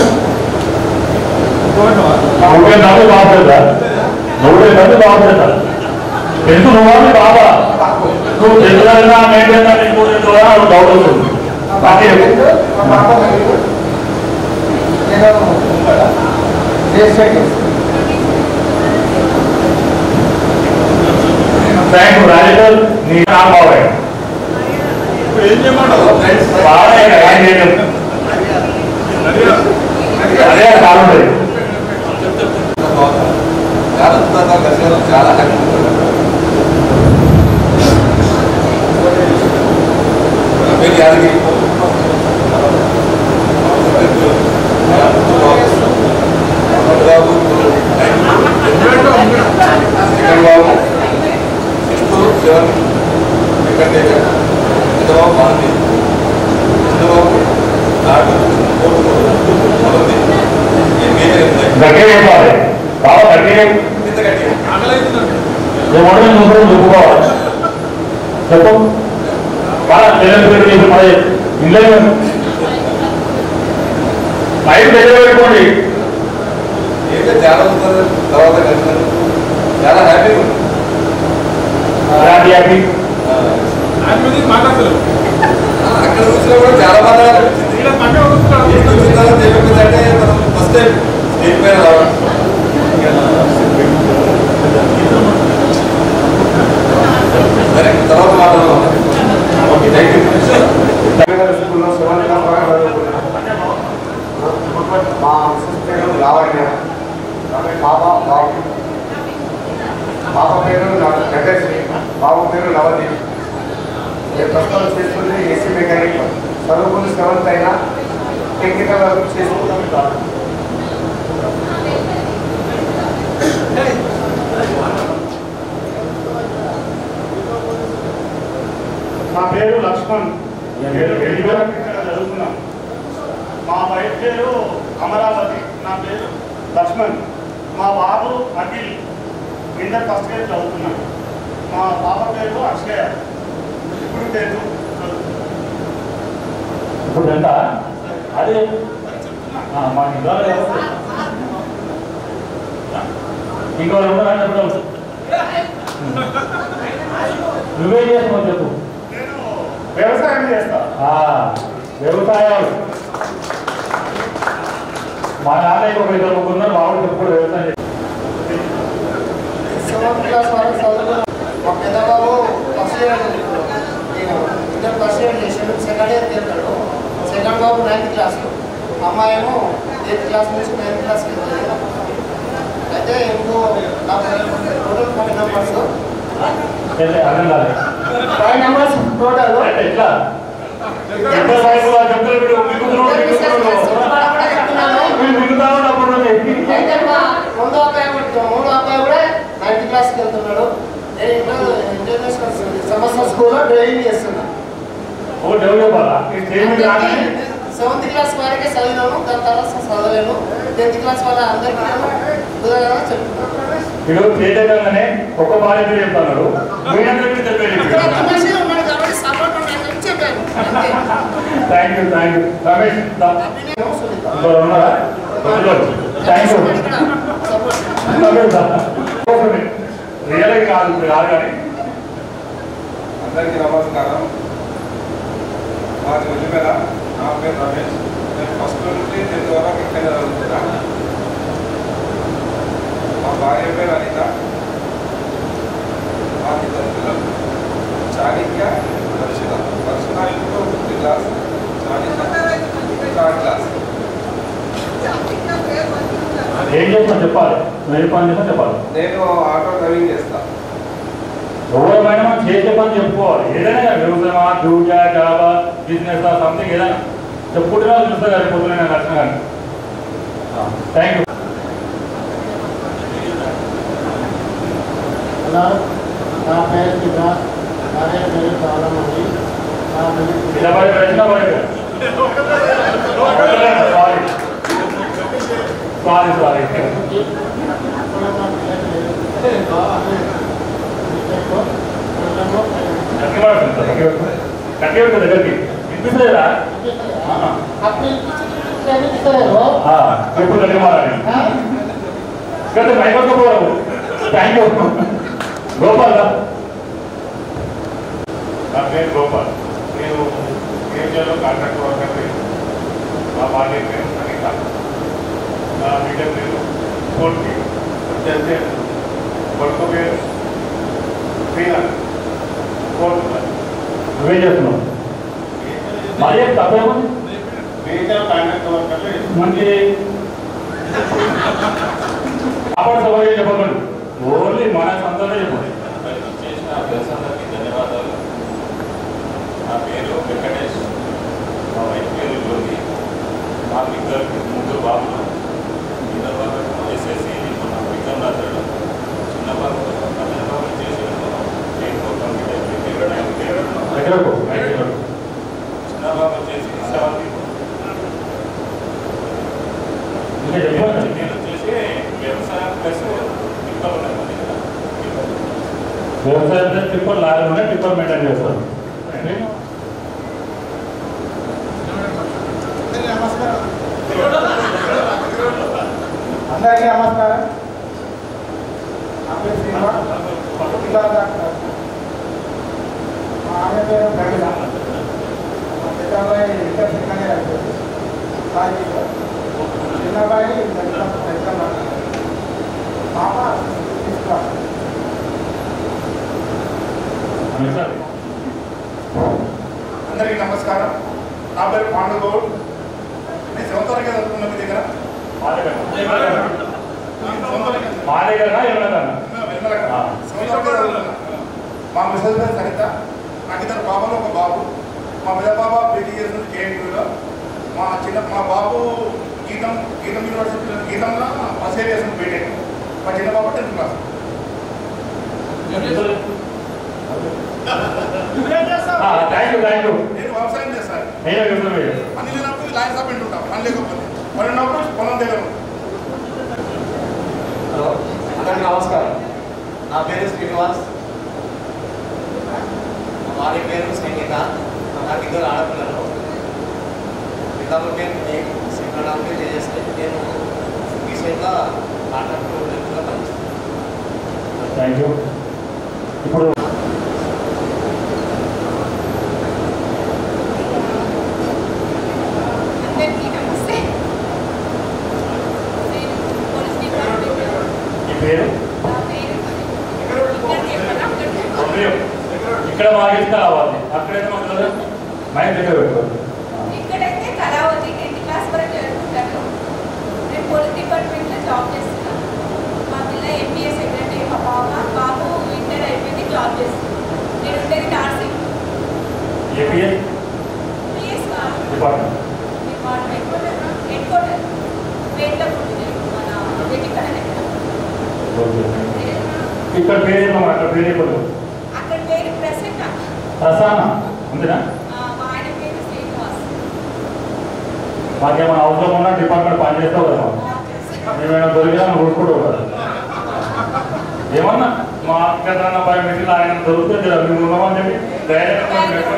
నువ్వే నవ్వు బాగుంటుందా నువ్వే నవ్వు బాగుంటుందా ఎందుకు నువ్వు బాబా నువ్వు తెలుగుదైనా మేటైనా నీకు కూడా డౌట్ అవుతుంది మా బాబు నరేంద్ర, మా పాప మరియు నేను రిజిస్టర్ చేస్తాను థ్యాంక్ యూ రాజేశ్వర్ నీ నాన్న బాబాయ్ ఏం చేయమంటావు బాబాయ్ ఏం చేయలేదు అదే కాలం చాలా హ్యాపీ పేరు యాదగిరి బాబు సెకండ్ బాబు సిక్స్త్ సెవెన్ వెంకటేశ పెద్దబాబు భారతి చిన్నబాబు నాటు మొదటి గట్టిగా చెప్పాలి బాగా గట్టిగా ఇంత గట్టిగా నేను మొదటి ముందు చెప్పుకోవాలి చెప్పు బాగా తెలియదు చేసి మరి ఇల్లు మైక్ దగ్గర పెట్టుకోండి ఏంటో చాలా ఉంటుంది తర్వాత కలిసినాను చాలా హ్యాపీగా ఉంది అలాంటి హ్యాపీ మాట్లాడతారు అక్కడ చూసినా కూడా చాలా బాగా అనిపించింది ఏం చూసిందో తెలియకపోతే మనం ఫస్ట్ టైం స్టేజ్ పైన రావడం సరే తర్వాత మాట్లాడదాం ఓకే థ్యాంక్ యూ స్కూల్లో సెవెంత్ క్లాస్ వరకు చదువుకున్నాను మా మిస్సెస్ పేరు లావణ్య పాప బాబు పాప పేరు నగశ్రీ బాబు పేరు నవదీప్ నేను ప్రస్తుతం చేస్తుంది ఏసీ మెకానిక్ చదువుకుని సెవెంత్ అయినా టెక్నికల్ వర్క్ చేసుకుంటాం నా పేరు లక్ష్మణ్ నేను ఎడివరకు ఇక్కడ చదువుకున్నాను మా వైఫ్ పేరు అమరావతి నా పేరు లక్ష్మణ్ మా బాబు అఖిల్ ఇంటర్ ఫస్ట్ ఇయర్ చదువుతున్నాను మా పాప పేరు అక్షయ ఇప్పుడు పేరు ఇప్పుడు ఎంత అదే ఆ, మా ఇంట్లో ఇంకో రెండు గంటలు నువ్వే చేస్తావు చెప్పు వ్యవసాయం చేస్తా ఆ, వ్యవసాయం మా నాన్నయ్య ఒక ఇద్దరు ముగ్గురు మా ఊరికి ఎప్పుడు వ్యవసాయం చేస్తారు. సెవెంత్ క్లాస్ వరకు చదువుకున్నాను మా పెద్దబాబు ఫస్ట్ ఇయర్ చదువుకున్నాడు నేను ఇద్దరు ఫస్ట్ ఇయర్ చేశాడు సెకండ్ ఇయర్ వెళ్తాడు సెకండ్ బాబు నైన్త్ క్లాస్ అమ్మాయి ఏమో ఎయిత్ క్లాస్ నుంచి నైన్త్ క్లాస్కి వెళ్తుంది అయితే ఇంకో నా టోటల్ ఫైవ్ నెంబర్స్ ఏంటి, అర్థం కాలేదు. ఫైవ్ నెంబర్స్ టోటల్ అంటే ఎట్లా ఎంత వయసులో ఆ చెప్తారు వీడు మిగుతున్నాడు, మిగుతున్నాడు. వీడు మిగుతాడు అప్పుడు చెప్పి. అయితే మా రెండో అబ్బాయి కూడా మూడో అబ్బాయి కూడా నైన్త్ క్లాస్కి వెళ్తున్నాడు నేను ఇంటర్ ఇంటర్నేషనల్ సమస్య స్కూల్లో డ్రైవింగ్ చేస్తున్నా ఓ డెవలప్ అలా ఈ స్టేట్మెంట్ కానీ సెవెంత్ క్లాస్ వరకే చదివినాను దాని తర్వాత చదవలేను టెన్త్ క్లాస్ వాళ్ళ అందరికీ కుదరగా చెప్తున్నాను వీడు చేతగానే ఒక్క భార్య పేరు చెప్తాడు మీరందరికీ చెప్పేది మంచిగా ఉన్నాడు కాబట్టి సపోర్ట్ ఉండాలని చెప్పాను అంతే. Thank you thank you Ramesh దా. ఇంకో ఉన్నారా థ్యాంక్ యూ రమేష్ దా. రియల్గా కాదు ఇప్పుడు కాదు కానీ అందరికీ నమస్కారం మాది ఉల్లిమేర నా పేరు రమేష్ నేను ఫస్ట్ నుండి టెన్త్ వరకు ఇక్కడ చదువుతున్నా మా భార్య పేరు అనిత మా ఇద్దరు పిల్లలు చాణిక్య వర్షిత వర్షిత ఇప్పుడు fifth class Chanikya third class ఏం చేసినా చెప్పాలి నువ్వు ఏ పని చేసినా చెప్పాలి నేను ఆటో డ్రైవింగ్ చేస్తాను ఎవరైనా మనం చేసే పని చెప్పుకోవాలి ఏదైనా కానీ వ్యవసాయమా డ్యూటా జాబా బిజినెస్ సంథింగ్ ఏదైనా చెప్పుకుంటున్నా చూస్తా కానీ పొద్దున నేను నచ్చిన కానీ థ్యాంక్ యూ హలో నా పేరు శ్రీనివాస్ భార్య పేరు చాలామంది నా ఇలా పడి ప్రశ్న పడి సారీ సారీ సారీ కట్టి దగ్గరికి వినిపిస్తుందా ఎప్పుడు కలిగి మారాలి కదా భయపడకపోవడం థ్యాంక్ యూ గోపాల్ రా. నా పేరు గోపాల్ నేను ఏరియాలో కాంట్రాక్ట్ వర్కర్ మా భార్య పేరు అనిత నా బిడ్డ పేరు కోర్టి వచ్చేస్తే కొడుకు పేరు శ్రీనాథ్ కోర్టు నువ్వేం చేస్తున్నావు మరి ఏం తప్పేముంది మిగతా కాంట్రాక్ట్ వర్కర్లు మంచి అప్పుడు సభ చెప్పకండి ఓన్లీ మన సొంతంగా చెప్పండి చేసిన అభ్యాసాలకి ధన్యవాదాలు నా పేరు వెంకటేష్ మా వైఫ్ పేరు జ్యోతి మాకు ఇద్దరు ముగ్గురు బాబులు ఇద్దరు బాబు ఎస్ఎస్సి మన ఎగ్జామ్ రాశాడు చిన్న బాబు పెద్ద బాబు చేసి స్టేట్ కంప్లీట్ వ్యవసాయంలో టిప్పర్ లారీ ఉంటే టిప్పర్ మెయింటైన్ చేస్తారు అందరికీ నమస్కారం నా పేరు శ్రీనివాస్ జిల్లా డాక్టర్ మా ఆమె పేరు ప్రవీణ మా పెద్ద అబ్బాయి ఇంటర్ సెకండ్ ఇయర్ అయిపోయింది సాయిలో చిన్న అబ్బాయి ఎగ్జామ్ పాప తీసుకో అందరికీ నమస్కారం నా పేరు పాండుగౌడ్ నేను సెవెంత్ తరగతి చదువుకున్న మీ దగ్గర మా దగ్గర ఎవరైనా సెవెంత్ తరగతి చదువుకున్నా. మా మిసెస్ పేరు సరిత నాకు ఇద్దరు బాబాలు ఒక బాబు మా పెద్ద బాబా పీజీ చేస్తుంది కేఎంటీలో మా చిన్న మా బాబు గీతం గీతం యూనివర్సిటీ గీతంలో ఫస్ట్ ఇయర్ చేస్తుంది బీటెక్ మా చిన్న బాబు tenth class thank you thank you నేను వ్యవసాయం చేస్తాను నేను వ్యవసాయం చేస్తాను. పని లేనప్పుడు లాయర్ షాప్ ఉంటాం పని లేకపోతే పని ఉన్నప్పుడు పొలం దగ్గర ఉంటాం. హలో అందరికీ నమస్కారం నా పేరు శ్రీనివాస్ మా భార్య పేరు సంగీత నాకు ఇద్దరు ఆడపిల్లలు పిల్లల పేరు నేను సెకండ్ హాఫ్ పేరు చేస్తే నేను రీసెంట్గా కాంట్రాక్ట్ ఉద్యోగంలో పనిచేస్తాను థ్యాంక్ యూ ఇప్పుడు అందరికీ నమస్తే నేను పోలీస్ డిపార్ట్మెంట్ ఈ పేరు నా పేరు ఇక్కడ చెప్పనా? అక్కడ ఉదయం. ఇక్కడ మాకు ఇస్తా రావాలి అక్కడైతే మాకు కదా మైండ్ దగ్గర పెట్టుకోండి ఇక్కడైతే కళావతి టెన్త్ క్లాస్ వరకు చదువుకుంటాను నేను పోలీస్ డిపార్ట్మెంట్లో జాబ్ చేస్తున్నాను మా పిల్ల ఎంబీఏ సెక్రటరీ మా బావ బాబు ఇంటర్ అయిపోయింది జాబ్ చేస్తున్నాను నేను ఉండేది నార్సింగ్ ఏపీఎస్ పిఎస్ కాదు డిపార్ట్మెంట్ డిపార్ట్మెంట్ హెడ్ క్వార్టర్ పేట్ల ఉంటుంది మన వెటికల్ ఓకే. ఇక్కడ పేరు ఏమో అక్కడ పేరు ఇప్పుడు అక్కడ పేరు ప్రసన్న ప్రసాన అంతేనా ఆ, మా ఆయన పేరు శ్రీనివాస్ మాకేమైనా అవసరం ఉన్నా డిపార్ట్మెంట్ పనిచేస్తావు కదా మేమేమైనా దొరికినా కొనుక్కుంటావు కదా ఏమన్నా మా అక్కడ బయోమెట్రిక్ ఆయన దొరికితే జర మేము ఉన్నామని చెప్పి డైరెక్ట్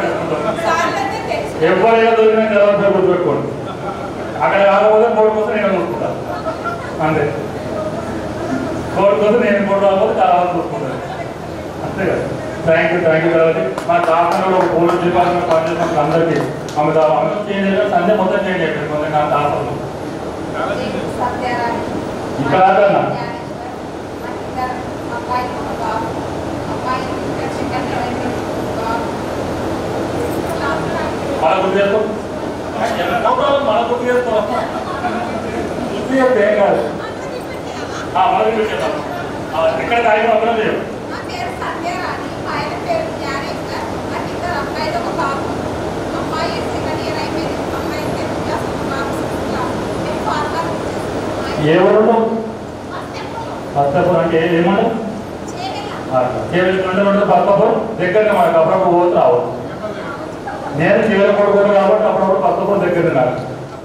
ఎవరైనా దొరికినా తర్వాత గుర్తుపెట్టుకోండి అక్కడ కాకపోతే కోర్టు కోసం నేను చూసుకుంటాను అంతే కోర్టు కోసం నేను కోర్టు రాకపోతే తర్వాత చూసుకుంటాను అంతే కదా థ్యాంక్ యూ థ్యాంక్ యూ కాబట్టి మా కాకుండా ఒక పోలీస్ డిపార్ట్మెంట్ పనిచేసిన అందరికీ ఆమె ఆమె చేంజ్ అయ్యారు సంధ్య మొత్తం చేంజ్ అయిపోయింది కొంచెం నా తాపలు సత్యారాయణ ఇక్కడ ఆదరణ ఇద్దరు అబ్బాయి ఒక బాబు అబ్బాయి ఇంటర్ సెకండ్ అయిపోయింది బాబు మన గుర్తు చేసుకో మన గుర్తు చేసుకో గుర్తు చేస్తే ఏం కాదు ఆ, మన గుర్తు చేద్దాం ఆ, ఎక్కడ కార్యక్రమం అక్కడ చేయవు నా పేరు సత్యరాణి మా ఆయన పేరు జ్ఞానేశ్వర్ నాకు ఇద్దరు అబ్బాయిలు ఒక బాబు అమ్మాయి సెకండ్ ఇయర్ అయిపోయింది అమ్మాయి టెన్త్ క్లాస్ బాబు సిక్స్త్ క్లాస్ నేను ఫార్మర్ ఏ ఊరు బస్తాపూర్ అంటే ఏ- ఏమంటారు కేవలం అంటే బస్తాపూర్ దగ్గరనే మనకు అప్పుడప్పుడు పోతే రావచ్చు నేను చివరి కొడుకుని కాబట్టి అప్పుడప్పుడు బస్తాపూర్ దగ్గర నాకు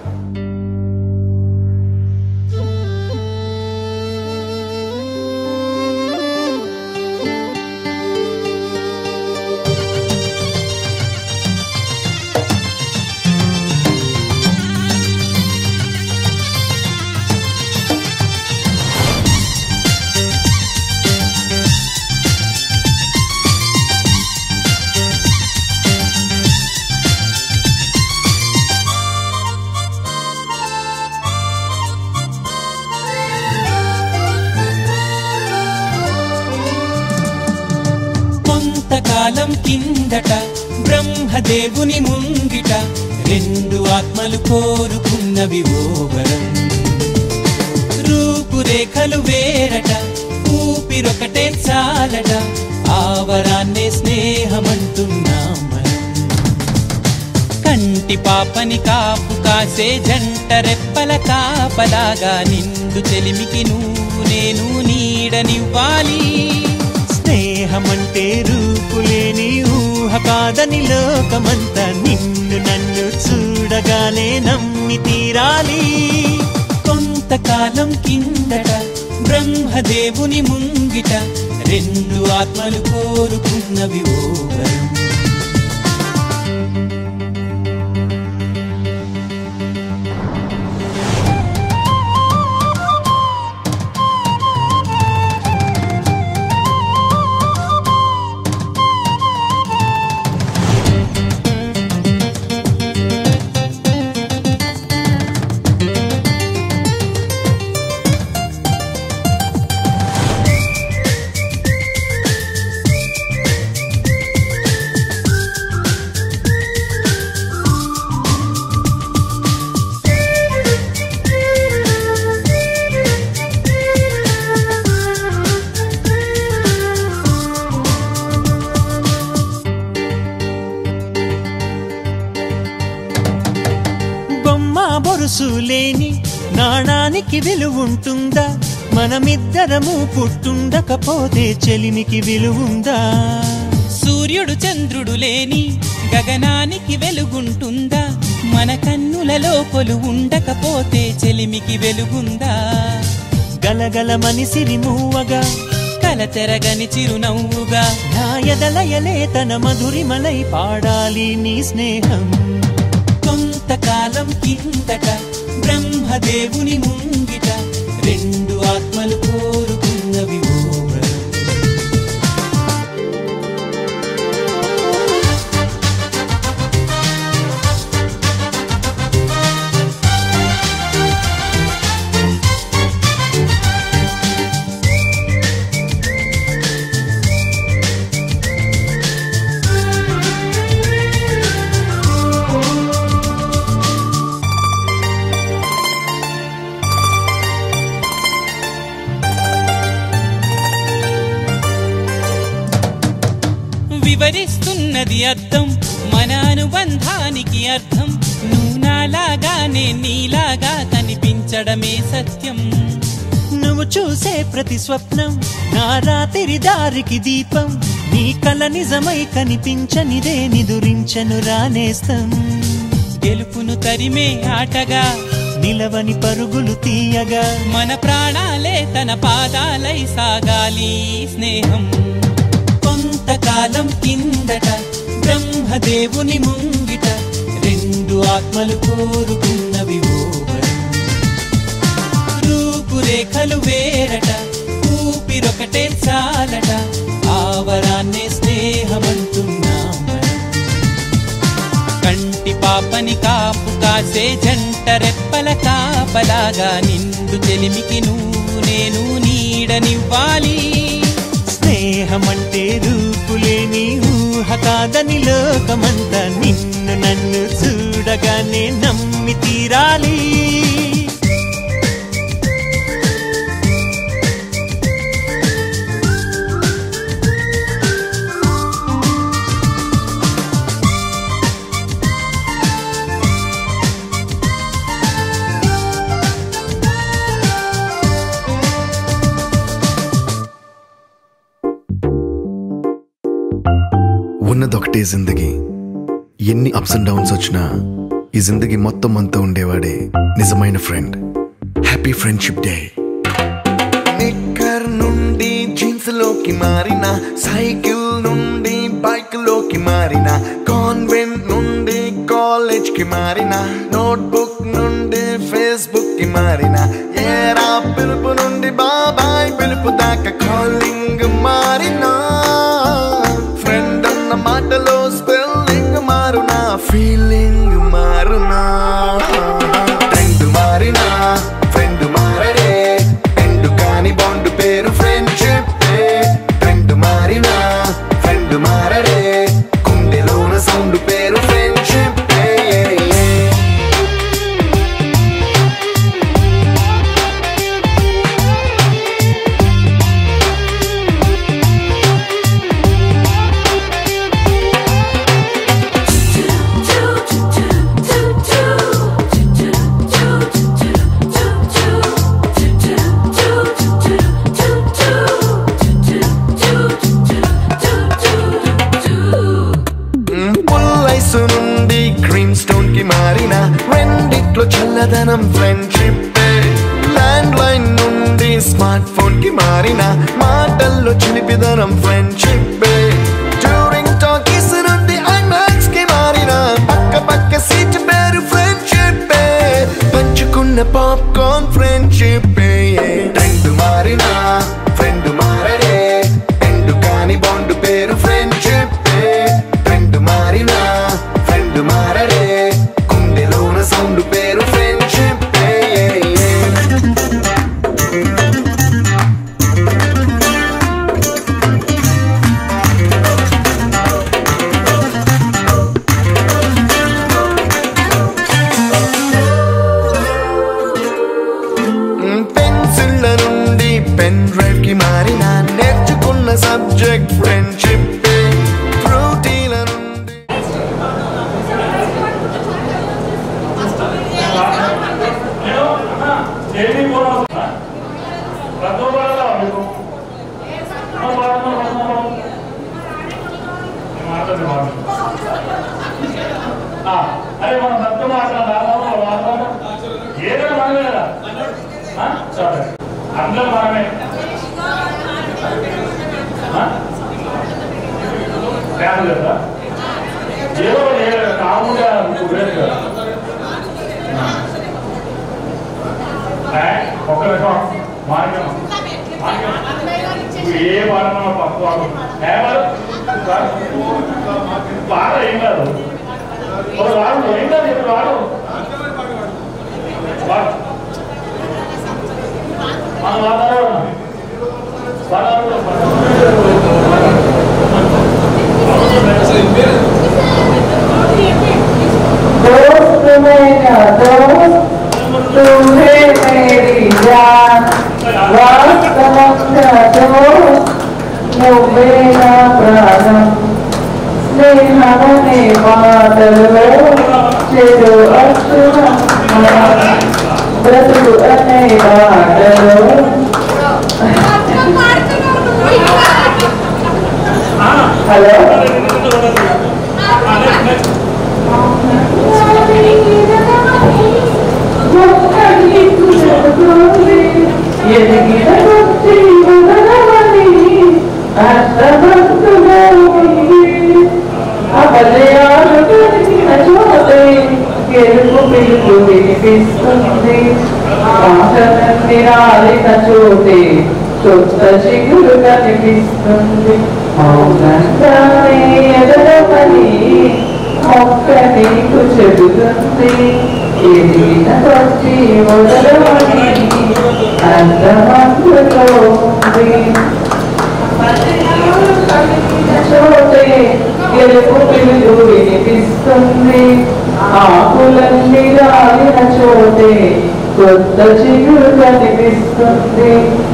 కొంతకాలం కిందట బ్రహ్మదేవుని ముంగిట రెండు ఆత్మలు కోరుకున్నవి ఓవరం రూపురేఖలు వేరట ఊపిరొకటే చాలట ఆవరాన్నే స్నేహమంటున్నాం మనం కంటి పాపని కాపు కాసే జంట రెప్పల కాపలాగా నిండు చెలిమికి నువ్వు నేను నీడనివ్వాలి స్నేహమంటే రూపులేని ఊహ కాదని లోకమంతా నిన్ను నన్ను చూడగానే నమ్మి తీరాలి కొంతకాలం కిందట బ్రహ్మదేవుని ముంగిట రెండు ఆత్మలు కోరుకున్నవి ఓ వరం బొమ్మ బొరుసు లేని నాణానికి విలువుంటుందా మనమిద్దరము పుట్టుండకపోతే చెలిమికి విలువుందా సూర్యుడు చంద్రుడు లేని గగనానికి వెలుగుంటుందా మన కన్నులలో కొలు ఉండకపోతే చెలిమికి వెలుగుందా గలగలమని సిరిమూవగా కలతెరగని చిరునవ్వుగా నా ఎదలయలే తన మధురిమలై పాడాలి నీ స్నేహం కొంతకాలం కిందట బ్రహ్మదేవుని ముంగిట రెండు ఆత్మలు కోరుకున్నవి ఓ వరం. వివరిస్తున్నది అర్థం మన అనుబంధానికి అర్థం నువ్వు నాలాగా నేను నీలాగా కనిపించడమే సత్యం నువ్వు చూసే ప్రతి స్వప్నం నా రాత్రి దారికి దీపం నీ కల నిజమై కనిపించనిదే నిదురించను రానేస్తం గెలుపును తరిమే ఆటగా నిలవని పరుగులు తీయగా మన ప్రాణాలే తన పాదాలై సాగాలి స్నేహం కొంతకాలం కిందట బ్రహ్మదేవుని ముంగిట రెండు ఆత్మలు కోరుకున్నవి ఓ వరం. రూపురేఖలు వేరట ఊపిరొకటే చాలట ఆవరాన్నే స్నేహమంటున్నాం మనం. కంటి పాపని కాపు కాసే జంట రెప్పల కాపలాగా నిండు చెలిమికి నువ్వు నేను నీడనివ్వాలి స్నేహమంటే రూపులేని ఊహ కాదని లోకమంతా నిన్ను నన్ను చూడగానే నమ్మి తీరాలి ఉన్నదొకటే జిందగీ ఎన్ని అప్స్ అండ్ డౌన్స్ వచ్చినా ఈ జిందగీ మొత్తం అంతా ఉండేవాడే నిజమైన ఫ్రెండ్ హ్యాపీ ఫ్రెండ్షిప్ డే నిక్కర్ నుండి జీన్స్ లోకి మారిన సైకిల్ నుండి బైక్ లోకి మారిన కాన్వెంట్ నుండి కాలేజ్ కి మారిన నోట్బుక్ నుండి ఫేస్బుక్ కి మారిన ఏరా పిలుపు నుండి బాబాయ్ పిలుపు దాకా కాలింగ్ మారిన ఫ్రెండ్ అన్న మాటలో స్పెల్లింగ్ మారునా ఫీలింగ్ మారునా ట్రెండ్ మారినా ఫ్రెండ్ మారడే ఎండు కాని బాండ్ పేరు ఫ్రెండ్షిప్ ట్రెండ్ మారినా ఫ్రెండ్ మారడే గుండెలోన సౌండ్ పేరు ఫ్రెండ్షిప్ పుల్లైస్ నుండి క్రీమ్ స్టోన్ కి మారిన రెండిట్లో చల్లదనం ఫ్రెండ్షిప్ ల్యాండ్ లైన్ నుండి స్మార్ట్ ఫోన్ కి మారిన మాటల్లో చిలిపిదనం ఫ్రెండ్షిప్ డ్యూరింగ్ టాకీస్ నుండి ఐమాక్స్ కి మారిన పక్క పక్క సీట్ పేరు ఫ్రెండ్షిప్ పంచుకున్న పాప్కార్న్ ఫ్రెండ్షిప్ ట్రెండ్ మారిన ఫ్రెండ్ మారడే ఎండు కాని బాండ్ పేరు ఫ్రెండ్షిప్ ట్రెండ్ మారిన ఫ్రెండ్ మారడే కుండెలోన సౌండ్ పేరు ఫ్రెండ్షిప్ పెన్సిళ్ళ నుండి పెన్ డ్రైవ్ కి మారిన నేర్చుకున్న సబ్జెక్ట్ ఫ్రెండ్షిప్ ఫ్రూటీల నుండి ఏమీ కూడా రద్దు పడదా మీకు మాట్లాడి అరే మనం రద్దు మాట్లాడాలి ఏదైనా మనమే కదా ఆ? సరే అందరూ మనమే ఆ? ధ్యానం లేదా ఏదో ఏ- కాకుండా ఇంకో వేరు కదా ఆ? ఒక్క నిమిషం మాణిక్యం మాణిక్యం నువ్వు ఏ వాడమన్నా పప్పు వాడు ఏమరు వాడ ఏం కాదు ఒక వాడు ఏం కాదు ఇప్పుడు వాడు వాడు మన వాతావరణం दोस्त मेरा दोस्त तुम्हें मेरी जान వాస్తవంగా दोस्त నువ్వే నా ప్రాణం స్నేహమనే మాటలో చెడు అక్షరం బ్రతుకు అనే మాటలో హలో ఎదిగిన కొద్ది వదలవని అర్థవంతుగా అపజయాలు కలిగిన చోటే గెలుపు పిలుపు వినిపిస్తుంది ఆశలన్నీ రాలిన చోటే కొత్త చిగురు కనిపిస్తుంది మౌనంగానే ఎదగమని మొక్క నీకు చెబుతుంది ఎదిగిన కొద్ది వదలమని అర్థవంతులో ఉంది చోటే గెలుపు పిలుపు వినిపిస్తుంది ఆకులన్నీ రాలిన చోటే కొత్త చిగురు కనిపిస్తుంది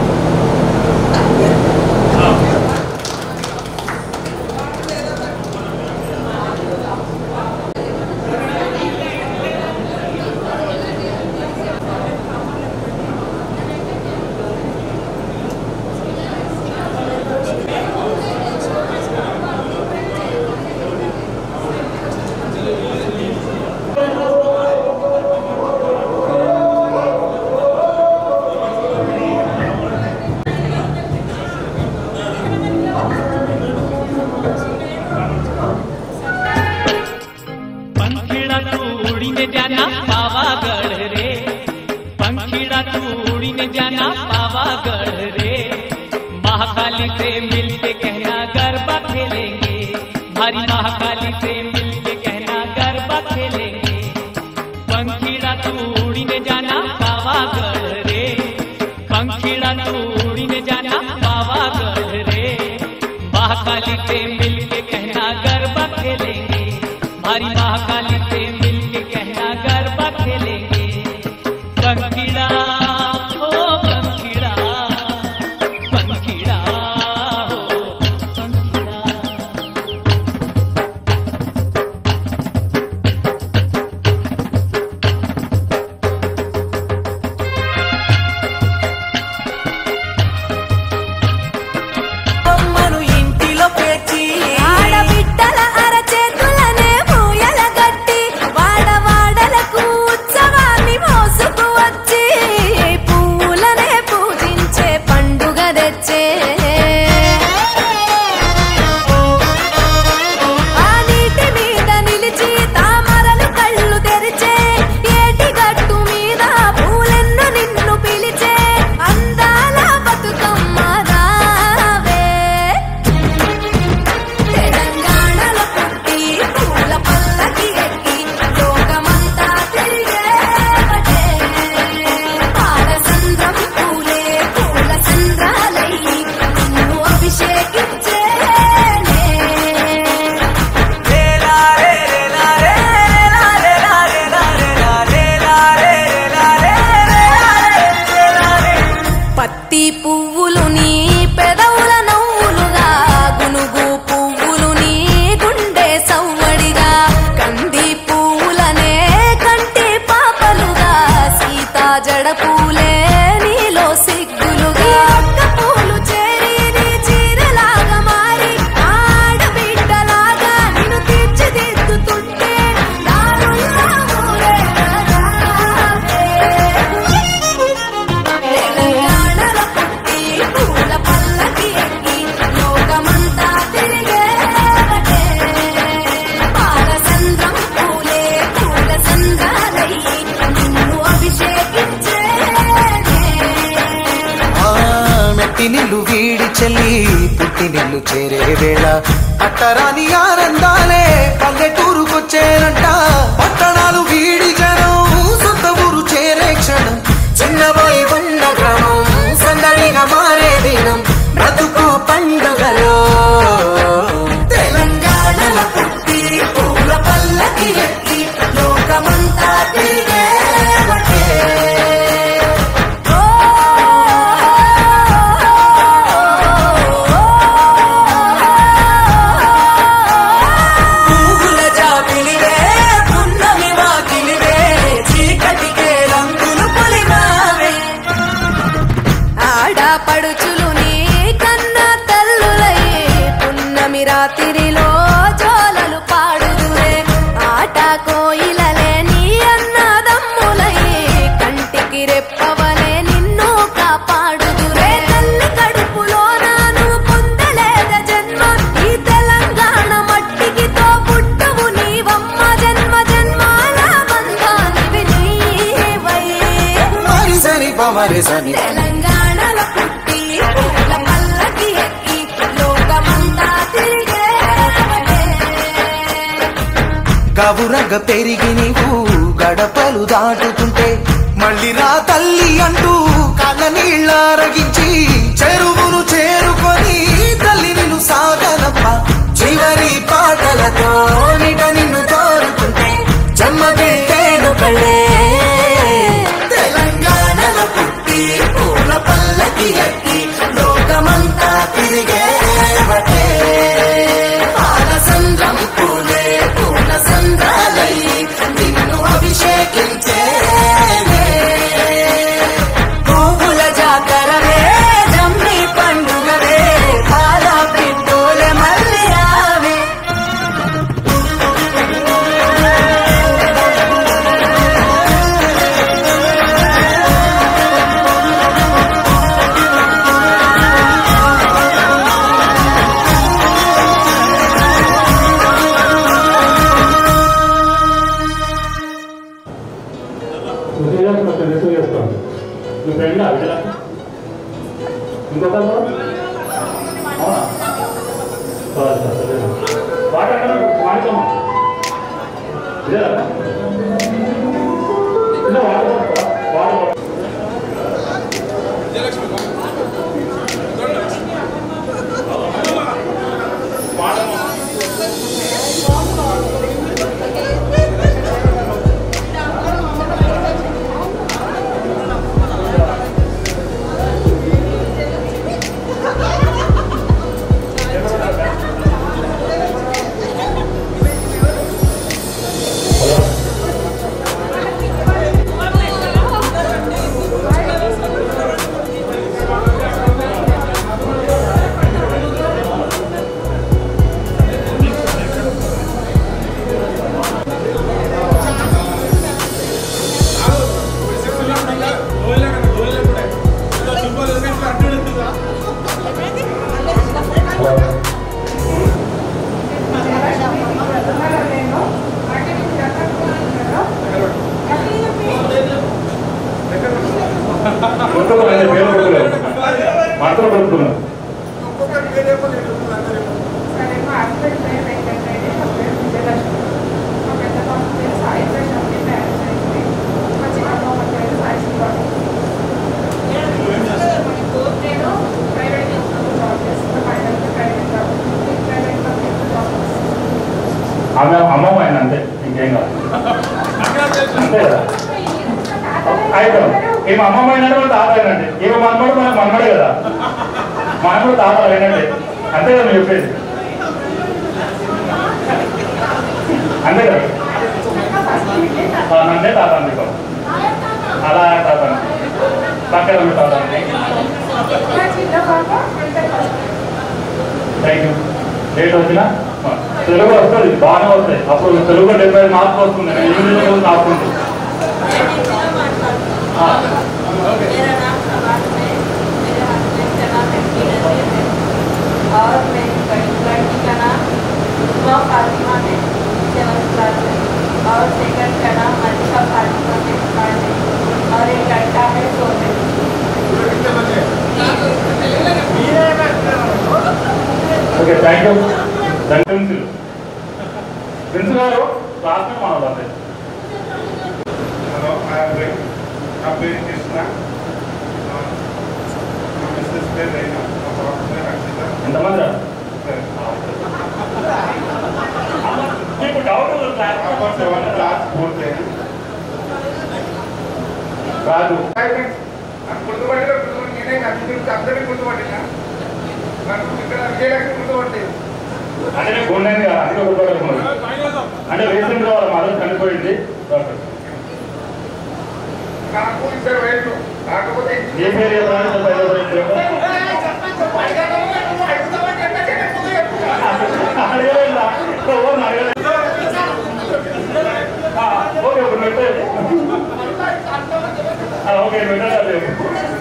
पंखीड़ा तू उड़ीने जाना पावागढ़ रे पंखीड़ा तू उड़ीने जाना पावागढ़ रे महाकाली से मिलके कहना गरबा खेलेंगे हरी महाकाली से मिलके कहना गरबा खेलेंगे पंखीड़ा तू उड़ीने जाना पावागढ़ रे पंखीड़ा तू उड़ीने जाना पावागढ़ रे महाकाली से मिलके कहना गरबा खेलेंगे हरी महाकाली से मिलके कहना गरबा खेलेंगे पंखीड़ा ओ पंखीड़ा पंखीड़ा हो पंखीड़ा అమ్మను ఇంటిలో పేర్చి ఆడబిడ్డల అరచేతులనే మూయల గట్టి నీళ్లు చేరే వేళ పట్టరాని ఆనందాలే పల్లెటూరుకొచ్చేనంట పట్టణాలు వీడి జనం సొంత ఊరు చేరే క్షణం చిన్నబోయి ఉన్న గ్రామం సందడిగా మారే దినం బ్రతుకు పండుగలో తెలంగాణల పుట్టి పూల పల్లకి ఎక్కి లోకమంతా తిరిగే పువ్వుల జాబిలివే పున్నమి వాకిలివే చీకటికే రంగులు పొలిమావే ఆడపడుచులు నీ కన్న తల్లులయ్యే పున్నమి రాత్రిలో జోలలు పాడుదురే ఆట కోయిలలే నీ అన్నదమ్ములయ్యే కంటికి రెప్పవలే నిన్ను కాపాడుదురే తల్లి కడుపులో నాను పొందలేద జన్మ ఈ తెలంగాణ మట్టికి తో పుట్టవు నీవమ్మ జన్మ జన్మాల బంధానివి నీవై మరిసని పమరిసని తెలంగాణలో పుట్టి పూల పల్లకి ఎక్కి లోకమంతా తిరిగే కవురగ పెరిగి నీవు గడపలు దాటుతుంటే మళ్ళీ రా తల్లి అంటూ కళ్ళ నీళ్ళారగించి చెరువును చేరుకొని తల్లి నిన్ను సాగనప్ప చివరి పాటలతో నిట నిన్ను కోరుతుంటే జన్మదిట్టేను కళ్ళే తెలంగాణలో పుట్టి పూల పల్లకి ఎక్కి లోకమంతా తిరిగే వటే పాలసంద్రం పూలే పూల సంద్రాలై నిన్ను అభిషేకించే పువ్వుల జాతరవే జమ్మి పండుగవే పాల పిట్టోలే మళ్ళీ రావే రిసీవ్ చేసుకో రిసీవ్ చేసుకోండి మీ ఫ్రెండ్ విజయలా ఇంకొక అవునా సరే సరే సరే వాట వాడుకోమా విజయలా ఇలా వాడుకో వాడుకో కొట్టుకోలేదు పేరు కొట్టుకోలేదు మాత్రం కొట్టుకున్నాను సరే మా హస్బెండ్ పేరు వెంకటరెడ్డి నా పేరు విజయలక్ష్మి మా పెద్ద పాప పేరు సాయి ప్రశాంతి మ్యారేజ్ అయింది మా చిన్న పాప పేరు సాయి శ్రీవాణి నేను ప్రైవేట్ కంపెనీలో జాబ్ చేస్తున్నాను ఫైనల్ ప్రైవేట్ జాబ్ ప్రైవేట్ కంపెనీలో జాబ్ చేస్తున్నాను ఆమె అమ్మమ్మ ఆయన అంతే ఇంకేం కాదు అంతే కదా అయితే ఈమె అమ్మమ్మ అయినట్టు వాళ్ళ తాత అయినట్టే ఈమె మనమడు మన మనమడే కదా మనమడు తాత అయినట్టే అంతే కదా మీరు చెప్పేది అంతే కదా ఆ, నన్నే తాత అందుకో అలా తాత పక్కన ఉన్న తాత మా చిన్న పాప inter first thank you late వచ్చినా తెలుగు వస్తుంది బాగానే వస్తాయి అప్పుడు తెలుగు డెబ్బై ఐదు మార్కులు వస్తుంది ఇంగ్లీష్ రాస్తుంది मेरा नाम प्रभात है मेरे हस्बैंड का नाम एमपी नजीर है और मेरी बड़ी लड़की का नाम सुबह फातिमा है सेवन्थ क्लास में और सेकंड का नाम मलिका फातिमा है थर्ड है और एक लड़का है सोहेल థ్యాంక్ యూ ధన్యవాదాలు ప్రిన్స్ గారు క్లాస్మేట్ మన వాళ్ళందరూ హలో హాయ్ నా పేరు కృష్ణ నా మిస్సెస్ పేరు రైనా మా బాబు పేరు అక్షిత ఎంతమంది రా మీకు డౌట్ సెవెన్ క్లాస్ పూర్తయింది రాజు నాకు గుర్తుపట్టిన గుర్తుపట్టి నేనే నాకు గురించి అందరినీ గుర్తుపట్టిన నాకు ఇక్కడ విజయలక్ష్మి గుర్తుపట్టేది అంటే నేను గుండెని అందుకే గుర్తుపడుతున్నాను అంటే రీసెంట్ గా వాళ్ళ మదర్ చనిపోయింది డాక్టర్ నాకు ఇద్దరు వేళ్ళు కాకపోతే ఏ పేరు చెప్పాలని చెప్పి ఐదో పేరు చెప్పు. అడగలేదా? ఎవరిని అడగలేదు. ఆ, ఓకే ఇప్పుడు పెట్టేది. ఆ, ఓకే పెట్టాలి చెప్పు.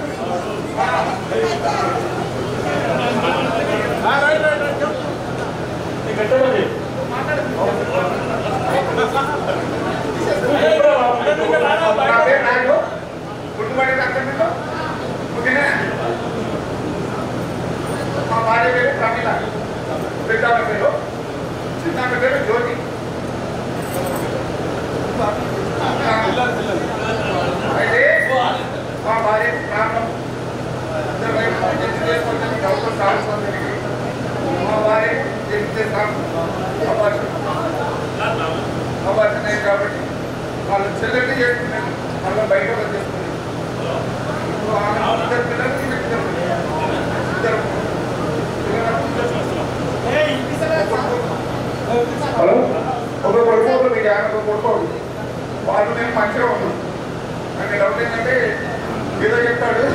నీకు పెట్టాలి చెప్పు. నా పేరు నాయుడు గుర్తుపట్టిన అర్థంలో ఓకేనా మా భార్య పేరు ప్రమీల పెద్దామ పేరు చిన్న పేరు జ్యోతి అయితే మా భార్య ప్రాణం ఇద్దరు వైపు జడ్జి చేసుకుంటే డబ్బులు సాగుతుంది మా భార్య జడ్జి చేస్తాం అవ్వాల్సిన కాబట్టి వాళ్ళు చెల్లెల్ని చేసుకున్నాను మళ్ళీ బయట వచ్చేసుకున్నాను ఇప్పుడు ఆమె ఇద్దరు పిల్లలు ఈమె ఇద్దరు పిల్లలు. ఇద్దరు హలో ఒక కొడుకు ఒక బిడ్డ ఒక కొడుకు ఉంది. వాళ్ళు నేను మంచిగా ఉన్నాను నాకు డౌట్ ఏంటంటే ఏదో చెప్తాడు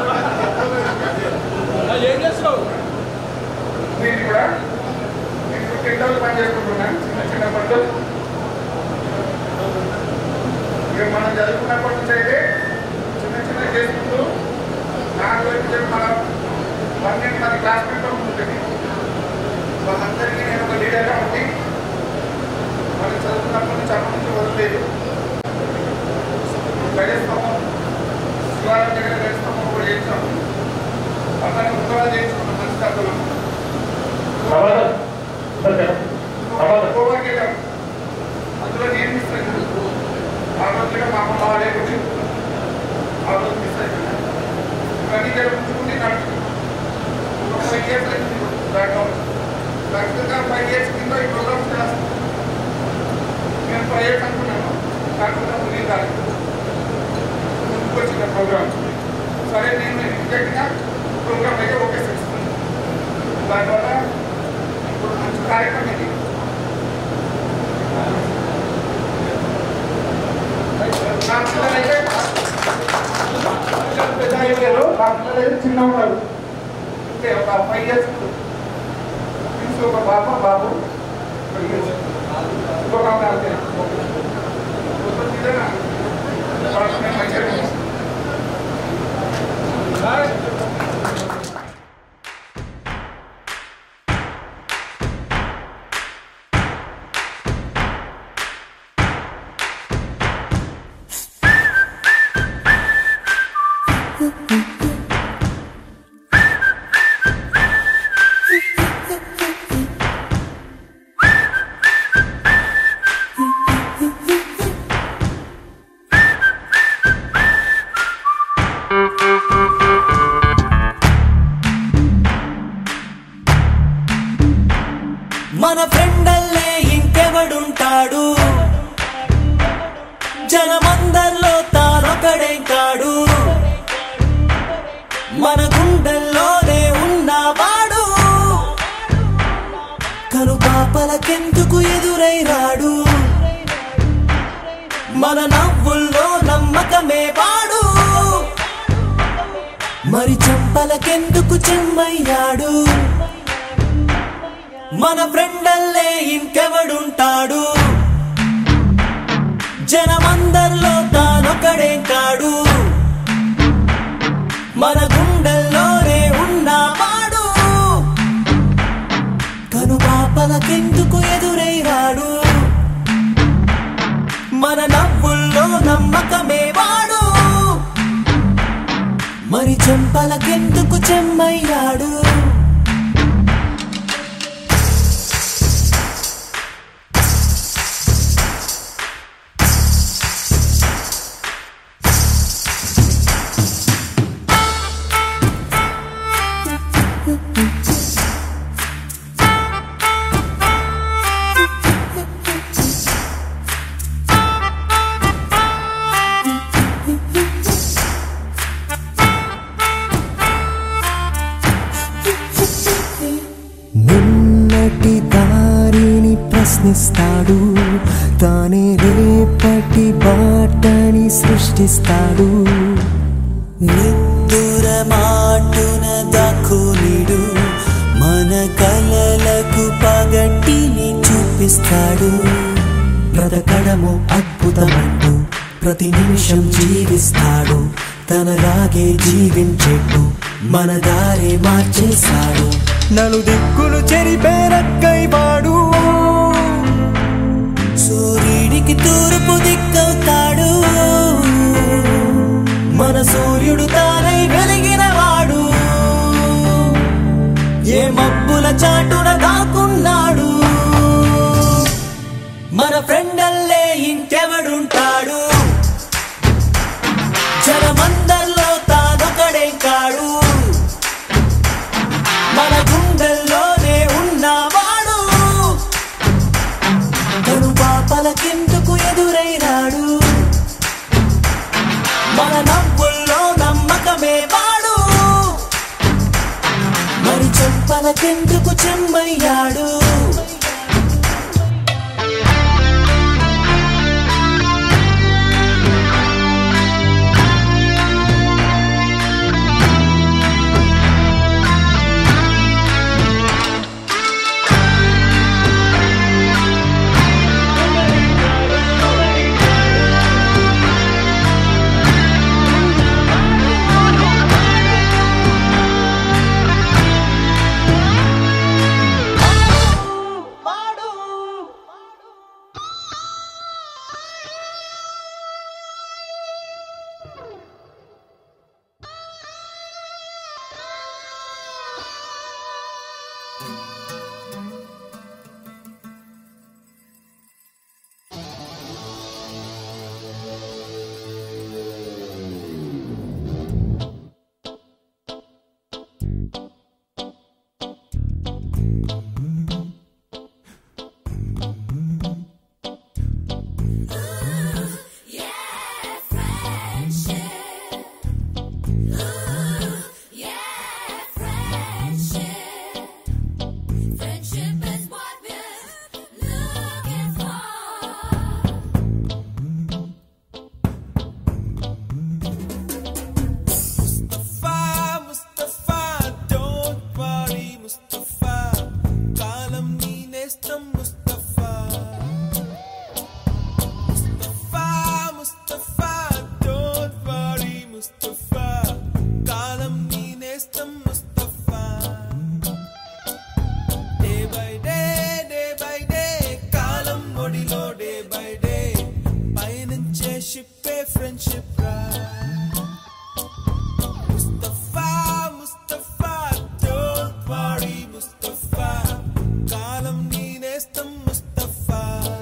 ఏం చేస్తావు నేను కూడా నేను టెండర్లు పని చేసుకుంటున్నాను చిన్న చిన్న పనులు ఇక మనం చదువుకున్నప్పటి నుంచి అయితే చిన్న చిన్న చేసుకుంటూ నాకు వచ్చే మన పన్నెండు మంది క్లాస్మేట్ ఉంటుంది వాళ్ళందరికీ నేను ఒక లీడర్గా ఉండి మనం చదువుకున్నప్పటి నుంచి అప్పటి నుంచి వదిలేదు గడిస్తాము శివాలయం దగ్గర గడిస్తాము కూడా చేస్తాము అందరినీ ఉత్తరాలు చేయించుకున్నాం మంచి చదువులు గోవాకి వెళ్ళాం అందులో నేను మిస్ అయ్యాను ఆ రోజుగా మా అమ్మ వాళ్ళే వచ్చి ఆ రోజు మిస్ అయిపోయింది కానీ ఇక్కడ ఉంచుకుంటే నడుచు ఒక ఫైవ్ ఇయర్స్ అయింది దాంట్లో ఖచ్చితంగా ఫైవ్ ఇయర్స్ కింద ఈ ప్రోగ్రామ్స్ చేస్తాం నేను ఫైవ్ ఇయర్స్ అనుకున్నాను కాకుండా ముందు కాదు ముందుకు వచ్చిన ప్రోగ్రామ్ సరే నేను ఎగ్జాక్ట్గా ప్రోగ్రామ్ అయితే ఓకే చేస్తున్నాను దానివల్ల ఇప్పుడు మంచి కార్యక్రమం ఇది నా పిల్లలైతే పెద్ద అయ్యారు నా పిల్లలైతే చిన్న ఉన్నారు అంటే ఒక ఫైవ్ ఇయర్స్ ట్విన్స్ ఒక పాప బాబు ఒక years. ఇంకొక ఆమె అంతే మొత్తం ఇదేనా? వాళ్ళకి మేము మంచిగా ఉన్నాం. మన ఫ్రెండల్లే ఇంకెవడుంటాడు జనమందరిలో తానొకడే కాడు మన గుండెల్లోనే ఉన్నవాడు కను పాపలకెందుకు ఎదురై రాడు మన నవ్వుల్లో నమ్మకమే వాడు మరి చెంపలకెందుకు చెమ్మయ్యాడు మన ఫ్రెండల్లే ఇంకెవడుంటాడు జనమందరిలో తానొకడే కాడు మన గుండెల్లోనే ఉన్నవాడు కను పాపలకెందుకు ఎదురై రాడు మన నవ్వుల్లో నమ్మకమే వాడు మరి చెంపలకెందుకు చెమ్మయ్యాడు రేపటి దారిని ప్రశ్నిస్తాడు తానే రేపటి బాటని సృష్టిస్తాడు నిద్దుర మాటున దక్కునిడు మన కలలకు పగటిని చూపిస్తాడు బ్రతకడము అద్భుతమంటూ ప్రతి నిమిషం జీవిస్తాడు తనలాగే జీవించేట్టు మన దారే మార్చేశాడు నలు దిక్కులు చెరిపేరక్కై వాడు సూర్యుడికి తూర్పు దిక్కవుతాడు మన సూర్యుడు తానై వెలిగిన వాడు ఏ మబ్బుల చాటున దాక్కున్నాడు మన ఫ్రెండల్లే ఇంకెవడుంటాడు జనమందరిలో తానొకడే కాడు మన గుండెల్లోనే ఉన్నవాడు తను పాపలకెందుకు ఎదురైనాడు మన నవ్వుల్లో నమ్మకమే వాడు మరి చెప్పలకెందుకు చెమ్మయ్యాడు Mustafa, Mustafa, don't worry, Mustafa. కాలం నీ నేస్తం Mustafa. Mustafa, Mustafa, don't worry, Mustafa. కాలం నీ నేస్తం Mustafa. Day by day, day by day, కాలం ఒడిలో day by day. పయనించే షిప్పే ఫ్రెండ్షిప్ రా Mustafa, Mustafa, don't worry, Mustafa. కాలం నీ నేస్తం Mustafa.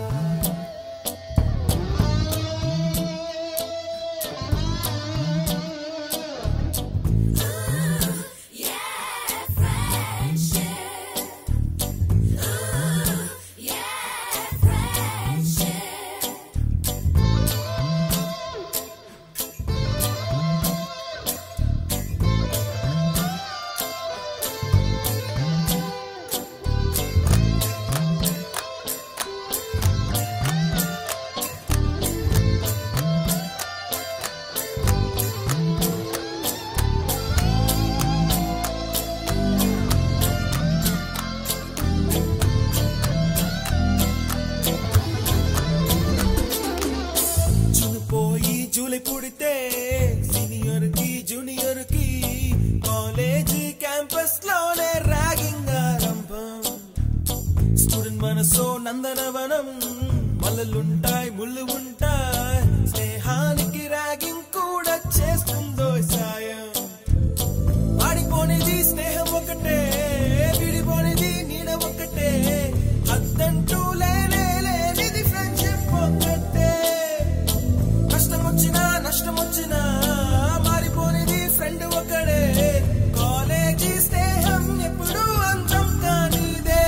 జూన్ పోయి జూలై పుడితే సీనియర్ కి జూనియర్ కి కాలేజ్ క్యాంపస్ లోనే ర్యాగింగ్ ఆరంభం స్టూడెంట్ మనసో నందనవనం మల్లలుంటాయి ముళ్ళు ఉంటాయి స్నేహానికి ర్యాగింగ్ కూడా చేస్తుందో సాయం ఆడిపోనిది స్నేహం ఒకటే విడిపోనిది నీడ ఒకటే అద్దంటూ లేనే లేనిది ఫ్రెండ్షిప్ ఒకటే కష్టం వచ్చినా నష్టం వచ్చినా మారిపోనిది ఫ్రెండ్ ఒకడే కాలేజీ స్నేహం ఎప్పుడు అంతం కానిదే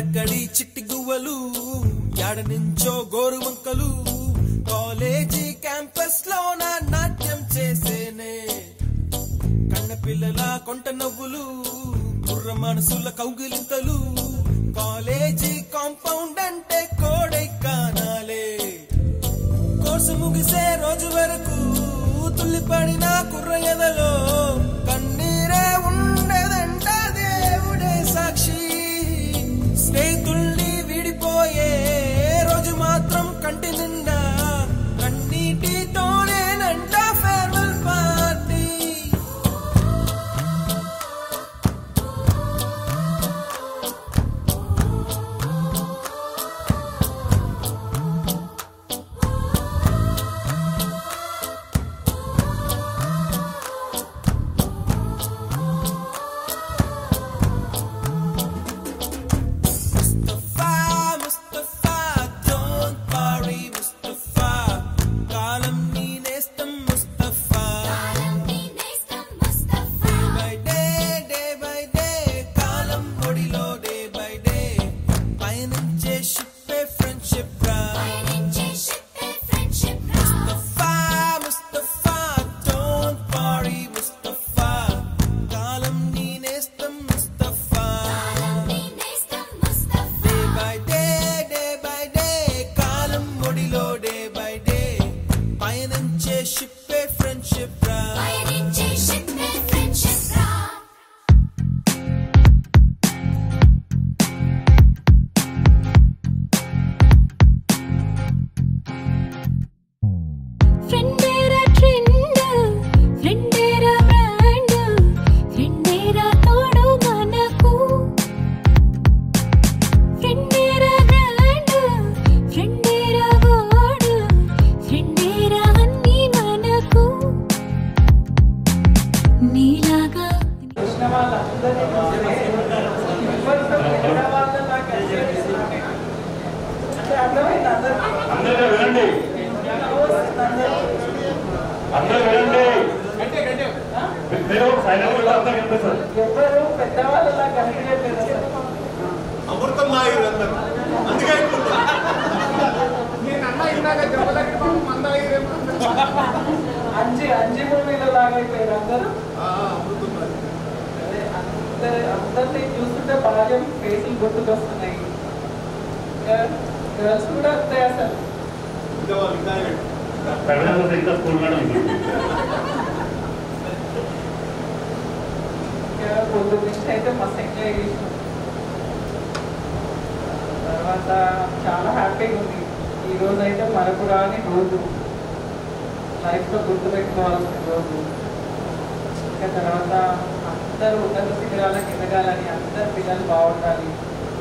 ఎక్కడి చిట్టి గువ్వలు యాడ నుంచో గోరు వంకలు కాలేజీ క్యాంపస్ లో నా నాట్యం చేసేనే కన్న పిల్లల కొంట నవ్వులు కుర్ర మనసుల కౌగిలింతలు కాలేజీ కాంపౌండ్ అంటే కోడై కానాలే కోర్సు ముగిసే రోజు వరకు తుల్లిపడిన కుర్ర ఎదలో కన్నీరే ఉండదంట దేవుడే సాక్షి స్నేహితుల్ని విడిపోయే రోజు మాత్రం కంటి నిండా కన్నీటితోనేనంట farewell party Mustafa, Mustafa, don't worry, Mustafa. కాలం నీ నేస్తం Mustafa. Day by day, day by day, కాలం ఒడిలో day by day. పయనించే ship ఏ friendship రా. Mustafa, Mustafa, don't worry, Mustafa. కాలం నీ నేస్తం Mustafa. Day by day, day by day, కాలం ఒడిలో day by day. పయనించే ship ఏ friendship రా. ఫ్రెండేరా ట్రెండ్ ఫ్రెండేరా బ్రాండ్ ఫ్రెండేరా తోడు మనకు ఫ్రెండేరా బ్రాండ్ ఫ్రెండేరా వాడు ఫ్రెండేరా అన్ని మనకు నీలాగా కృష్ణ వాళ్ళందరినీ చూస్తే ఎవరితో ఎక్కడ వాళ్ళ నాకు అనిపిస్తుంది. అంటే అర్థమైంది అందరికీ? అందరూ వినండి అందరూ వినండి మీరు సైలెంట్ గా అందరూ వినిపిస్తారు ఎవరు పెద్దవాళ్ళలా కనిపించట్లేదు అసలు. అమృతం నాయుడు అందరు అందుకే నేను అన్న ఇందాక దెబ్బలకి మంద అంజి అంజి మూవీలో లాగా అయిపోయారు అందరూ అదే అందరి అందరినీ చూస్తుంటే బాల్యం ఫేసులు గుర్తుకొస్తున్నాయి గర్ల్స్ కూడా అంతే అసలు ప్రవేశం ఇంకా స్కూల్ మేడం ఇంకా పొద్దు నుంచి అయితే మస్తు ఎంజాయ్ చేసినాం తర్వాత చాలా హ్యాపీగా ఉంది ఈ రోజు అయితే మనకు రాని రోజు లైఫ్లో గుర్తుపెట్టుకోవాల్సిన రోజు ఇంకా తర్వాత అందరూ ఉన్నత శిఖరాలకు ఎదగాలని అందరు పిల్లలు బాగుండాలి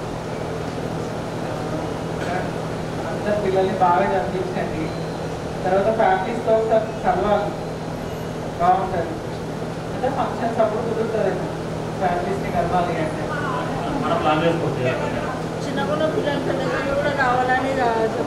అందరు పిల్లల్ని బాగా చదివించండి తర్వాత ఫ్యామిలీస్తో ఒకసారి కలవాలి బాగుంటుంది అంటే ఫంక్షన్స్ అప్పుడు కుదురుతుంది ఫ్యామిలీస్ని కలవాలి అంటే మనం ప్లాన్ చేసుకోవచ్చు చిన్నప్పుడు పిల్లలు పెద్దగా కూడా కావాలని రాదు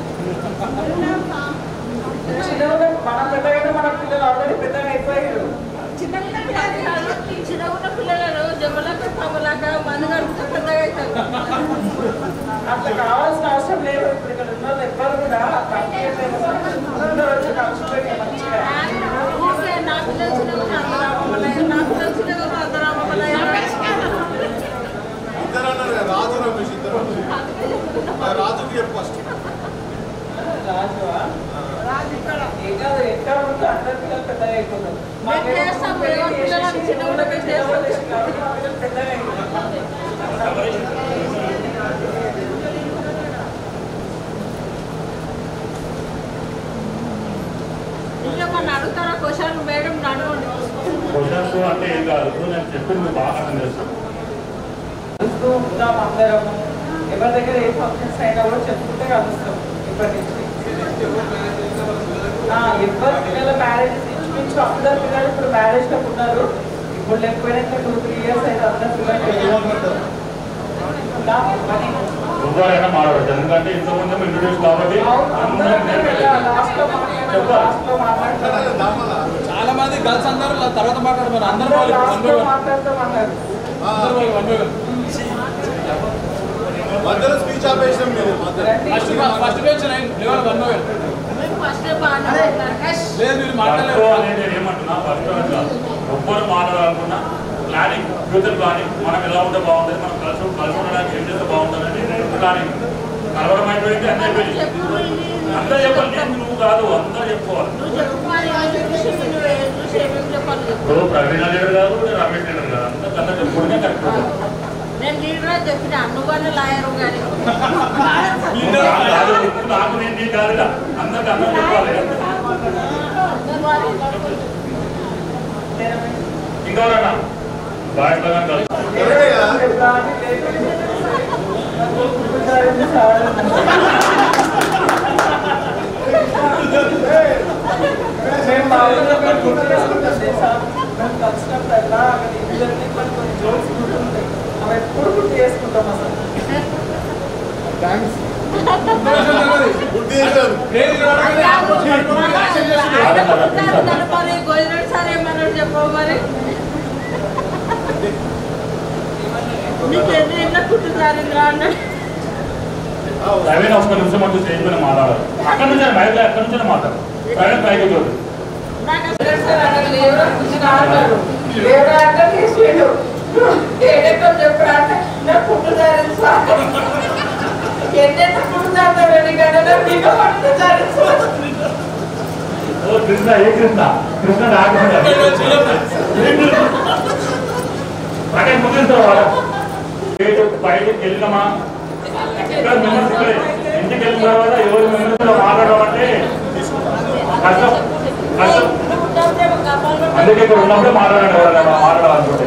చిన్నగా మన పెద్దగా మన పిల్లలు ఆల్రెడీ పెద్దగా అయిపోయారు చిన్నగా పిల్లలు కాదు చిన్నగా పిల్లలు జమలాక తమలాక మందు కడితే పెద్దగా అవుతారు అట్లా కావాల్సిన అవసరం లేదు ఇప్పుడు ఇక్కడ ఉన్న వాళ్ళు ఎవ్వరు కూడా తక్కువ చేయలేదు. అందరూ వచ్చి కలుసుకొని మంచిగా నా పిల్లలు చిన్నగా అందరూ అమ్మలయ్య నా పిల్లలు చిన్నగా అందరూ అమ్మలయ్య ఇద్దరు అన్నారు కదా, రాజు రమేష్ ఇద్దరు ఆ రాజుకి చెప్పు ఫస్ట్ రాజువా రాజు ఇక్కడ ఏం కాదు ఎక్కడ ఉంటే అందరు పిల్లలు పెద్దగా అయిపోతారు మా మేము చేస్తాం, మేము పిల్లలు చిన్నగా మేము చేస్తాం. పెద్దగా అయిపోతారు ఇంకేమన్నా అడుగుతారా క్వశ్చన్ మేడం అడగండి క్వశ్చన్స్ అంటే ఏం కాదు ఇప్పుడు నేను చెప్పింది మీకు బాగా అర్థం చేస్తాను కలుస్తూ ఉంటాం అందరం ఎవరి దగ్గర ఏ ఫంక్షన్స్ అయినా కూడా చెప్పుకుంటే కలుస్తాం ఇప్పటి నుంచి ఆ, ఎవరి పిల్లల మ్యారేజ్ ఇంచుమించు అందరు పిల్లలు ఇప్పుడు మ్యారేజ్ లో ఉన్నారు ఇప్పుడు లేకపోయినా ఇంకా టూ త్రీ ఇయర్స్ అయితే అందరు పిల్లలు నా పని. ఎవరైనా మాట్లాడచ్చు ఎందుకంటే ఇంతకుముందు ఇంట్రొడ్యూస్ కాబట్టి అందరం లాస్ట్ లో మాట్లాడారు లాస్ట్ లో మాట్లాడతారు చాలా మంది గర్ల్స్ అందరూ తర్వాత మాట్లాడమన్నారు అందరూ వాళ్ళు లాస్ట్ one by లో one. మాట్లాడతాం అన్నారు అందరూ వాళ్ళు one by one. మధ్యలో స్పీచ్ ఆపేసాం మీరు first first bench line level one first బాగానే లేదు మీరు ఫస్ట్ అనేది ఏమంటున్నా ఫస్ట్ అనగా ఒక్కరు మాట్లాడాలనుకున్నా ప్లానింగ్ ఫ్యూచర్ ప్లానింగ్ మనం ఎలా ఉంటే బాగుంటుంది మనం కలిసి కలిసి ఉండడానికి ఏం చేస్తే బాగుంటుంది అనేది ప్లానింగ్ కలవడం అయిపోయింది అన్నీ అయిపోయింది అందరూ చెప్పాలి నేను నువ్వు కాదు అందరూ చెప్పుకోవాలి నువ్వు చెప్పుకోవాలి చూసి నువ్వు ఏం చూసి ఏమేమి చెప్పాలి చెప్పు. ఇప్పుడు ప్రవీణ లీడర్ కాదు నేను రమేష్ లీడర్ కాదు అందరూ అందరూ చెప్పుకుంటే కరెక్ట్ నేను లీడర్ అని చెప్పిన నువ్వన్న లాయరు కానీ కాదు ఇప్పుడు నాకు నేను నీకు కాదు కదా. అందరికి అందరూ చెప్పాలి ఇంకెవరన్నా బాయ్స్ లాగా కలిసి మేము మామూలుగా మేము గుర్తు చేసుకుంటాం తెలుసా మేము కలిసినప్పుడల్లా అక్కడ ఇద్దరిని కొన్ని కొన్ని జోక్స్ గుర్తుంటాయి అవి ఎప్పుడు గుర్తు చేసుకుంటాం అసలు థ్యాంక్స్ మరి గోవిందరెడ్డి సార్ ఏమన్నాడు చెప్పవు మరి నీకు ఎన్ని ఎన్న కుట్టుతారు ఇంద్రా అన్నాడు ప్రవీణ ఒక్క నిమిషం అంటూ స్టేజ్ పైన మాట్లాడాలి అక్కడ నుంచి బయట ఎక్కడి నుంచి మాట్లాడు ప్రవీణ పైకి చూడు దేవుడు అంటే చేసిండు ఏడెక్కో చెప్పాడు అంటే నాకు పుట్టుదారి సార్ ఎన్నెన్న పుట్టుదారు నీకంటే మీకు పుట్టుదారి సార్ ఓ కృష్ణ ఏ కృష్ణ కృష్ణ రాకుండా ప్రకాశ్ ముగిస్తావు వాడు గేటు బయటకు వెళ్ళినామా ఇక్కడ మెంబర్స్ ఇక్కడే ఇంటికి వెళ్ళిన తర్వాత ఎవరు మెంబర్స్ మాట్లాడడం అంటే కష్టం కష్టం అందుకే ఇక్కడ ఉన్నప్పుడే మాట్లాడండి ఎవరైనా మాట్లాడాలనుకుంటే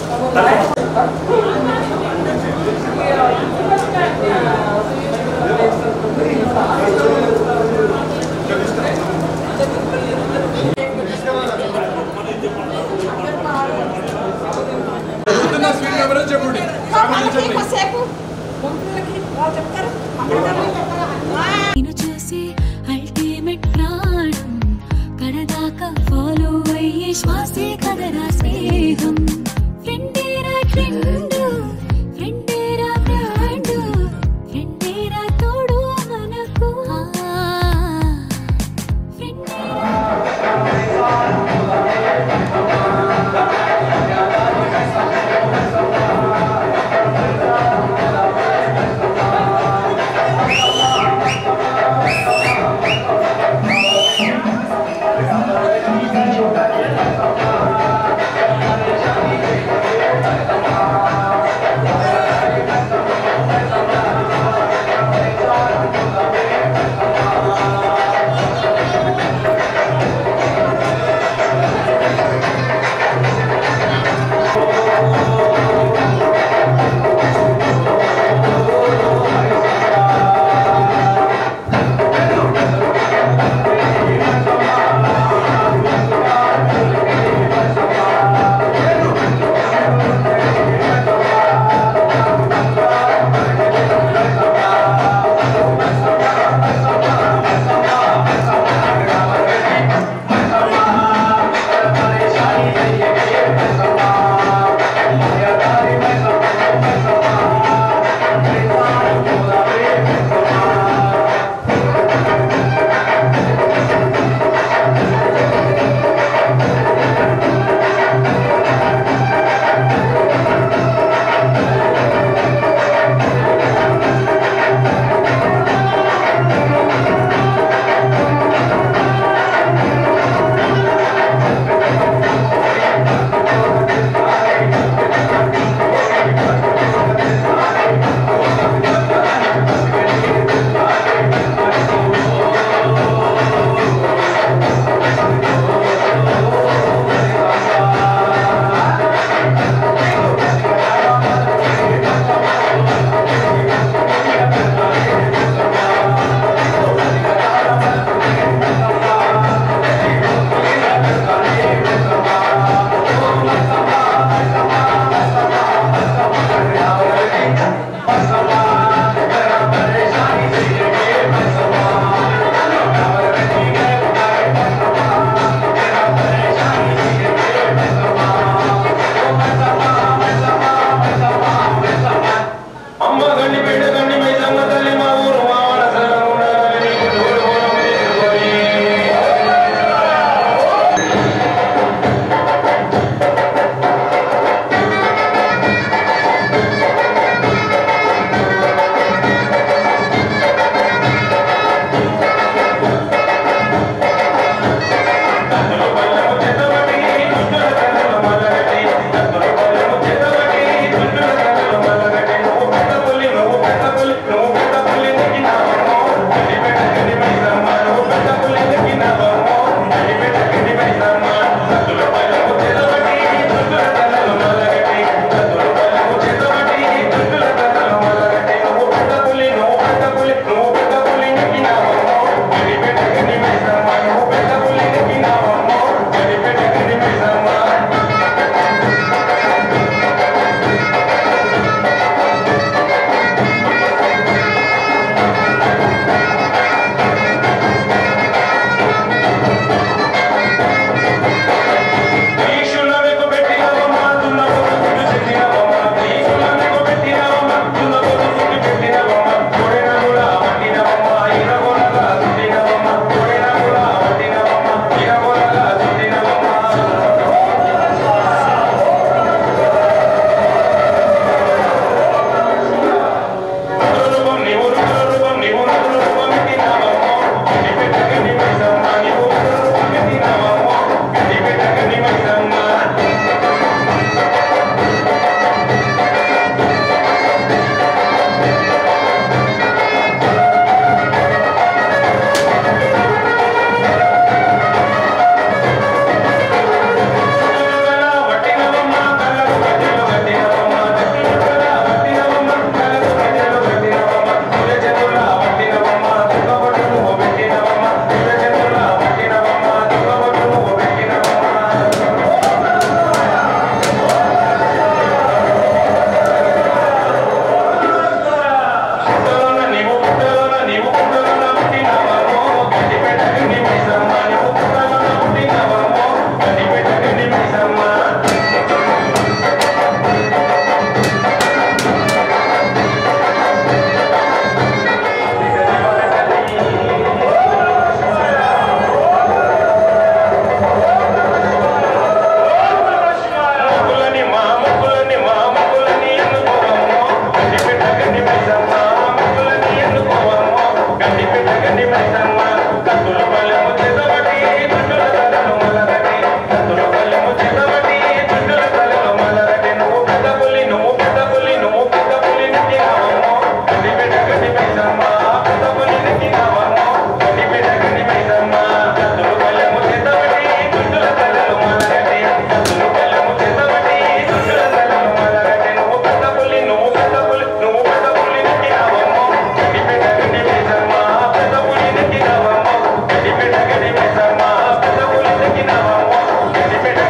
జరుగుతున్న స్పీడ్ ఎవరో చెప్పండి కాసేపు గుంపులకి వాళ్ళు చెప్తారు నేను చూసి అల్టిమేట్ ప్రాణం కడదాకా ఫాలో అయ్యే శ్వాసే కదరా స్నేహం ఫ్రెండేరా ట్రెండ్ ఫ్రెండేరా బ్రాండ్ ఫ్రెండేరా తోడు మనకు Thank you.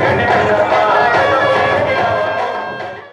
వెంటనే